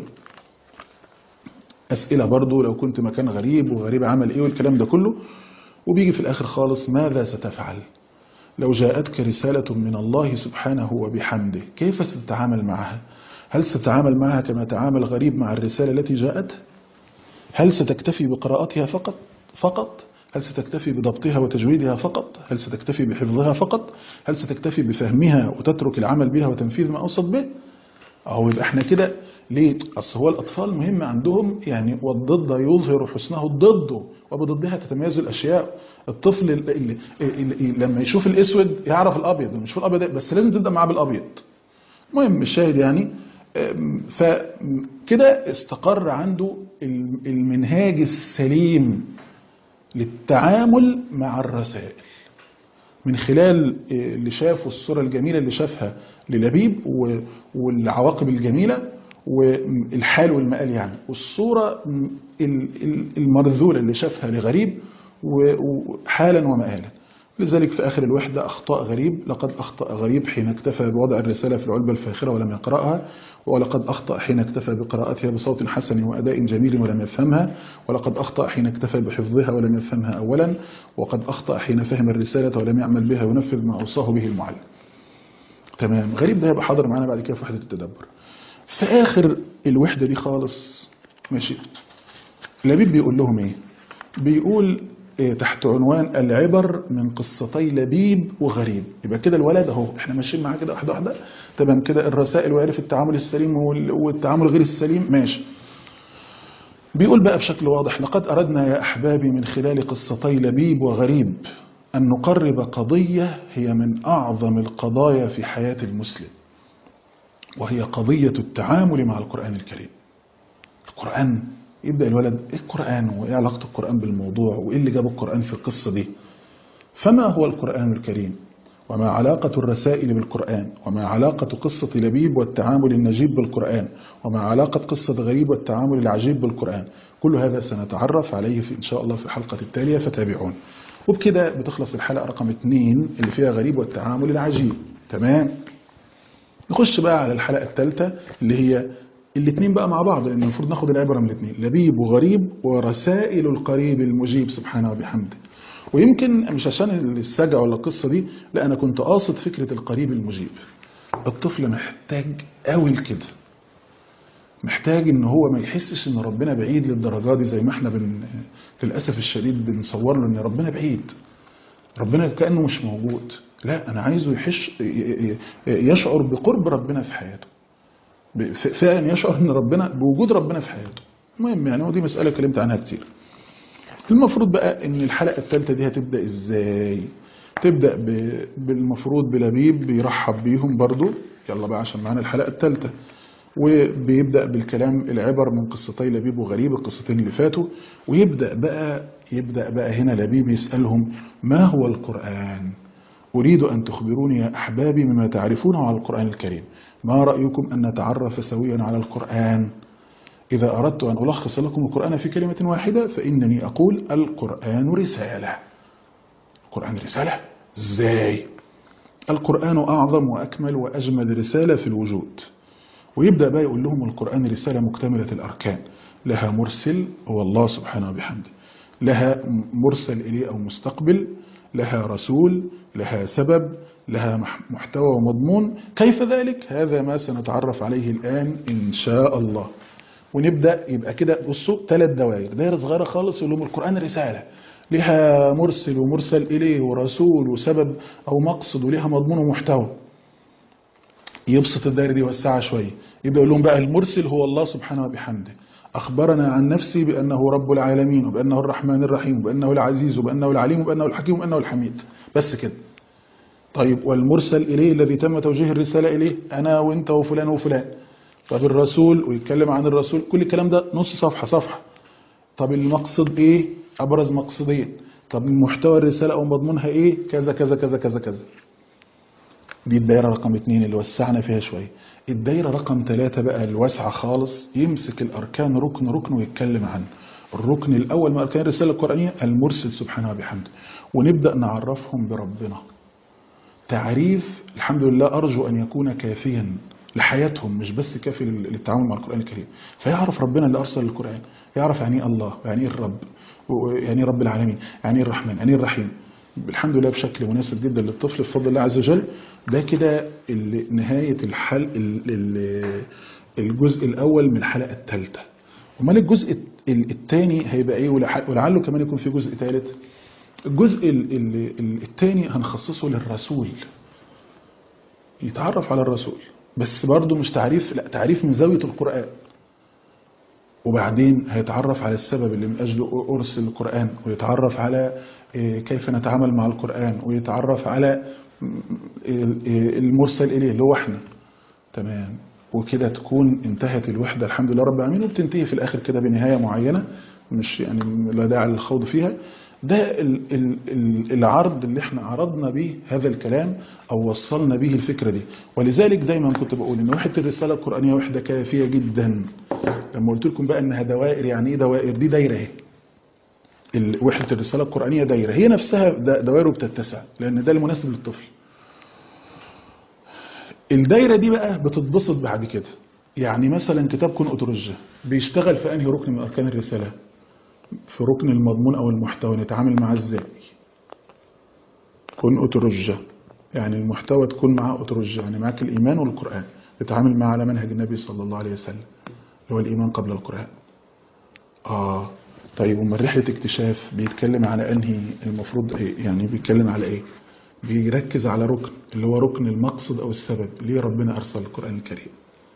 اسئلة برضو لو كنت مكان غريب وغريب عمل ايه والكلام ده كله وبيجي في الاخر خالص ماذا ستفعل لو جاءتك رسالة من الله سبحانه وبحمده كيف ستتعامل معها هل ستتعامل معها كما تعامل غريب مع الرسالة التي جاءت هل ستكتفي بقراءتها فقط فقط هل ستكتفي بضبطها وتجويدها فقط هل ستكتفي بحفظها فقط هل ستكتفي بفهمها وتترك العمل بها وتنفيذ ما أوصت به أو يبقى احنا كده ليه أصل هو الأطفال مهم عندهم يعني والضد يظهر حسنه الضد وبضدها تتميز الأشياء الطفل اللي اللي اللي لما يشوف الأسود يعرف الأبيض مش في الأبيض بس لازم تبدأ معاه بالأبيض المهم الشاهد يعني أم، فكده استقر عنده الم- المنهاج السليم للتعامل مع الرسائل من خلال إيه، اللي شافه الصورة الجميلة اللي شافها للبيب و- والعواقب الجميلة والحال والمآل يعني والصورة م- ال- ال- المرذولة اللي شافها لغريب و- وحالا ومآلا لذلك في آخر الوحدة أخطاء غريب لقد أخطأ غريب حين اكتفى بوضع الرسالة في العلبة الفاخرة ولم يقرأها ولقد أخطأ حين اكتفى بقراءتها بصوت حسن وأداء جميل ولم يفهمها ولقد أخطأ حين اكتفى بحفظها ولم يفهمها أولا وقد أخطأ حين فهم الرسالة ولم يعمل بها وينفذ ما أوصاه به المعلم تمام غريب ده يبقى حاضر معانا بعد كده في وحدة التدبر في آخر الوحدة دي خالص ماشي لبيب بيقول لهم ايه بيقول إيه تحت عنوان العبر من قصتي لبيب وغريب يبقى كده الولد اهو احنا ماشيين معاه كده واحده واحده تمام كده الرسائل وعرف التعامل السليم وال- والتعامل غير السليم ماشي بيقول بقى بشكل واضح لقد أردنا يا أحبابي من خلال قصتي لبيب وغريب أن نقرب قضية هي من أعظم القضايا في حياة المسلم وهي قضية التعامل مع القرآن الكريم القرآن يبدأ الولد إيه القرآن وإيه علاقة القرآن بالموضوع وإيه اللي جاب القرآن في القصة دي فما هو القرآن الكريم وما علاقة الرسائل بالقرآن وما علاقة قصة لبيب والتعامل النجيب بالقرآن وما علاقة قصة غريب والتعامل العجيب بالقرآن كل هذا سنتعرف عليه في إن شاء الله في الحلقة التالية فتابعون وبكده بتخلص الحلقة رقم اتنين اللي فيها غريب والتعامل العجيب تمام نخش بقى على الحلقة الثالثة اللي هي الاثنين بقى مع بعض لان المفروض ناخد العبرة من الاثنين لبيب وغريب ورسائل القريب المجيب سبحانه وبحمده ويمكن مش عشان السجع ولا القصة دي لا انا كنت قاصد فكرة القريب المجيب الطفل محتاج قوي لكده محتاج ان هو ما يحسش ان ربنا بعيد للدرجة دي زي ما احنا بن... للأسف الشديد بنصور له ان ربنا بعيد ربنا كأنه مش موجود لا انا عايزه يحش ي- ي- يشعر بقرب ربنا في حياته ب- ف- فعلا يشعر ان ربنا بوجود ربنا في حياته المهم يعني ودي مسألة اتكلمت عنها كتير المفروض بقى ان الحلقة الثالثة دي هتبدأ ازاي تبدأ ب- بالمفروض بلبيب بيرحب بيهم برضو يلا بقى عشان معانا الحلقة الثالثة وبيبدأ بالكلام العبر من قصتي لبيب وغريب القصتين اللي فاتوا ويبدأ بقى يبدأ بقى هنا لبيب يسألهم ما هو القرآن أريد أن تخبروني يا أحبابي مما تعرفونه على القرآن الكريم ما رأيكم أن نتعرف سويا على القرآن إذا أردت أن ألخص لكم القرآن في كلمة واحدة فإنني أقول القرآن رسالة القرآن رسالة إزاي القرآن أعظم وأكمل وأجمل رسالة في الوجود ويبدأ بقى يقول لهم القرآن رسالة مكتملة الأركان لها مرسل هو الله سبحانه وبحمده لها مرسل إليه أو مستقبل لها رسول لها سبب لها مح- محتوى ومضمون كيف ذلك هذا ما سنتعرف عليه الآن إن شاء الله ونبدأ يبقى كده بصوا ثلاث دوائر دايرة صغيرة خالص يقول لهم القرآن رسالة لها مرسل ومرسل إليه ورسول وسبب أو مقصد ولها مضمون ومحتوى يبسط الدائرة دي وسعها شوية يبدأ يقول لهم بقى المرسل هو الله سبحانه وبحمده أخبرنا عن نفسه بأنه رب العالمين وبأنه الرحمن الرحيم وبأنه العزيز وبأنه العليم وبأنه الحكيم وبأنه الحميد بس كده طيب والمرسل إليه الذي تم توجيه الرسالة إليه أنا وإنت وفلان وفلان طب الرسول ويتكلم عن الرسول كل الكلام ده نص صفحة صفحة طب المقصد إيه أبرز مقصدين طب محتوى الرسالة أو مضمونها إيه كذا كذا كذا كذا كذا دي الدايرة رقم اتنين اللي وسعنا فيها شوية الدايرة رقم ثلاثة بقى الواسعة خالص يمسك الأركان ركن ركن ويتكلم عنه الركن الأول من أركان الرسالة القرآنية المرسل سبحانه وبحمده ونبدأ نعرفهم بربنا تعريف الحمد لله أرجو أن يكون كافيا لحياتهم مش بس كافي لل- للتعامل مع القرآن الكريم فيعرف ربنا اللي أرسل القرآن يعرف يعني إيه الله يعني إيه الرب يعني إيه رب العالمين يعني إيه الرحمن يعني إيه الرحيم الحمد لله بشكل مناسب جدا للطفل بفضل الله عز وجل ده كده ال- نهاية الحل ال- ال- الجزء الأول من الحلقة الثالثة امال الجزء الثاني هيبقى ايه ولح- ولعله كمان يكون في جزء ثالث الجزء الثاني هنخصصه للرسول يتعرف على الرسول بس برضه مش تعريف لا تعريف من زاوية القرآن وبعدين هيتعرف على السبب اللي من أجله أرسل القرآن ويتعرف على إيه، كيف نتعامل مع القرآن ويتعرف على م- إيه، المرسل إليه اللي هو احنا تمام وكده تكون انتهت الوحدة الحمد لله رب العالمين وبتنتهي في الآخر كده بنهاية معينة مش يعني لا داعي للخوض فيها ده ال- ال- ال- العرض اللي احنا عرضنا به هذا الكلام أو وصلنا به الفكرة دي ولذلك دايما كنت بقول إن وحدة الرسالة القرآنية وحدة كافية جدا لما قلت لكم بقى إنها دوائر يعني إيه دوائر دي دايرة اهي ال- وحدة الرسالة القرآنية دايرة هي نفسها د- دوائره بتتسع لأن ده المناسب للطفل الدايرة دي بقى بتتبسط بعد كده يعني مثلا كتاب كن أترجة بيشتغل في أنهي ركن من أركان الرسالة في ركن المضمون أو المحتوى نتعامل معاه إزاي كن أترجة يعني المحتوى تكون معاه أترجة يعني معاك الإيمان والقرآن تتعامل معاه على منهج النبي صلى الله عليه وسلم اللي هو الإيمان قبل القرآن آه طيب ومن رحلة اكتشاف بيتكلم على أنهي المفروض إيه يعني بيتكلم على إيه بيركز على ركن اللي هو ركن المقصد أو السبب ليه ربنا أرسل القرآن الكريم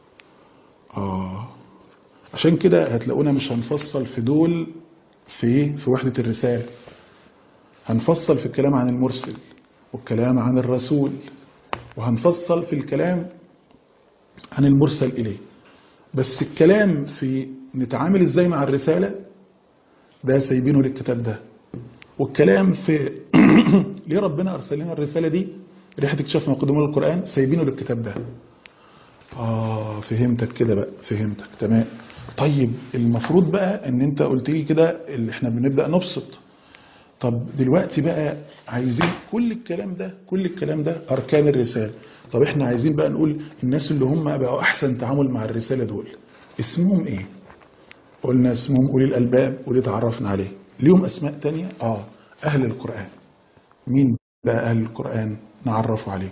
آه عشان كده هتلاقونا مش هنفصل في دول في في وحدة الرسالة هنفصل في الكلام عن المرسل والكلام عن الرسول وهنفصل في الكلام عن المرسل إليه بس الكلام في نتعامل ازاي مع الرسالة ده سايبينه للكتاب ده والكلام في ليه ربنا أرسل لنا الرسالة دي ريحة اكتشاف ما يقدمون القرآن سايبينه للكتاب ده آه فهمتك كده بقى فهمتك تمام طيب المفروض بقى ان انت قلت لي كده اللي احنا بنبدأ نبسط طب دلوقتي بقى عايزين كل الكلام ده كل الكلام ده أركان الرسالة طب احنا عايزين بقى نقول الناس اللي هم بقوا أحسن تعامل مع الرسالة دول اسمهم ايه قلنا اسمهم أولي الألباب ودي تعرفنا عليه ليهم أسماء تانية آه أهل القرآن مين بقى أهل القرآن نعرفه عليه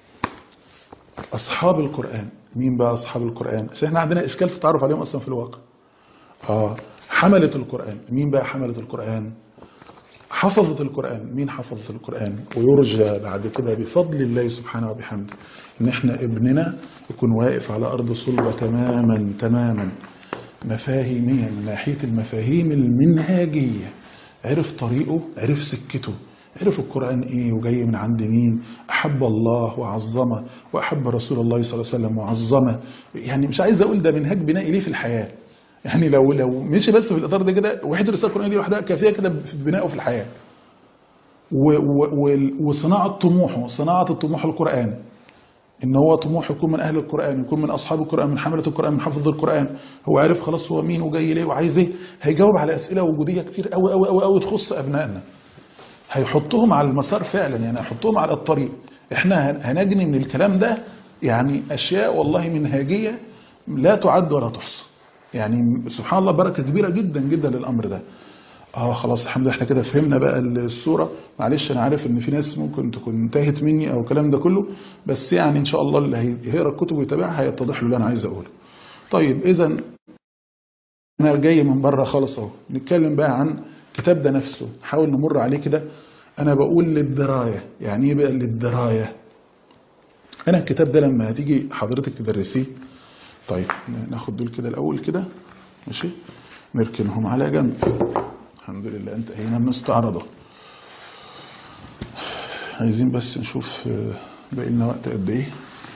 أصحاب القرآن مين بقى أصحاب القرآن بس احنا عندنا إشكال في التعرف عليهم أصلا في الواقع آه حملة القرآن مين بقى حملة القرآن حفظة القرآن مين حفظة القرآن ويرجى بعد كده بفضل الله سبحانه وبحمده ان احنا ابننا يكون واقف على أرض صلبة تماما تماما مفاهيميا من ناحية المفاهيم المنهاجية عرف طريقه عرف سكته عرف القرآن ايه وجاي من عند مين أحب الله وعظمه وأحب رسول الله صلى الله عليه وسلم وعظمه يعني مش عايز أقول ده منهاج بنائي ليه في الحياة يعني لو لو مشي بس في الإطار ده كده وحدة الرسالة القرآنية دي لوحدها كافية كده في بنائه في الحياة و و و وصناعة طموحه صناعة الطموح القرآن ان هو طموح يكون من اهل القرآن يكون من اصحاب القرآن من حملة القرآن من حفظ القرآن هو عارف خلاص هو مين وجاي ليه وعايز ايه هيجاوب على اسئلة وجودية كتير قوي قوي قوي قوي تخص ابنائنا هيحطهم على المسار فعلا يعني هيحطهم على الطريق احنا هنجني من الكلام ده يعني اشياء والله منهاجية لا تعد ولا تحصى يعني سبحان الله بركة كبيرة جدا جدا للامر ده اه خلاص الحمد لله احنا كده فهمنا بقى الصورة معلش انا عارف ان في ناس ممكن تكون انتهت مني او الكلام ده كله بس يعني ان شاء الله اللي هيقرا الكتب ويتابعها هيتضح له اللي انا عايز اقوله طيب اذا انا جاي من بره خالص اهو نتكلم بقى عن الكتاب ده نفسه نحاول نمر عليه كده انا بقول للدراية يعني ايه بقى للدراية انا الكتاب ده لما هتيجي حضرتك تدرسيه طيب ناخد دول كده الاول كده ماشي نركنهم على جنب الحمد لله انتهينا من استعرضه عايزين بس نشوف باقي لنا وقت قد ايه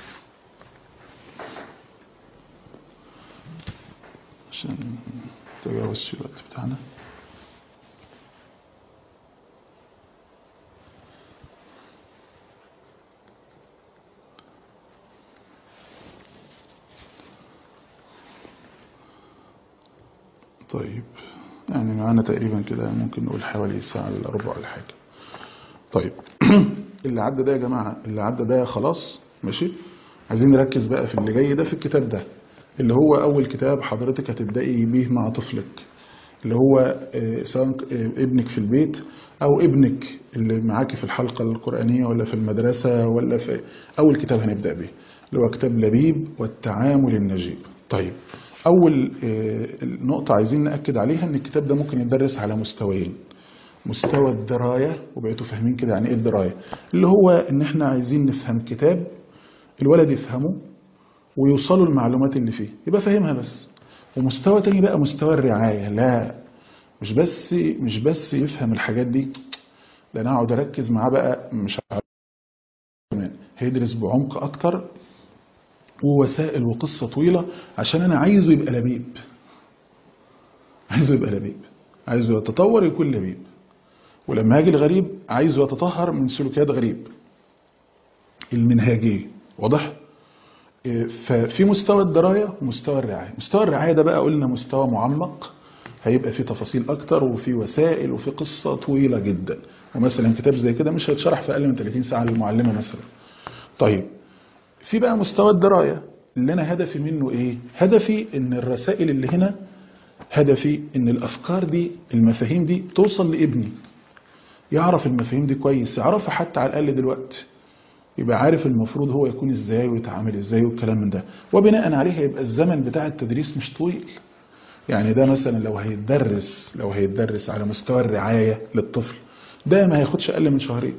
عشان نتجاوزش الوقت بتاعنا طيب يعني معانا تقريبا كده ممكن نقول حوالي ساعة إلا ربع ولا حاجة طيب اللي عدى ده يا جماعة اللي عدى ده خلاص ماشي عايزين نركز بقى في اللي جاي ده في الكتاب ده اللي هو أول كتاب حضرتك هتبدأي بيه مع طفلك اللي هو سواء ابنك في البيت أو ابنك اللي معاكي في الحلقة القرآنية ولا في المدرسة ولا في أول كتاب هنبدأ به اللي هو كتاب لبيب والتعامل النجيب طيب أول نقطة عايزين نأكد عليها أن الكتاب ده ممكن يدرس على مستويين مستوى الدراية وبقيتوا فاهمين كده يعني إيه الدراية اللي هو أن احنا عايزين نفهم كتاب الولد يفهمه ويوصلوا المعلومات اللي فيه يبقى فاهمها بس ومستوى تاني بقى مستوى الرعاية لا مش بس مش بس يفهم الحاجات دي ده انا اقعد اركز معاه بقى مش كمان هيدرس بعمق اكتر ووسائل وقصة طويلة عشان أنا عايزه يبقى لبيب عايزه يبقى لبيب عايزه يتطور يكون لبيب ولما هاجي الغريب عايزه يتطهر من سلوكيات غريب المنهاجية واضح؟ ففي مستوى الدراية ومستوى الرعاية مستوى الرعاية ده بقى قلنا مستوى معمق هيبقى فيه تفاصيل اكتر وفي وسائل وفي قصة طويلة جدا ومثلا كتاب زي كده مش هيتشرح في اقل من 30 ساعة للمعلمة مثلا طيب في بقى مستوى الدراية اللي انا هدفي منه ايه هدفي ان الرسائل اللي هنا هدفي ان الافكار دي المفاهيم دي توصل لابني يعرف المفاهيم دي كويس يعرفها حتى على الاقل دلوقتي يبقى عارف المفروض هو يكون ازاي ويتعامل ازاي والكلام من ده وبناء عليه هيبقى الزمن بتاع التدريس مش طويل يعني ده مثلا لو هيتدرس لو هيتدرس على مستوى الرعاية للطفل ده ما هياخدش اقل من شهرين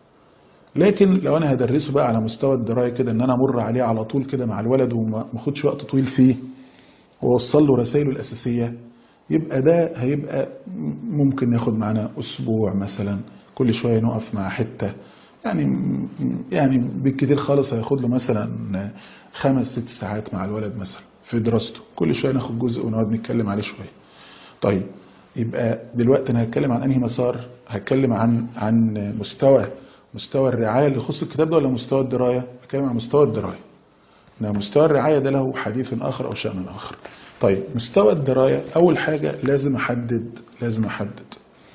لكن لو انا هدرسه بقى على مستوى الدراية كده ان انا امر عليه على طول كده مع الولد وما اخدش وقت طويل فيه واوصل له رسائله الاساسية يبقى ده هيبقى ممكن ياخد معانا اسبوع مثلا كل شوية نقف مع حتة يعني يعني بالكتير خالص هياخد له مثلا خمس ست ساعات مع الولد مثلا في دراسته كل شوية ناخد جزء ونقعد نتكلم عليه شوية طيب يبقى دلوقتي انا هتكلم عن انهي مسار هتكلم عن عن مستوى مستوى الرعاية اللي يخص الكتاب ده ولا مستوى الدراية هتكلم عن مستوى الدراية ان مستوى الرعاية ده له حديث آخر أو شأن آخر طيب مستوى الدراية أول حاجة لازم أحدد لازم أحدد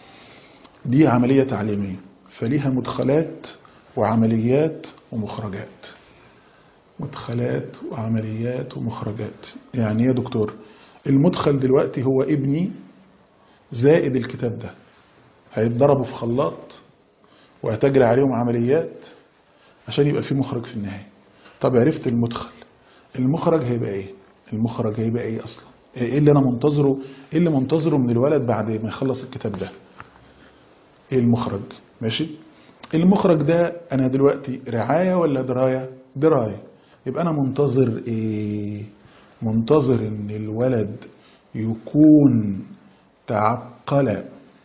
دي عملية تعليمية فليها مدخلات وعمليات ومخرجات مدخلات وعمليات ومخرجات يعني يا دكتور المدخل دلوقتي هو ابني زائد الكتاب ده هيتضربوا في خلاط وهتجري عليهم عمليات عشان يبقى في مخرج في النهاية طب عرفت المدخل المخرج هيبقى ايه المخرج هيبقى ايه اصلا ايه اللي انا منتظره ايه اللي منتظره من الولد بعد ما يخلص الكتاب ده ايه المخرج ماشي المخرج ده انا دلوقتي رعاية ولا دراية دراية يبقى انا منتظر ايه منتظر ان الولد يكون تعقل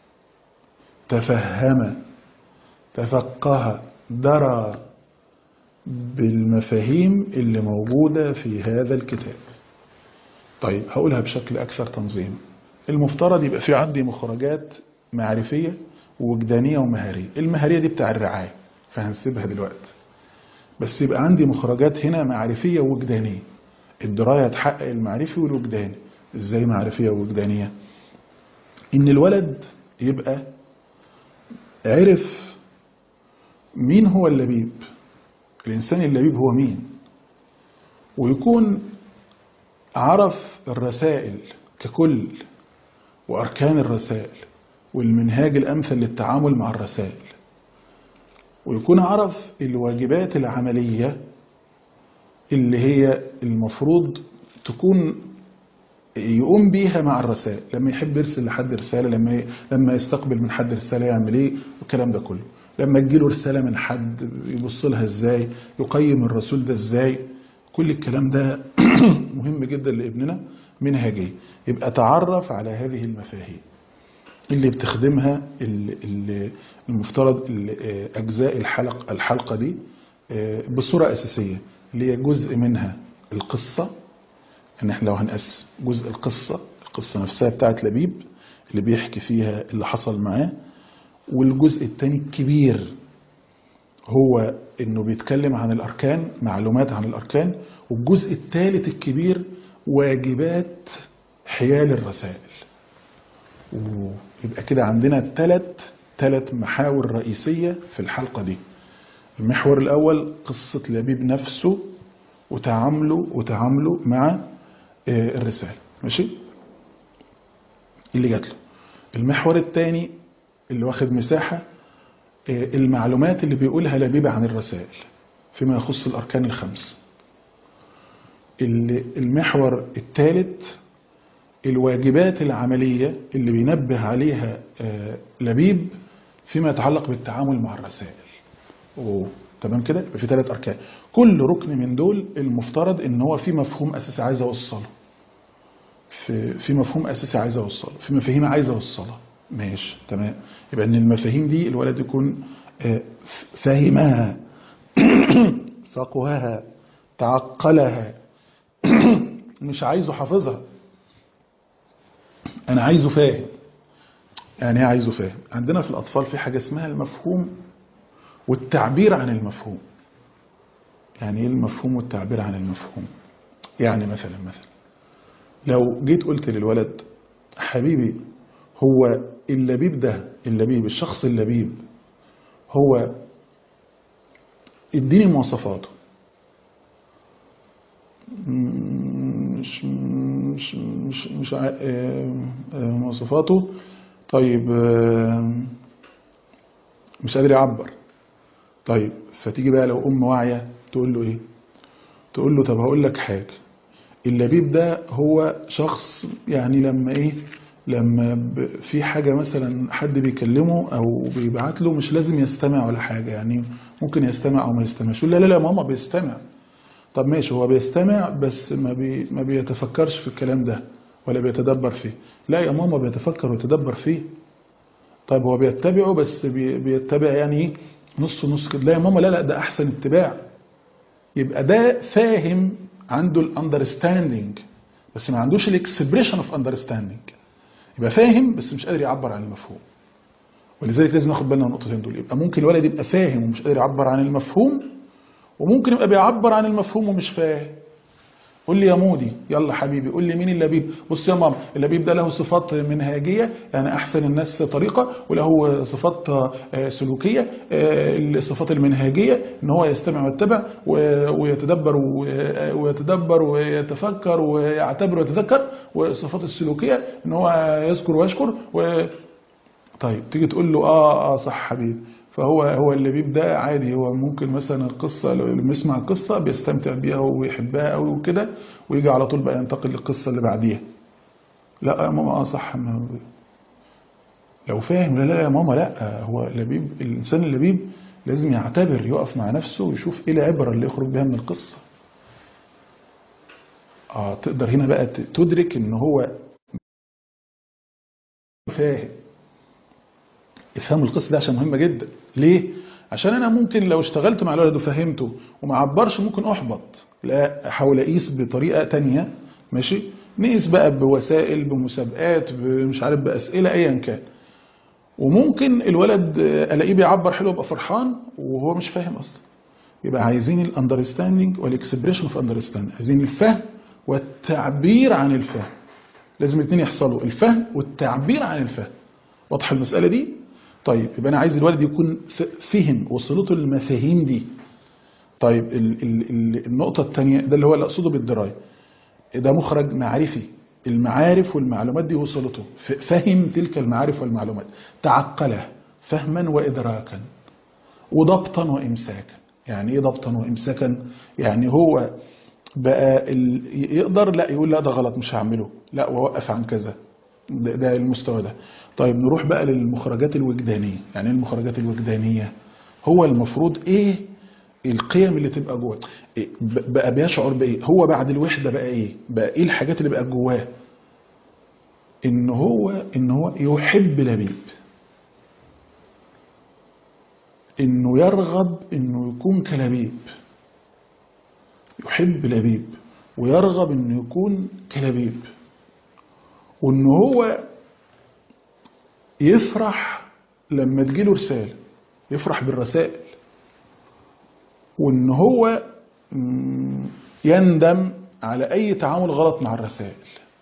تفهم تفقه درى بالمفاهيم اللي موجودة في هذا الكتاب طيب هقولها بشكل أكثر تنظيم المفترض يبقى في عندي مخرجات معرفية ووجدانية ومهارية المهارية دي بتاع الرعاية فهنسيبها دلوقتي بس يبقى عندي مخرجات هنا معرفية ووجدانية الدراية تحقق المعرفي والوجداني ازاي معرفية ووجدانية ان الولد يبقى عرف مين هو اللبيب الإنسان اللبيب هو مين ويكون عرف الرسائل ككل وأركان الرسائل والمنهاج الأمثل للتعامل مع الرسائل ويكون عرف الواجبات العملية اللي هي المفروض تكون يقوم بيها مع الرسائل لما يحب يرسل لحد رسالة لما لما يستقبل من حد رسالة يعمل ايه والكلام ده كله لما تجيله رسالة من حد يبص لها ازاي يقيم الرسول ده ازاي كل الكلام ده مهم جدا لابننا منهجي يبقى تعرف على هذه المفاهيم اللي بتخدمها المفترض أجزاء الحلق الحلقة دي بصورة أساسية اللي هي جزء منها القصة ان احنا لو هنقسم جزء القصة القصة نفسها بتاعت لبيب اللي بيحكي فيها اللي حصل معاه والجزء الثاني الكبير هو انه بيتكلم عن الاركان معلومات عن الاركان والجزء الثالث الكبير واجبات حيال الرسائل ويبقى كده عندنا ثلاث ثلاث محاور رئيسية في الحلقة دي المحور الأول قصة لبيب نفسه وتعامله وتعامله مع الرسالة ماشي اللي جات له المحور الثاني اللي واخد مساحة المعلومات اللي بيقولها لبيب عن الرسائل فيما يخص الأركان الخمس المحور الثالث الواجبات العملية اللي بينبه عليها لبيب فيما يتعلق بالتعامل مع الرسائل أوه. تمام كده يبقى في ثلاث أركان كل ركن من دول المفترض ان هو في مفهوم أساسي عايز أوصله في, في مفهوم أساسي عايز أوصله في مفاهيم عايز أوصلها ماشي تمام يبقى ان المفاهيم دي الولد يكون فاهمها فقهها تعقلها مش عايزه حافظها انا عايزه فاهم يعني ايه عايزه فاهم عندنا في الاطفال في حاجه اسمها المفهوم والتعبير عن المفهوم يعني ايه المفهوم والتعبير عن المفهوم يعني مثلا مثلا لو جيت قلت للولد حبيبي هو اللبيب ده اللبيب الشخص اللبيب هو اديني مواصفاته مش مش مش مش ع- آه، آه، مواصفاته طيب آه، مش قادر يعبر طيب فتيجي بقى لو ام واعيه تقول له ايه تقول له طب هقول لك حاجه اللبيب ده هو شخص يعني لما ايه لما ب- في حاجة مثلا حد بيكلمه او بيبعت له مش لازم يستمع ولا حاجة يعني ممكن يستمع او ما يستمعش يقول لا لا لا ماما بيستمع طب ماشي هو بيستمع بس ما بي ما بيتفكرش في الكلام ده ولا بيتدبر فيه لا يا ماما بيتفكر ويتدبر فيه طيب هو بيتبعه بس بي بيتبع يعني ايه نص نص كده لا يا ماما لا لا ده احسن اتباع يبقى ده فاهم عنده الاندرستاندينج بس ما عندوش الاكسبريشن اوف اندرستاندينج يبقى فاهم بس مش قادر يعبر عن المفهوم ولذلك لازم ناخد بالنا من النقطتين دول يبقى ممكن الولد يبقى فاهم ومش قادر يعبر عن المفهوم وممكن يبقى بيعبر عن المفهوم ومش فاهم قول لي يا مودي يلا حبيبي قول لي مين اللبيب بص يا ماما اللبيب ده له صفات منهاجيه يعني احسن الناس طريقه وله صفات آه، سلوكيه آه، الصفات المنهاجيه ان هو يستمع ويتبع و- ويتدبر و- ويتدبر ويتفكر ويعتبر ويتذكر والصفات السلوكيه ان هو يذكر ويشكر و طيب تيجي تقول له اه اه صح حبيبي فهو هو اللبيب ده عادي هو ممكن مثلا القصه لو لما يسمع القصه بيستمتع بيها ويحبها قوي وكده ويجي على طول بقى ينتقل للقصه اللي بعديها لا يا ماما اه صح ما- لو فاهم لا لا يا ماما لا هو لبيب الانسان اللبيب لازم يعتبر يقف مع نفسه ويشوف ايه العبره اللي يخرج بها من القصه اه تقدر هنا بقى ت- تدرك ان هو فاهم افهموا القصه دي عشان مهمه جدا ليه عشان انا ممكن لو اشتغلت مع الولد وفهمته وما عبرش ممكن احبط لا احاول اقيس بطريقه تانية ماشي نقيس بقى بوسائل بمسابقات مش عارف باسئله ايا كان وممكن الولد آه، الاقيه بيعبر حلو يبقى فرحان وهو مش فاهم اصلا يبقى عايزين الاندرستاندينج والاكسبريشن اوف اندرستاندينج عايزين الفهم والتعبير عن الفهم لازم الاثنين يحصلوا الفهم والتعبير عن الفهم واضحه المساله دي طيب يبقى انا عايز الولد يكون ف- فهم وصلته المفاهيم دي طيب ال ال ال النقطه الثانيه ده اللي هو اللي اقصده بالدرايه ده مخرج معرفي المعارف والمعلومات دي وصلته ف- فهم تلك المعارف والمعلومات تعقلها فهما وادراكا وضبطا وامساكا يعني ايه ضبطا وامساكا يعني هو بقى ال... يقدر لا يقول لا ده غلط مش هعمله لا ووقف عن كذا ده, ده المستوى ده طيب نروح بقى للمخرجات الوجدانيه يعني ايه المخرجات الوجدانيه هو المفروض ايه القيم اللي تبقى جوه إيه ب- بقى بيشعر بايه هو بعد الوحده بقى ايه بقى ايه الحاجات اللي بقى جواه ان هو ان هو يحب لبيب انه يرغب انه يكون كلبيب يحب لبيب ويرغب انه يكون كلبيب وان هو يفرح لما تجيله رسالة يفرح بالرسائل وان هو مم، يندم على اي تعامل غلط مع الرسائل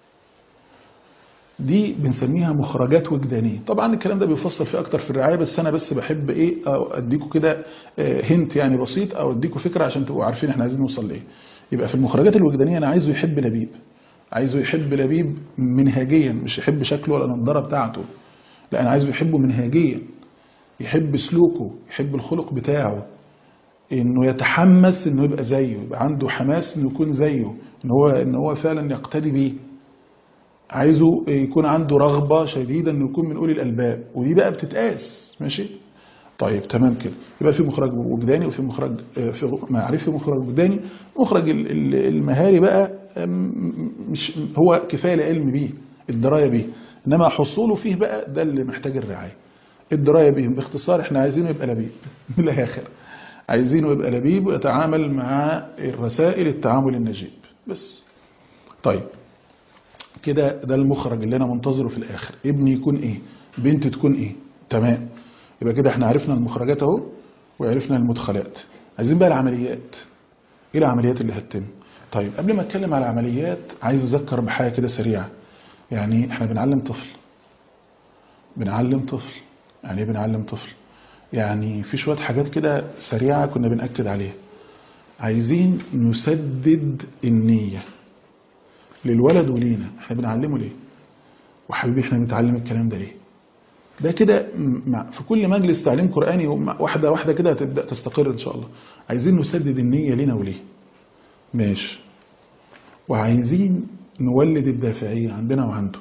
دي بنسميها مخرجات وجدانيه طبعا الكلام ده بيفصل فيه اكتر في الرعايه بس انا بس بحب ايه أو اديكم كده هنت يعني بسيط او اديكم فكره عشان تبقوا عارفين احنا عايزين نوصل لايه يبقى في المخرجات الوجدانيه انا عايزه يحب لبيب عايزه يحب لبيب منهجيا مش يحب شكله ولا النضاره بتاعته لا انا عايزه يحبه منهجيا يحب سلوكه يحب الخلق بتاعه انه يتحمس انه يبقى زيه يبقى عنده حماس انه يكون زيه ان هو ان هو فعلا يقتدي بيه عايزه يكون عنده رغبة شديدة انه يكون من اولي الالباب ودي بقى بتتقاس ماشي طيب تمام كده يبقى في مخرج وجداني وفي مخرج آه، في معرفي ومخرج وجداني مخرج ال- ال- المهاري بقى آم، مش هو كفايه العلم بيه الدرايه بيه انما حصوله فيه بقى ده اللي محتاج الرعايه الدرايه بيه باختصار احنا عايزينه يبقى لبيب من الاخر عايزينه يبقى لبيب ويتعامل مع الرسائل التعامل النجيب بس طيب كده ده المخرج اللي انا منتظره في الاخر ابني يكون ايه بنت تكون ايه تمام يبقى كده احنا عرفنا المخرجات اهو وعرفنا المدخلات عايزين بقى العمليات ايه العمليات اللي هتتم طيب قبل ما اتكلم على العمليات عايز اذكر بحاجه كده سريعه يعني احنا بنعلم طفل بنعلم طفل يعني ايه بنعلم طفل يعني في شوية حاجات كده سريعة كنا بنأكد عليها عايزين نسدد النية للولد ولينا احنا بنعلمه ليه وحبيبي احنا بنتعلم الكلام ده ليه ده كده م- مع- في كل مجلس تعليم قرآني ومع- واحدة واحدة كده هتبدأ تستقر إن شاء الله عايزين نسدد النية لنا وليه ماشي وعايزين نولد الدافعية عندنا وعنده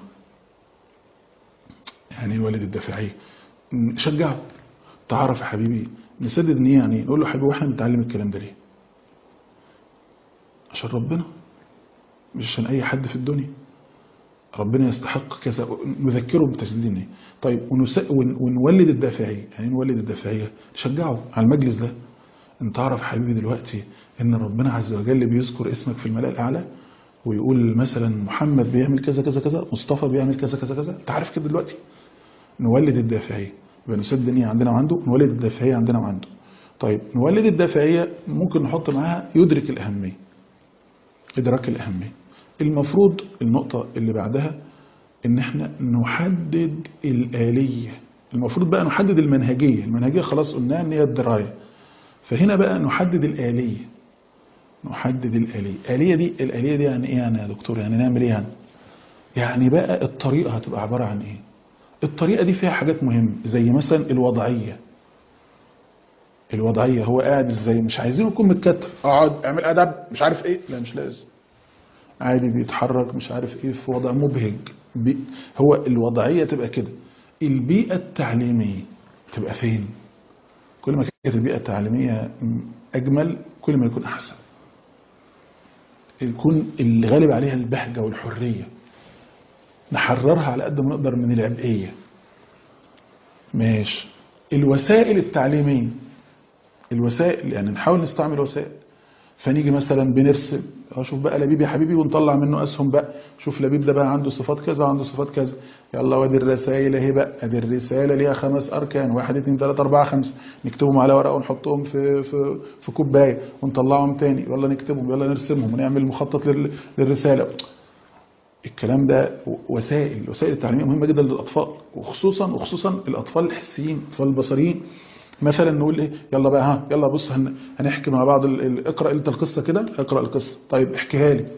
يعني ايه نولد الدافعية نشجعه تعرف يا حبيبي نسدد النية يعني إيه؟ نقول له يا حبيبي واحنا بنتعلم الكلام ده ليه عشان ربنا مش عشان أي حد في الدنيا ربنا يستحق كذا نذكره بتسديد النية طيب ونس... ون... ونولد الدافعية يعني نولد الدافعية نشجعه على المجلس ده انت تعرف حبيبي دلوقتي ان ربنا عز وجل بيذكر اسمك في الملأ الأعلى ويقول مثلا محمد بيعمل كذا كذا كذا مصطفى بيعمل كذا كذا كذا انت عارف كده دلوقتي نولد الدافعية يبقى نسد النية عندنا وعنده نولد الدافعية عندنا وعنده طيب نولد الدافعية ممكن نحط معاها يدرك الأهمية إدراك الأهمية المفروض النقطة اللي بعدها إن إحنا نحدد الآلية المفروض بقى نحدد المنهجية المنهجية خلاص قلناها إن هي الدراية فهنا بقى نحدد الآلية نحدد الآلية الآلية دي الآلية دي يعني إيه يعني يا دكتور يعني نعمل إيه يعني يعني بقى الطريقة هتبقى عبارة عن إيه الطريقة دي فيها حاجات مهمة زي مثلا الوضعية الوضعية هو قاعد ازاي مش عايزينه يكون متكتف اقعد اعمل ادب مش عارف ايه لا مش لازم عادي بيتحرك مش عارف ايه في وضع مبهج بي هو الوضعية تبقى كده البيئة التعليمية تبقى فين كل ما كانت البيئة التعليمية أجمل كل ما يكون أحسن يكون اللي غالب عليها البهجة والحرية نحررها على قد ما نقدر من العبئية ماشي الوسائل التعليمية الوسائل يعني نحاول نستعمل وسائل فنيجي مثلا بنرسم اشوف بقى لبيب يا حبيبي ونطلع منه اسهم بقى شوف لبيب ده بقى عنده صفات كذا وعنده صفات كذا يلا وادي الرسائل اهي بقى ادي الرساله ليها خمس اركان واحد اثنين ثلاثه اربعه خمسه نكتبهم على ورقه ونحطهم في في في كوبايه ونطلعهم تاني يلا نكتبهم يلا نرسمهم ونعمل مخطط لل- للرساله الكلام ده وسائل الوسائل التعليميه مهمه جدا للاطفال وخصوصا وخصوصا الاطفال الحسيين الاطفال البصريين مثلا نقول ايه يلا بقى ها يلا بص هن هنحكي مع بعض ال- ال- اقرا انت القصه كده اقرا القصه طيب احكيها لي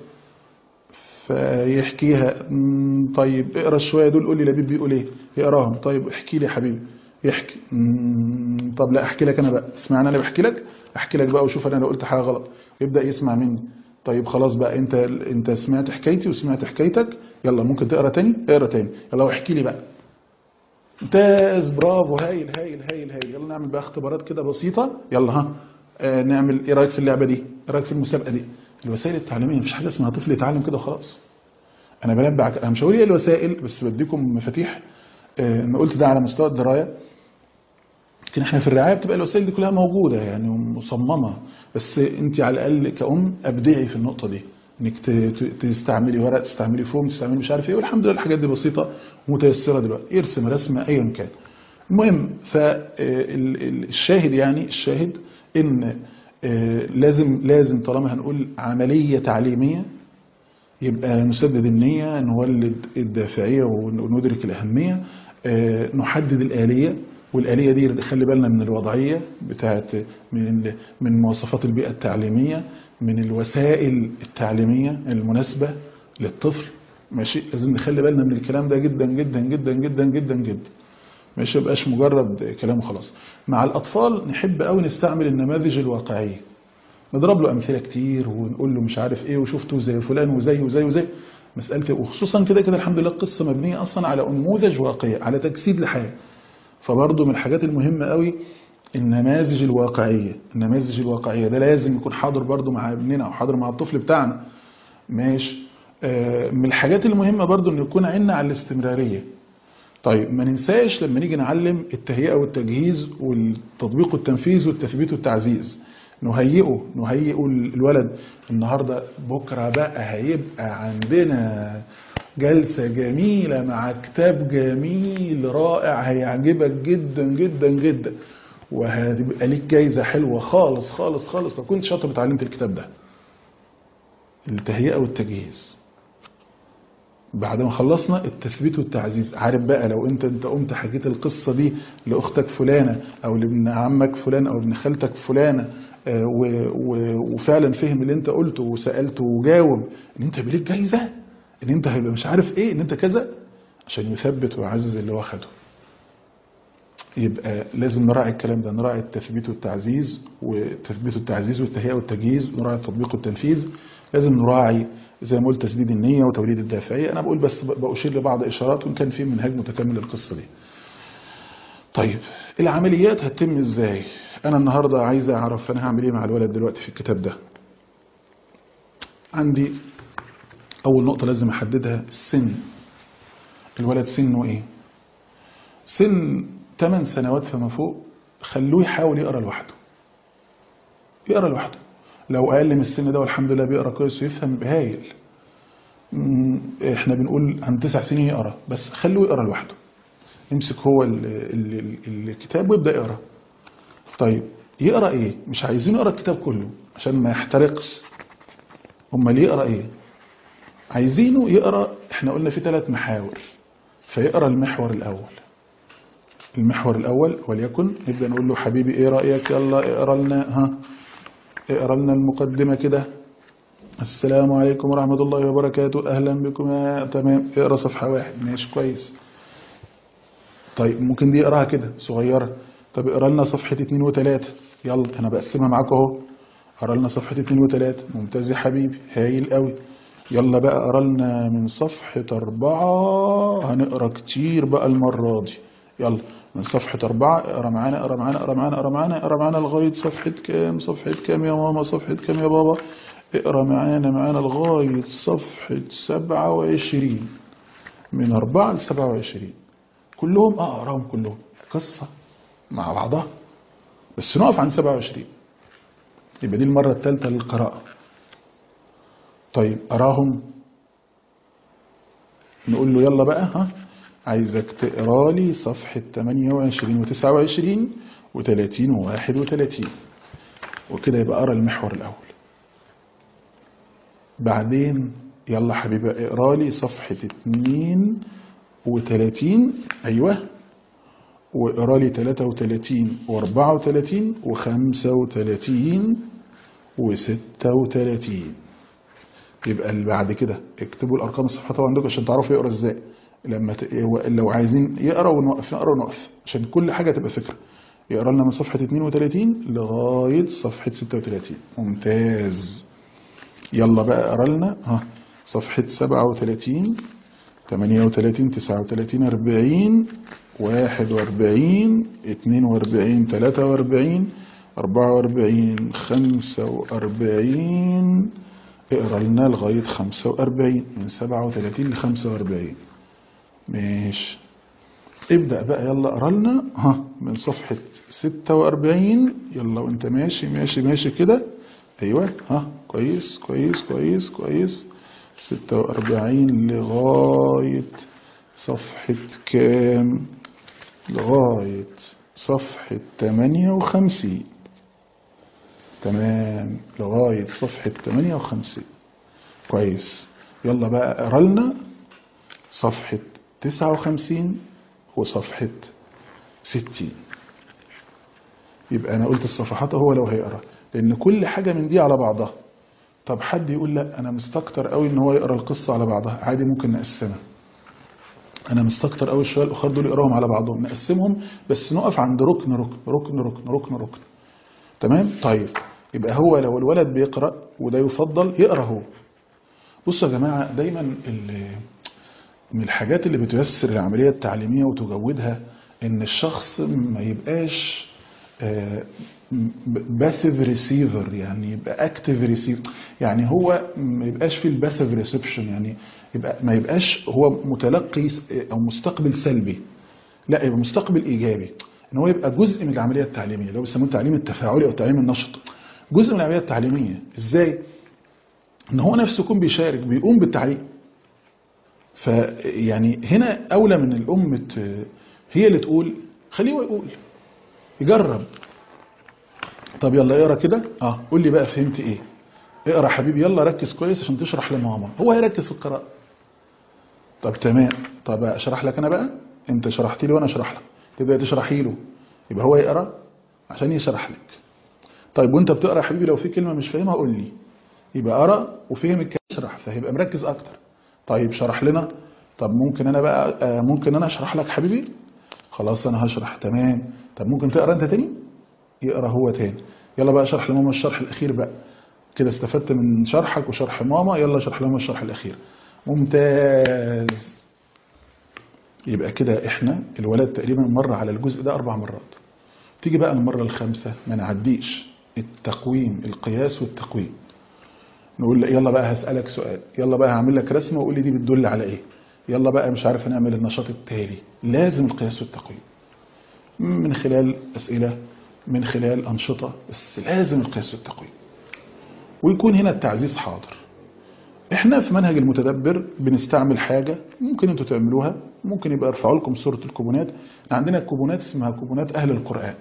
فيحكيها "مم، طيب اقرا شويه دول قول لي لبيب بيقول ايه يقراهم طيب احكي لي يا حبيبي يحكي "مم، طب لا احكي لك انا بقى تسمعني انا بحكي لك احكي لك بقى وشوف انا لو قلت حاجه غلط يبدا يسمع مني طيب خلاص بقى انت انت سمعت حكايتي وسمعت حكايتك يلا ممكن تقرا تاني اقرا تاني يلا احكي لي بقى ممتاز برافو هايل هايل هايل هايل يلا نعمل بقى اختبارات كده بسيطة يلا ها آه نعمل ايه رايك في اللعبة دي ايه رايك في المسابقة دي الوسائل التعليمية مفيش حاجة اسمها طفل يتعلم كده وخلاص انا بنبع انا مش هقول ايه الوسائل بس بديكم مفاتيح آه انا قلت ده على مستوى الدراية لكن احنا في الرعاية بتبقى الوسائل دي كلها موجودة يعني مصممة بس انت على الاقل كأم ابدعي في النقطة دي انك ت- ت- تستعملي ورق تستعملي فوم تستعملي مش عارف ايه والحمد لله الحاجات دي بسيطة ومتيسرة دلوقتي يرسم رسمة ايا كان المهم فالشاهد يعني الشاهد ان آه، لازم لازم طالما هنقول عملية تعليمية يبقى نسدد النية نولد الدافعية وندرك الأهمية آه، نحدد الآلية والآلية دي خلي بالنا من الوضعية بتاعت من من مواصفات البيئة التعليمية من الوسائل التعليمية المناسبة للطفل ماشي لازم نخلي بالنا من الكلام ده جدا جدا جدا جدا جدا جدا مش يبقاش مجرد كلام وخلاص مع الأطفال نحب قوي نستعمل النماذج الواقعية نضرب له أمثلة كتير ونقول له مش عارف إيه وشفته زي فلان وزي وزي وزي مسألة وخصوصا كده كده الحمد لله القصة مبنية أصلا على نموذج واقعي على تجسيد لحياة فبرضه من الحاجات المهمة قوي النماذج الواقعية النماذج الواقعية ده لازم يكون حاضر برضه مع ابننا أو حاضر مع الطفل بتاعنا ماشي آه، من الحاجات المهمة برضه إن يكون عيننا على الاستمرارية طيب ما ننساش لما نيجي نعلم التهيئة والتجهيز والتطبيق والتنفيذ والتثبيت والتعزيز نهيئه نهيئه الولد النهاردة بكرة بقى هيبقى عندنا جلسة جميلة مع كتاب جميل رائع هيعجبك جدا جدا جدا وهتبقى ليك جايزة حلوة خالص خالص خالص لو كنت شاطر اتعلمت الكتاب ده التهيئة والتجهيز بعد ما خلصنا التثبيت والتعزيز عارف بقى لو انت انت قمت حكيت القصة دي لاختك فلانة او لابن عمك فلان او ابن خالتك فلانة آه، و- و- وفعلا فهم اللي انت قلته وسألته وجاوب ان انت بليك جايزة ان انت هيبقى مش عارف ايه ان انت كذا عشان يثبت ويعزز اللي هو خده يبقى لازم نراعي الكلام ده نراعي التثبيت والتعزيز والتثبيت والتعزيز والتهيئة والتجهيز نراعي التطبيق والتنفيذ لازم نراعي زي ما قلت تسديد النية وتوليد الدافعية أنا بقول بس ب- بأشير لبعض إشارات وإن كان في منهج متكامل للقصة دي طيب العمليات هتتم إزاي أنا النهاردة عايز أعرف أنا هعمل إيه مع الولد دلوقتي في الكتاب ده عندي أول نقطة لازم أحددها السن الولد سنه إيه سن 8 سنوات فما فوق خلوه يحاول يقرا لوحده يقرا لوحده لو اقل من السن ده والحمد لله بيقرا كويس ويفهم يبقى هايل مم، احنا بنقول عن تسع سنين يقرا بس خلوه يقرا لوحده يمسك هو ال ال ال الكتاب ويبدا يقرا طيب يقرا ايه مش عايزين يقرا الكتاب كله عشان ما يحترقش امال يقرا ايه عايزينه يقرا احنا قلنا في ثلاث محاور فيقرا المحور الاول المحور الأول وليكن نبدأ نقول له حبيبي إيه رأيك يلا اقرا لنا ها اقرا لنا المقدمة كده السلام عليكم ورحمة الله وبركاته أهلا بكم يا تمام اقرا صفحة واحد ماشي كويس طيب ممكن دي اقراها كده صغيرة طب اقرا لنا صفحة اتنين وتلاتة يلا أنا بقسمها معاكم أهو اقرا لنا صفحة اتنين وتلاتة ممتاز يا حبيبي هايل قوي يلا بقى اقرا لنا من صفحة أربعة هنقرا كتير بقى المرة دي يلا من صفحة أربعة اقرا معانا اقرا معانا اقرا معانا اقرا معانا اقرا معانا لغاية صفحة كام صفحة كام يا ماما صفحة كام يا بابا اقرا معانا معانا لغاية صفحة سبعة وعشرين من أربعة لسبعة وعشرين كلهم اه اقراهم كلهم قصة مع بعضها بس نقف عند سبعة وعشرين يبقى دي المرة الثالثة للقراءة طيب أراهم نقول له يلا بقى ها عايزك تقرا لي صفحة 28 و29 و30 و31 وكده يبقى قرا المحور الأول بعدين يلا حبيبي اقرا لي صفحة 32 أيوه واقرا لي 33 و34 و35 و36 يبقى اللي بعد كده اكتبوا الارقام الصفحات طبعا عندكم عشان تعرفوا يقرا ازاي لما ت... لو عايزين يقرا ونوقف نقرا ونوقف عشان كل حاجه تبقى فكره يقرا لنا من صفحه 32 لغايه صفحه 36 ممتاز يلا بقى اقرا لنا ها صفحه 37 38 39 40 41 42 43 44 45 اقرا لنا لغاية 45 من 37 ل 45 ماشي ابدأ بقى يلا اقرا لنا ها من صفحة 46 يلا وانت ماشي ماشي ماشي كده ايوه ها كويس كويس كويس كويس 46 لغاية صفحة كام لغاية صفحة 58 تمام لغاية صفحة 58 كويس يلا بقى اقرا لنا صفحة 59 وصفحة 60 يبقى انا قلت الصفحات هو لو هيقرا لان كل حاجة من دي على بعضها طب حد يقول لا انا مستكتر قوي ان هو يقرا القصة على بعضها عادي ممكن نقسمها انا مستكتر قوي شويه الاخر دول يقراهم على بعضهم نقسمهم بس نقف عند ركن ركن ركن ركن ركن ركن تمام طيب يبقى هو لو الولد بيقرا وده يفضل يقرا هو بصوا يا جماعه دايما ال- من الحاجات اللي بتيسر العمليه التعليميه وتجودها ان الشخص ما يبقاش باسيف ريسيفر يعني يبقى اكتيف ريسيفر يعني هو ما يبقاش في الباسيف ريسبشن يعني يبقى ما يبقاش هو متلقي س- او مستقبل سلبي لا يبقى مستقبل ايجابي ان هو يبقى جزء من العمليه التعليميه اللي هو بيسموه التعليم التفاعلي او التعليم النشط جزء من العمليه التعليميه ازاي ان هو نفسه يكون بيشارك بيقوم بالتعليم فيعني هنا اولى من الام ت- هي اللي تقول خليه هو يقول يجرب طب يلا اقرا كده اه قول لي بقى فهمت ايه اقرا حبيبي يلا ركز كويس عشان تشرح لماما هو هيركز في القراءه طب تمام طب اشرح لك انا بقى انت شرحت لي وانا اشرح لك تبدا تشرحي له يبقى هو يقرا عشان يشرح لك طيب وانت بتقرا يا حبيبي لو في كلمه مش فاهمها قول لي يبقى قرا وفهم الكلام يشرح فهيبقى مركز اكتر طيب شرح لنا طب ممكن انا بقى آه، ممكن انا اشرح لك حبيبي خلاص انا هشرح تمام طب ممكن تقرا انت تاني يقرا هو تاني يلا بقى اشرح لماما الشرح الاخير بقى كده استفدت من شرحك وشرح ماما يلا اشرح لهم الشرح الاخير ممتاز يبقى كده احنا الولد تقريبا مر على الجزء ده اربع مرات تيجي بقى المره الخامسه ما نعديش التقويم القياس والتقويم نقول له يلا بقى هسالك سؤال يلا بقى هعمل لك رسمه وقول لي دي بتدل على ايه يلا بقى مش عارف هنعمل النشاط التالي لازم القياس والتقويم من خلال اسئله من خلال انشطه بس لازم القياس والتقويم ويكون هنا التعزيز حاضر احنا في منهج المتدبر بنستعمل حاجة ممكن انتوا تعملوها ممكن يبقى يرفعوا لكم سورة الكوبونات عندنا كوبونات اسمها كوبونات اهل القرآن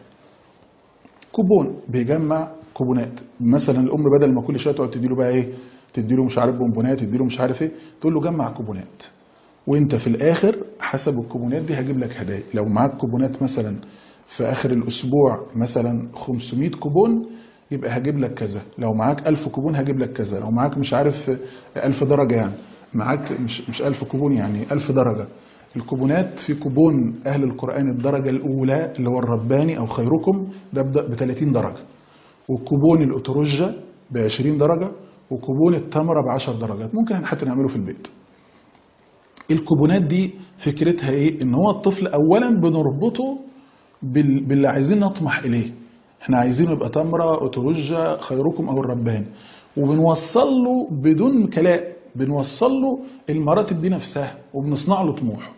كوبون بيجمع كوبونات مثلا الام بدل ما كل شويه تقعد تديله بقى ايه تديله مش عارف بونبونات تديله مش عارف ايه تقول له جمع كوبونات وانت في الاخر حسب الكوبونات دي هجيب لك هدايا لو معاك كوبونات مثلا في اخر الاسبوع مثلا 500 كوبون يبقى هجيب لك كذا لو معاك 1000 كوبون هجيب لك كذا لو معاك مش عارف 1000 درجه يعني معاك مش مش 1000 كوبون يعني 1000 درجه الكوبونات في كوبون اهل القران الدرجه الاولى اللي هو الرباني او خيركم ده ب 30 درجه وكوبون الأتروجة ب 20 درجة وكوبون التمرة ب 10 درجات ممكن حتى نعمله في البيت الكوبونات دي فكرتها ايه ان هو الطفل اولا بنربطه بال- باللي عايزين نطمح اليه احنا عايزينه يبقى تمرة أتروجة خيركم او الرباني وبنوصل له بدون كلام بنوصل له المراتب دي نفسها وبنصنع له طموح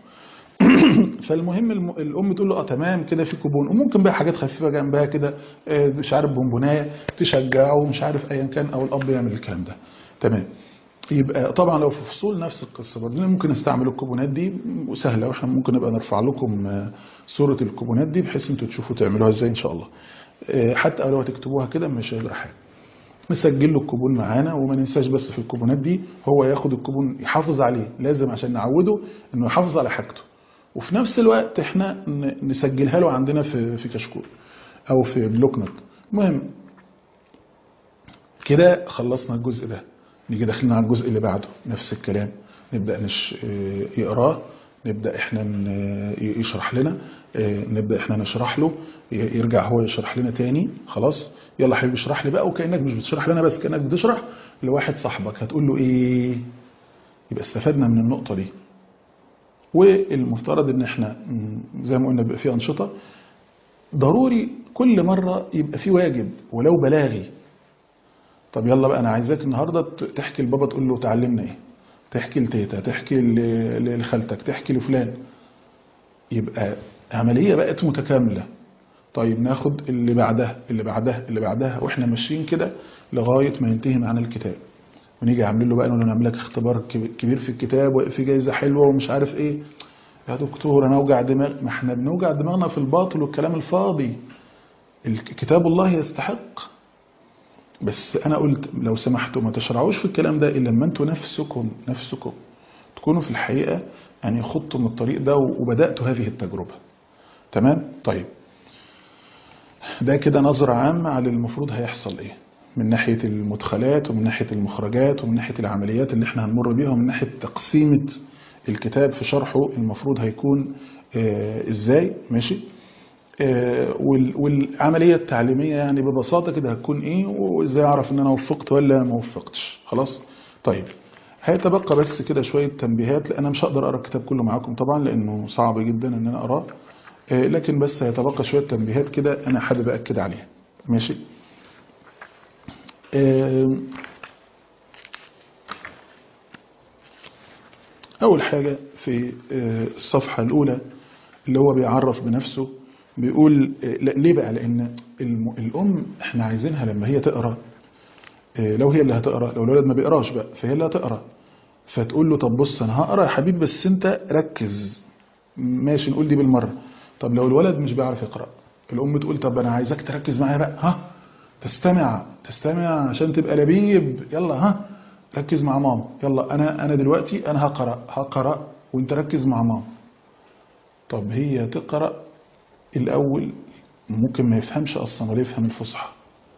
فالمهم الم- الام تقول له اه تمام كده في كوبون وممكن بقى حاجات خفيفه جنبها كده آه، مش عارف بونبونايه تشجعه مش عارف ايا كان او الاب يعمل الكلام ده تمام يبقى طبعا لو في فصول نفس القصه برضه ممكن نستعمل الكوبونات دي وسهله واحنا ممكن نبقى نرفع لكم آه، صوره الكوبونات دي بحيث انتوا تشوفوا تعملوها ازاي ان شاء الله آه، حتى لو هتكتبوها كده مش هيجرى حاجه نسجل له الكوبون معانا وما ننساش بس في الكوبونات دي هو ياخد الكوبون يحافظ عليه لازم عشان نعوده انه يحافظ على حاجته وفي نفس الوقت احنا ن- نسجلها له عندنا في في كشكول او في بلوك نوت المهم كده خلصنا الجزء ده نيجي داخلين على الجزء اللي بعده نفس الكلام نبدا نش اه، يقراه نبدا احنا ن- يشرح لنا اه، نبدا احنا نشرح له ي- يرجع هو يشرح لنا تاني خلاص يلا حبيبي اشرح لي بقى وكانك مش بتشرح لنا بس كانك بتشرح لواحد صاحبك هتقول له ايه يبقى استفدنا من النقطه دي والمفترض ان احنا م، زي ما قلنا بيبقى في انشطه ضروري كل مره يبقى في واجب ولو بلاغي طب يلا بقى انا عايزاك النهارده ت- تحكي لبابا تقول له تعلمنا ايه تحكي لتيتا تحكي ل- ل- لخالتك تحكي لفلان يبقى عمليه بقت متكامله طيب ناخد اللي بعدها اللي بعدها اللي بعدها واحنا ماشيين كده لغايه ما ينتهي معانا الكتاب ونيجي عاملين له بقى نقول له نعمل لك اختبار كب- كبير في الكتاب وفي جايزه حلوه ومش عارف ايه يا دكتور انا اوجع دماغ ما احنا بنوجع دماغنا في الباطل والكلام الفاضي الك- كتاب الله يستحق بس انا قلت لو سمحتوا ما تشرعوش في الكلام ده الا لما انتوا نفسكم نفسكم تكونوا في الحقيقه يعني خضتم الطريق ده وبداتوا هذه التجربه تمام طيب ده كده نظرة عامة على المفروض هيحصل ايه من ناحية المدخلات ومن ناحية المخرجات ومن ناحية العمليات اللي احنا هنمر بيها ومن ناحية تقسيمة الكتاب في شرحه المفروض هيكون آه ازاي ماشي آه وال- والعملية التعليمية يعني ببساطة كده هتكون ايه وازاي اعرف ان انا وفقت ولا ما وفقتش خلاص طيب هيتبقى بس كده شوية تنبيهات لان انا مش هقدر اقرا الكتاب كله معاكم طبعا لانه صعب جدا ان انا اقراه آه، لكن بس هيتبقى شوية تنبيهات كده أنا حابب أكد عليها ماشي آه، أول حاجة في آه، الصفحة الأولى اللي هو بيعرف بنفسه بيقول آه، لا ليه بقى لأن الم- الأم إحنا عايزينها لما هي تقرأ آه، لو هي اللي هتقرأ لو الولد ما بيقراش بقى فهي اللي هتقرأ فتقول له طب بص أنا هقرأ يا حبيبي بس أنت ركز ماشي نقول دي بالمرة طب لو الولد مش بيعرف يقرأ الأم تقول طب أنا عايزك تركز معايا بقى ها تستمع تستمع عشان تبقى لبيب يلا ها ركز مع ماما يلا أنا أنا دلوقتي أنا هقرأ هقرأ وانت ركز مع ماما طب هي تقرأ الأول ممكن ما يفهمش أصلا ولا يفهم الفصحى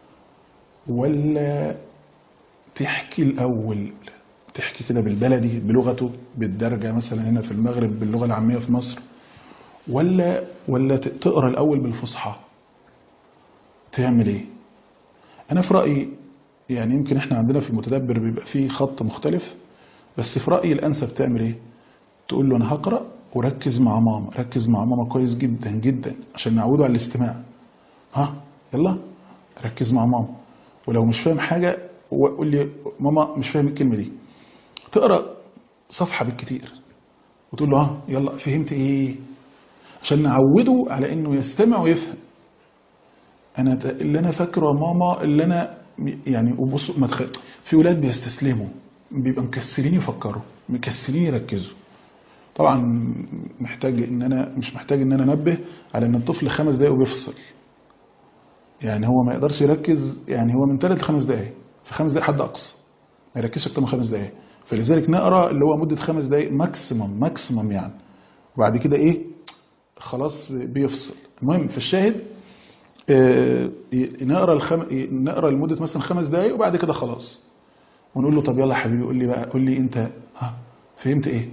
ولا تحكي الأول تحكي كده بالبلدي بلغته بالدرجة مثلا هنا في المغرب باللغة العامية في مصر ولا ولا ت- تقرأ الأول بالفصحى تعمل ايه أنا في رأيي يعني يمكن احنا عندنا في المتدبر بيبقى فيه خط مختلف بس في رأيي الأنسب تعمل ايه تقول له أنا هقرأ وركز مع ماما ركز مع ماما كويس جدا جدا عشان نعوده على الاستماع ها يلا ركز مع ماما ولو مش فاهم حاجة وقول لي ماما مش فاهم الكلمة دي تقرأ صفحة بالكتير وتقول له ها يلا فهمت ايه عشان نعوده على انه يستمع ويفهم انا ت- اللي انا فاكره يا ماما اللي انا م- يعني وبص ما تخ... في ولاد بيستسلموا بيبقى مكسلين يفكروا مكسلين يركزوا طبعا محتاج ان انا مش محتاج ان انا انبه على ان الطفل خمس دقايق وبيفصل يعني هو ما يقدرش يركز يعني هو من ثلاث لخمس دقايق في خمس دقايق حد اقصى ما يركزش اكتر من خمس دقايق فلذلك نقرا اللي هو مده خمس دقايق ماكسيمم ماكسيمم يعني وبعد كده ايه خلاص بيفصل المهم في الشاهد آه، نقرا الخم... نقرا لمده مثلا خمس دقايق وبعد كده خلاص ونقول له طب يلا يا حبيبي قول لي بقى قول لي انت ها فهمت ايه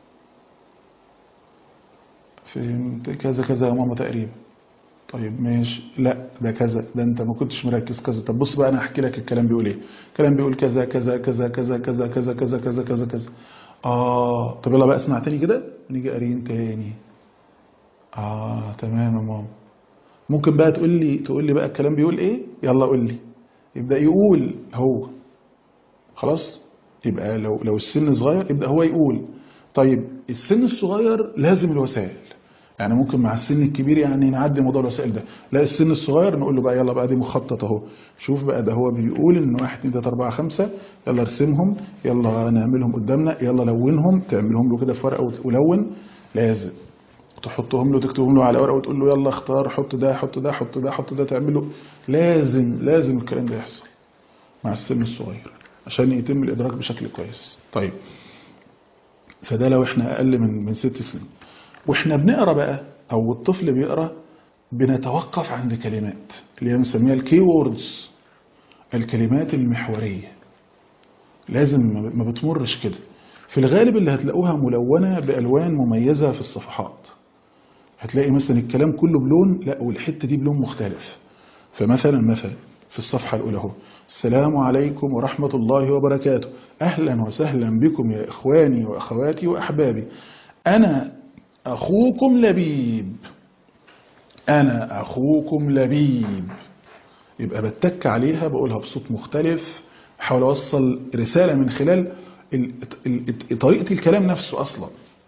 فهمت كذا كذا يا ماما تقريبا طيب ماشي لا ده كذا ده انت ما كنتش مركز كذا طب بص بقى انا هحكي لك الكلام بيقول ايه الكلام بيقول كذا كذا كذا كذا كذا كذا كذا كذا كذا كذا اه طب يلا بقى اسمع تاني كده نيجي قاريين تاني اه تمام يا ماما ممكن بقى تقول لي تقول لي بقى الكلام بيقول ايه يلا قول لي يبدا يقول هو خلاص يبقى لو لو السن صغير يبدا هو يقول طيب السن الصغير لازم الوسائل يعني ممكن مع السن الكبير يعني نعدي موضوع الوسائل ده لا السن الصغير نقول له بقى يلا بقى دي مخطط اهو شوف بقى ده هو بيقول ان واحد اتنين تلاته اربعه خمسه يلا ارسمهم يلا نعملهم قدامنا يلا لونهم تعملهم له كده في ورقه وت- ولون لازم تحطهم له تكتبهم له على ورقه وتقول له يلا اختار حط ده حط ده حط ده حط ده تعمله لازم لازم الكلام ده يحصل مع السن الصغير عشان يتم الادراك بشكل كويس طيب فده لو احنا اقل من من ست سنين واحنا بنقرا بقى او الطفل بيقرا بنتوقف عند كلمات اللي هي بنسميها الكي ووردز الكلمات المحوريه لازم ما ما بتمرش كده في الغالب اللي هتلاقوها ملونه بالوان مميزه في الصفحات هتلاقي مثلا الكلام كله بلون لا والحته دي بلون مختلف فمثلا مثلا في الصفحه الاولى اهو السلام عليكم ورحمه الله وبركاته اهلا وسهلا بكم يا اخواني واخواتي واحبابي انا اخوكم لبيب انا اخوكم لبيب يبقى بتك عليها بقولها بصوت مختلف بحاول اوصل رساله من خلال ال- ال- طريقه الكلام نفسه اصلا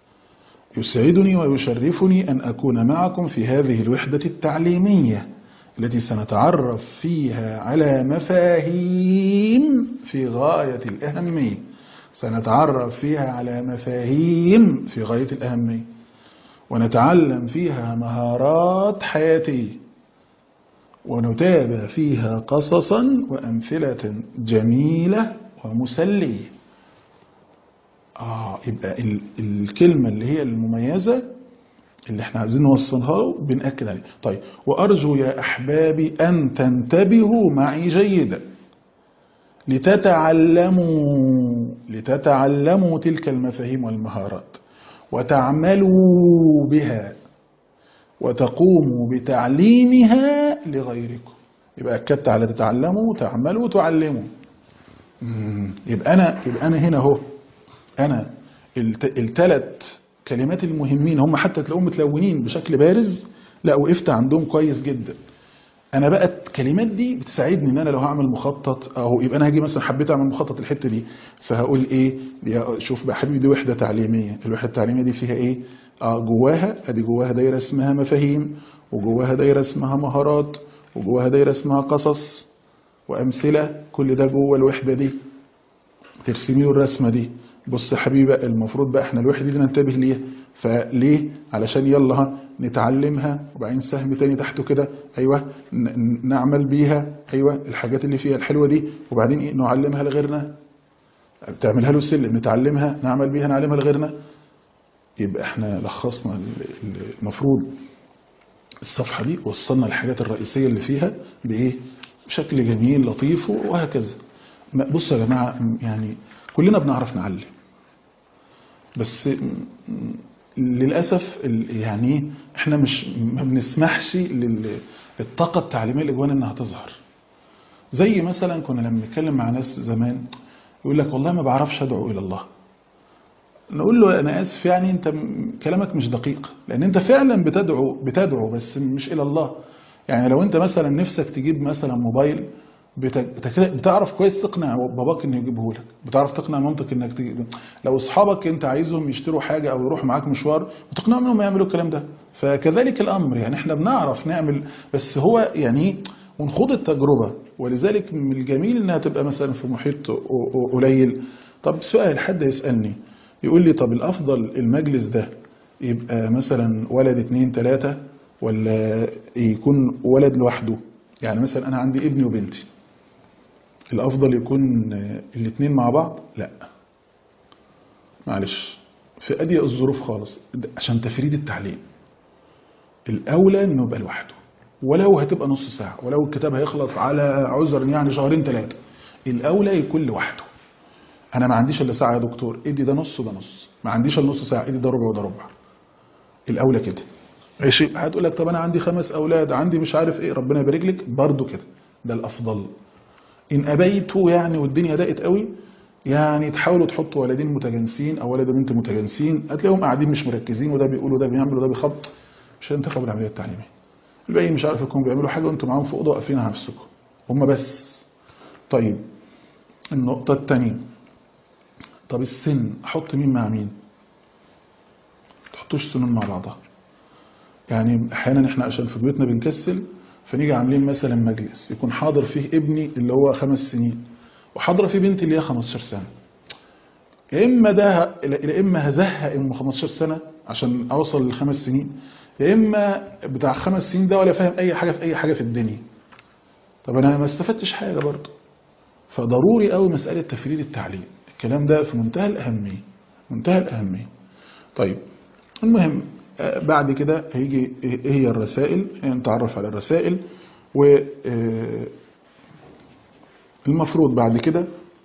يسعدني ويشرفني أن أكون معكم في هذه الوحدة التعليمية التي سنتعرف فيها على مفاهيم في غاية الأهمية سنتعرف فيها على مفاهيم في غاية الأهمية ونتعلم فيها مهارات حياتية ونتابع فيها قصصا وأمثلة جميلة ومسلية آه يبقى ال- الكلمة اللي هي المميزة اللي احنا عايزين نوصلها له بنأكد عليه طيب وأرجو يا أحبابي أن تنتبهوا معي جيدا لتتعلموا لتتعلموا تلك المفاهيم والمهارات وتعملوا بها وتقوموا بتعليمها لغيركم يبقى أكدت على تتعلموا تعملوا تعلموا مم. يبقى أنا يبقى أنا هنا أهو أنا الثلاث كلمات المهمين هم حتى تلاقوهم متلونين بشكل بارز لا وقفت عندهم كويس جدا انا بقى الكلمات دي بتساعدني ان انا لو هعمل مخطط اهو يبقى انا هاجي مثلا حبيت اعمل مخطط الحته دي فهقول ايه يا- شوف بقى حبيبي دي وحده تعليميه الوحده التعليميه دي فيها ايه اه جواها ادي جواها دايره اسمها مفاهيم وجواها دايره اسمها مهارات وجواها دايره اسمها قصص وامثله كل ده جوه الوحده دي ترسمي له الرسمه دي بص يا حبيبي بقى المفروض بقى احنا الوحده دي ننتبه ليها فليه علشان يلا ها نتعلمها وبعدين سهم تاني تحته كده ايوه ن- نعمل بيها ايوه الحاجات اللي فيها الحلوه دي وبعدين ايه نعلمها لغيرنا بتعملها له سلم نتعلمها نعمل بيها نعلمها لغيرنا يبقى احنا لخصنا ال- ال- المفروض الصفحة دي وصلنا الحاجات الرئيسية اللي فيها بإيه بشكل جميل لطيف وهكذا ما- بصوا يا جماعة م- يعني كلنا بنعرف نعلم بس م- م- للأسف ال- يعني إيه، احنا مش ما بنسمحش لل- للطاقة التعليمية اللي جوانا انها تظهر زي مثلا كنا لما نتكلم مع ناس زمان يقول لك والله ما بعرفش ادعو الى الله نقول له انا اسف يعني انت م- كلامك مش دقيق لان انت فعلا بتدعو بتدعو بس مش الى الله يعني لو انت مثلا نفسك تجيب مثلا موبايل بت- بت- بتعرف كويس تقنع باباك انه يجيبه لك بتعرف تقنع مامتك انك تجيب لو اصحابك انت عايزهم يشتروا حاجه او يروحوا معاك مشوار وتقنعهم انهم يعملوا الكلام ده فكذلك الامر يعني احنا بنعرف نعمل بس هو يعني إيه؟ ونخوض التجربه ولذلك من الجميل انها تبقى مثلا في محيط ق- ق- قليل طب سؤال حد يسالني يقول لي طب الافضل المجلس ده يبقى مثلا ولد اتنين تلاتة ولا يكون ولد لوحده يعني مثلا انا عندي ابني وبنتي الافضل يكون الاثنين مع بعض لا معلش في اضيق الظروف خالص ده عشان تفريد التعليم الاولى انه يبقى لوحده ولو هتبقى نص ساعه ولو الكتاب هيخلص على عذر يعني شهرين ثلاثه الاولى يكون لوحده انا ما عنديش الا ساعه يا دكتور ادي ده نص وده نص ما عنديش الا نص ساعه ادي ده ربع وده ربع الاولى كده ماشي هتقول لك طب انا عندي خمس اولاد عندي مش عارف ايه ربنا يبارك لك برضه كده ده الافضل ان ابيتوا يعني والدنيا ضاقت قوي يعني تحاولوا تحطوا ولدين متجانسين او ولد وبنت متجانسين هتلاقيهم قاعدين مش مركزين وده بيقول وده بيعمل وده بيخبط مش هينتفعوا بالعمليه التعليميه الباقي مش عارف يكونوا بيعملوا حاجه وانتم معاهم في اوضه واقفين على نفسكم هم بس طيب النقطه الثانيه طب السن احط مين مع مين تحطوش سنون مع بعضها يعني احيانا احنا عشان في بيوتنا بنكسل فنيجي عاملين مثلا مجلس يكون حاضر فيه ابني اللي هو خمس سنين وحاضره فيه بنتي اللي هي 15 سنه يا اما ده يا اما هزهق ام 15 سنه عشان اوصل للخمس سنين يا اما بتاع خمس سنين ده ولا فاهم اي حاجه في اي حاجه في الدنيا طب انا ما استفدتش حاجه برضه فضروري قوي مساله تفريد التعليم الكلام ده في منتهى الاهميه منتهى الاهميه طيب المهم آه، بعد كده هيجي ايه هي الرسائل يعني نتعرف على الرسائل و آه، المفروض بعد كده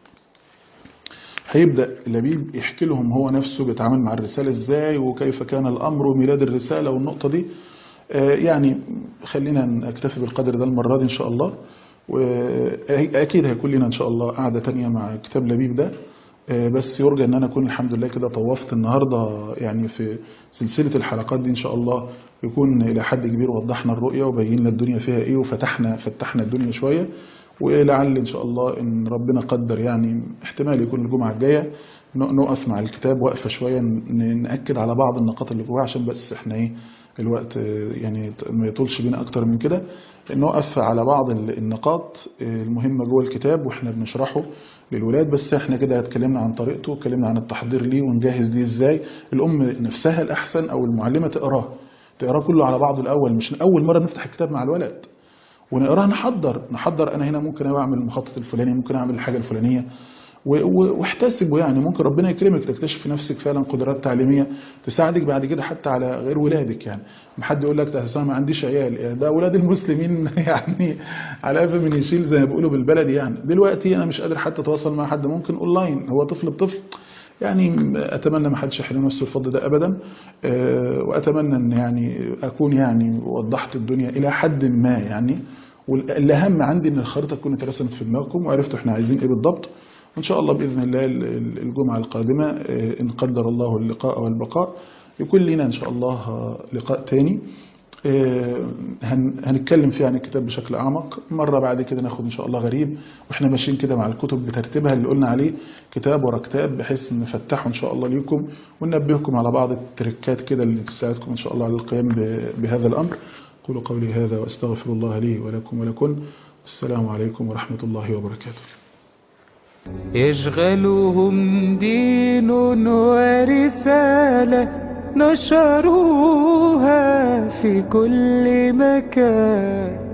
هيبدأ لبيب يحكي لهم هو نفسه بيتعامل مع الرسالة ازاي وكيف كان الأمر وميلاد الرسالة والنقطة دي آه، يعني خلينا نكتفي بالقدر ده المرة دي إن شاء الله وأكيد هيكون لنا إن شاء الله قعدة تانية مع كتاب لبيب ده آه، بس يرجى ان انا اكون الحمد لله كده طوفت النهارده يعني في سلسله الحلقات دي ان شاء الله يكون الى حد كبير وضحنا الرؤيه وبينا الدنيا فيها ايه وفتحنا فتحنا الدنيا شويه ولعل ان شاء الله ان ربنا قدر يعني احتمال يكون الجمعه الجايه ن- نقف مع الكتاب وقفه شويه ن- ناكد على بعض النقاط اللي جواه عشان بس احنا ايه الوقت آه، يعني ما يطولش بينا اكتر من كده نقف على بعض ال- النقاط آه، المهمه جوه الكتاب واحنا بنشرحه للولاد بس احنا كده اتكلمنا عن طريقته اتكلمنا عن التحضير ليه ونجهز ليه ازاي الام نفسها الاحسن او المعلمه تقراه تقراه كله على بعضه الاول مش اول مره نفتح الكتاب مع الولد ونقراه نحضر نحضر انا هنا ممكن اعمل المخطط الفلاني ممكن اعمل الحاجه الفلانيه و- و- واحتسبوا يعني ممكن ربنا يكرمك تكتشف في نفسك فعلا قدرات تعليميه تساعدك بعد كده حتى على غير ولادك يعني ما حد يقول لك ده أصل أنا ما عنديش عيال ده اولاد المسلمين يعني على قفا من يشيل زي ما بيقولوا بالبلدي يعني دلوقتي انا مش قادر حتى اتواصل مع حد ممكن اونلاين هو طفل بطفل يعني اتمنى ما حدش يحرم نفسه الفضل ده ابدا آه، واتمنى ان يعني اكون يعني وضحت الدنيا الى حد ما يعني والاهم عندي ان الخريطه تكون اترسمت في دماغكم وعرفتوا احنا عايزين ايه بالضبط وان شاء الله باذن الله ال- ال- الجمعه القادمه آه، ان قدر الله اللقاء والبقاء يكون لنا ان شاء الله آه، لقاء تاني آه، هن- هنتكلم فيه عن الكتاب بشكل اعمق مره بعد كده ناخد ان شاء الله غريب واحنا ماشيين كده مع الكتب بترتيبها اللي قلنا عليه كتاب ورا كتاب بحيث نفتحه ان شاء الله ليكم وننبهكم على بعض التركات كده اللي تساعدكم ان شاء الله على القيام ب- بهذا الامر قولوا قولي هذا واستغفر الله لي ولكم ولكن والسلام عليكم ورحمه الله وبركاته يشغلهم دين ورسالة نشروها في كل مكان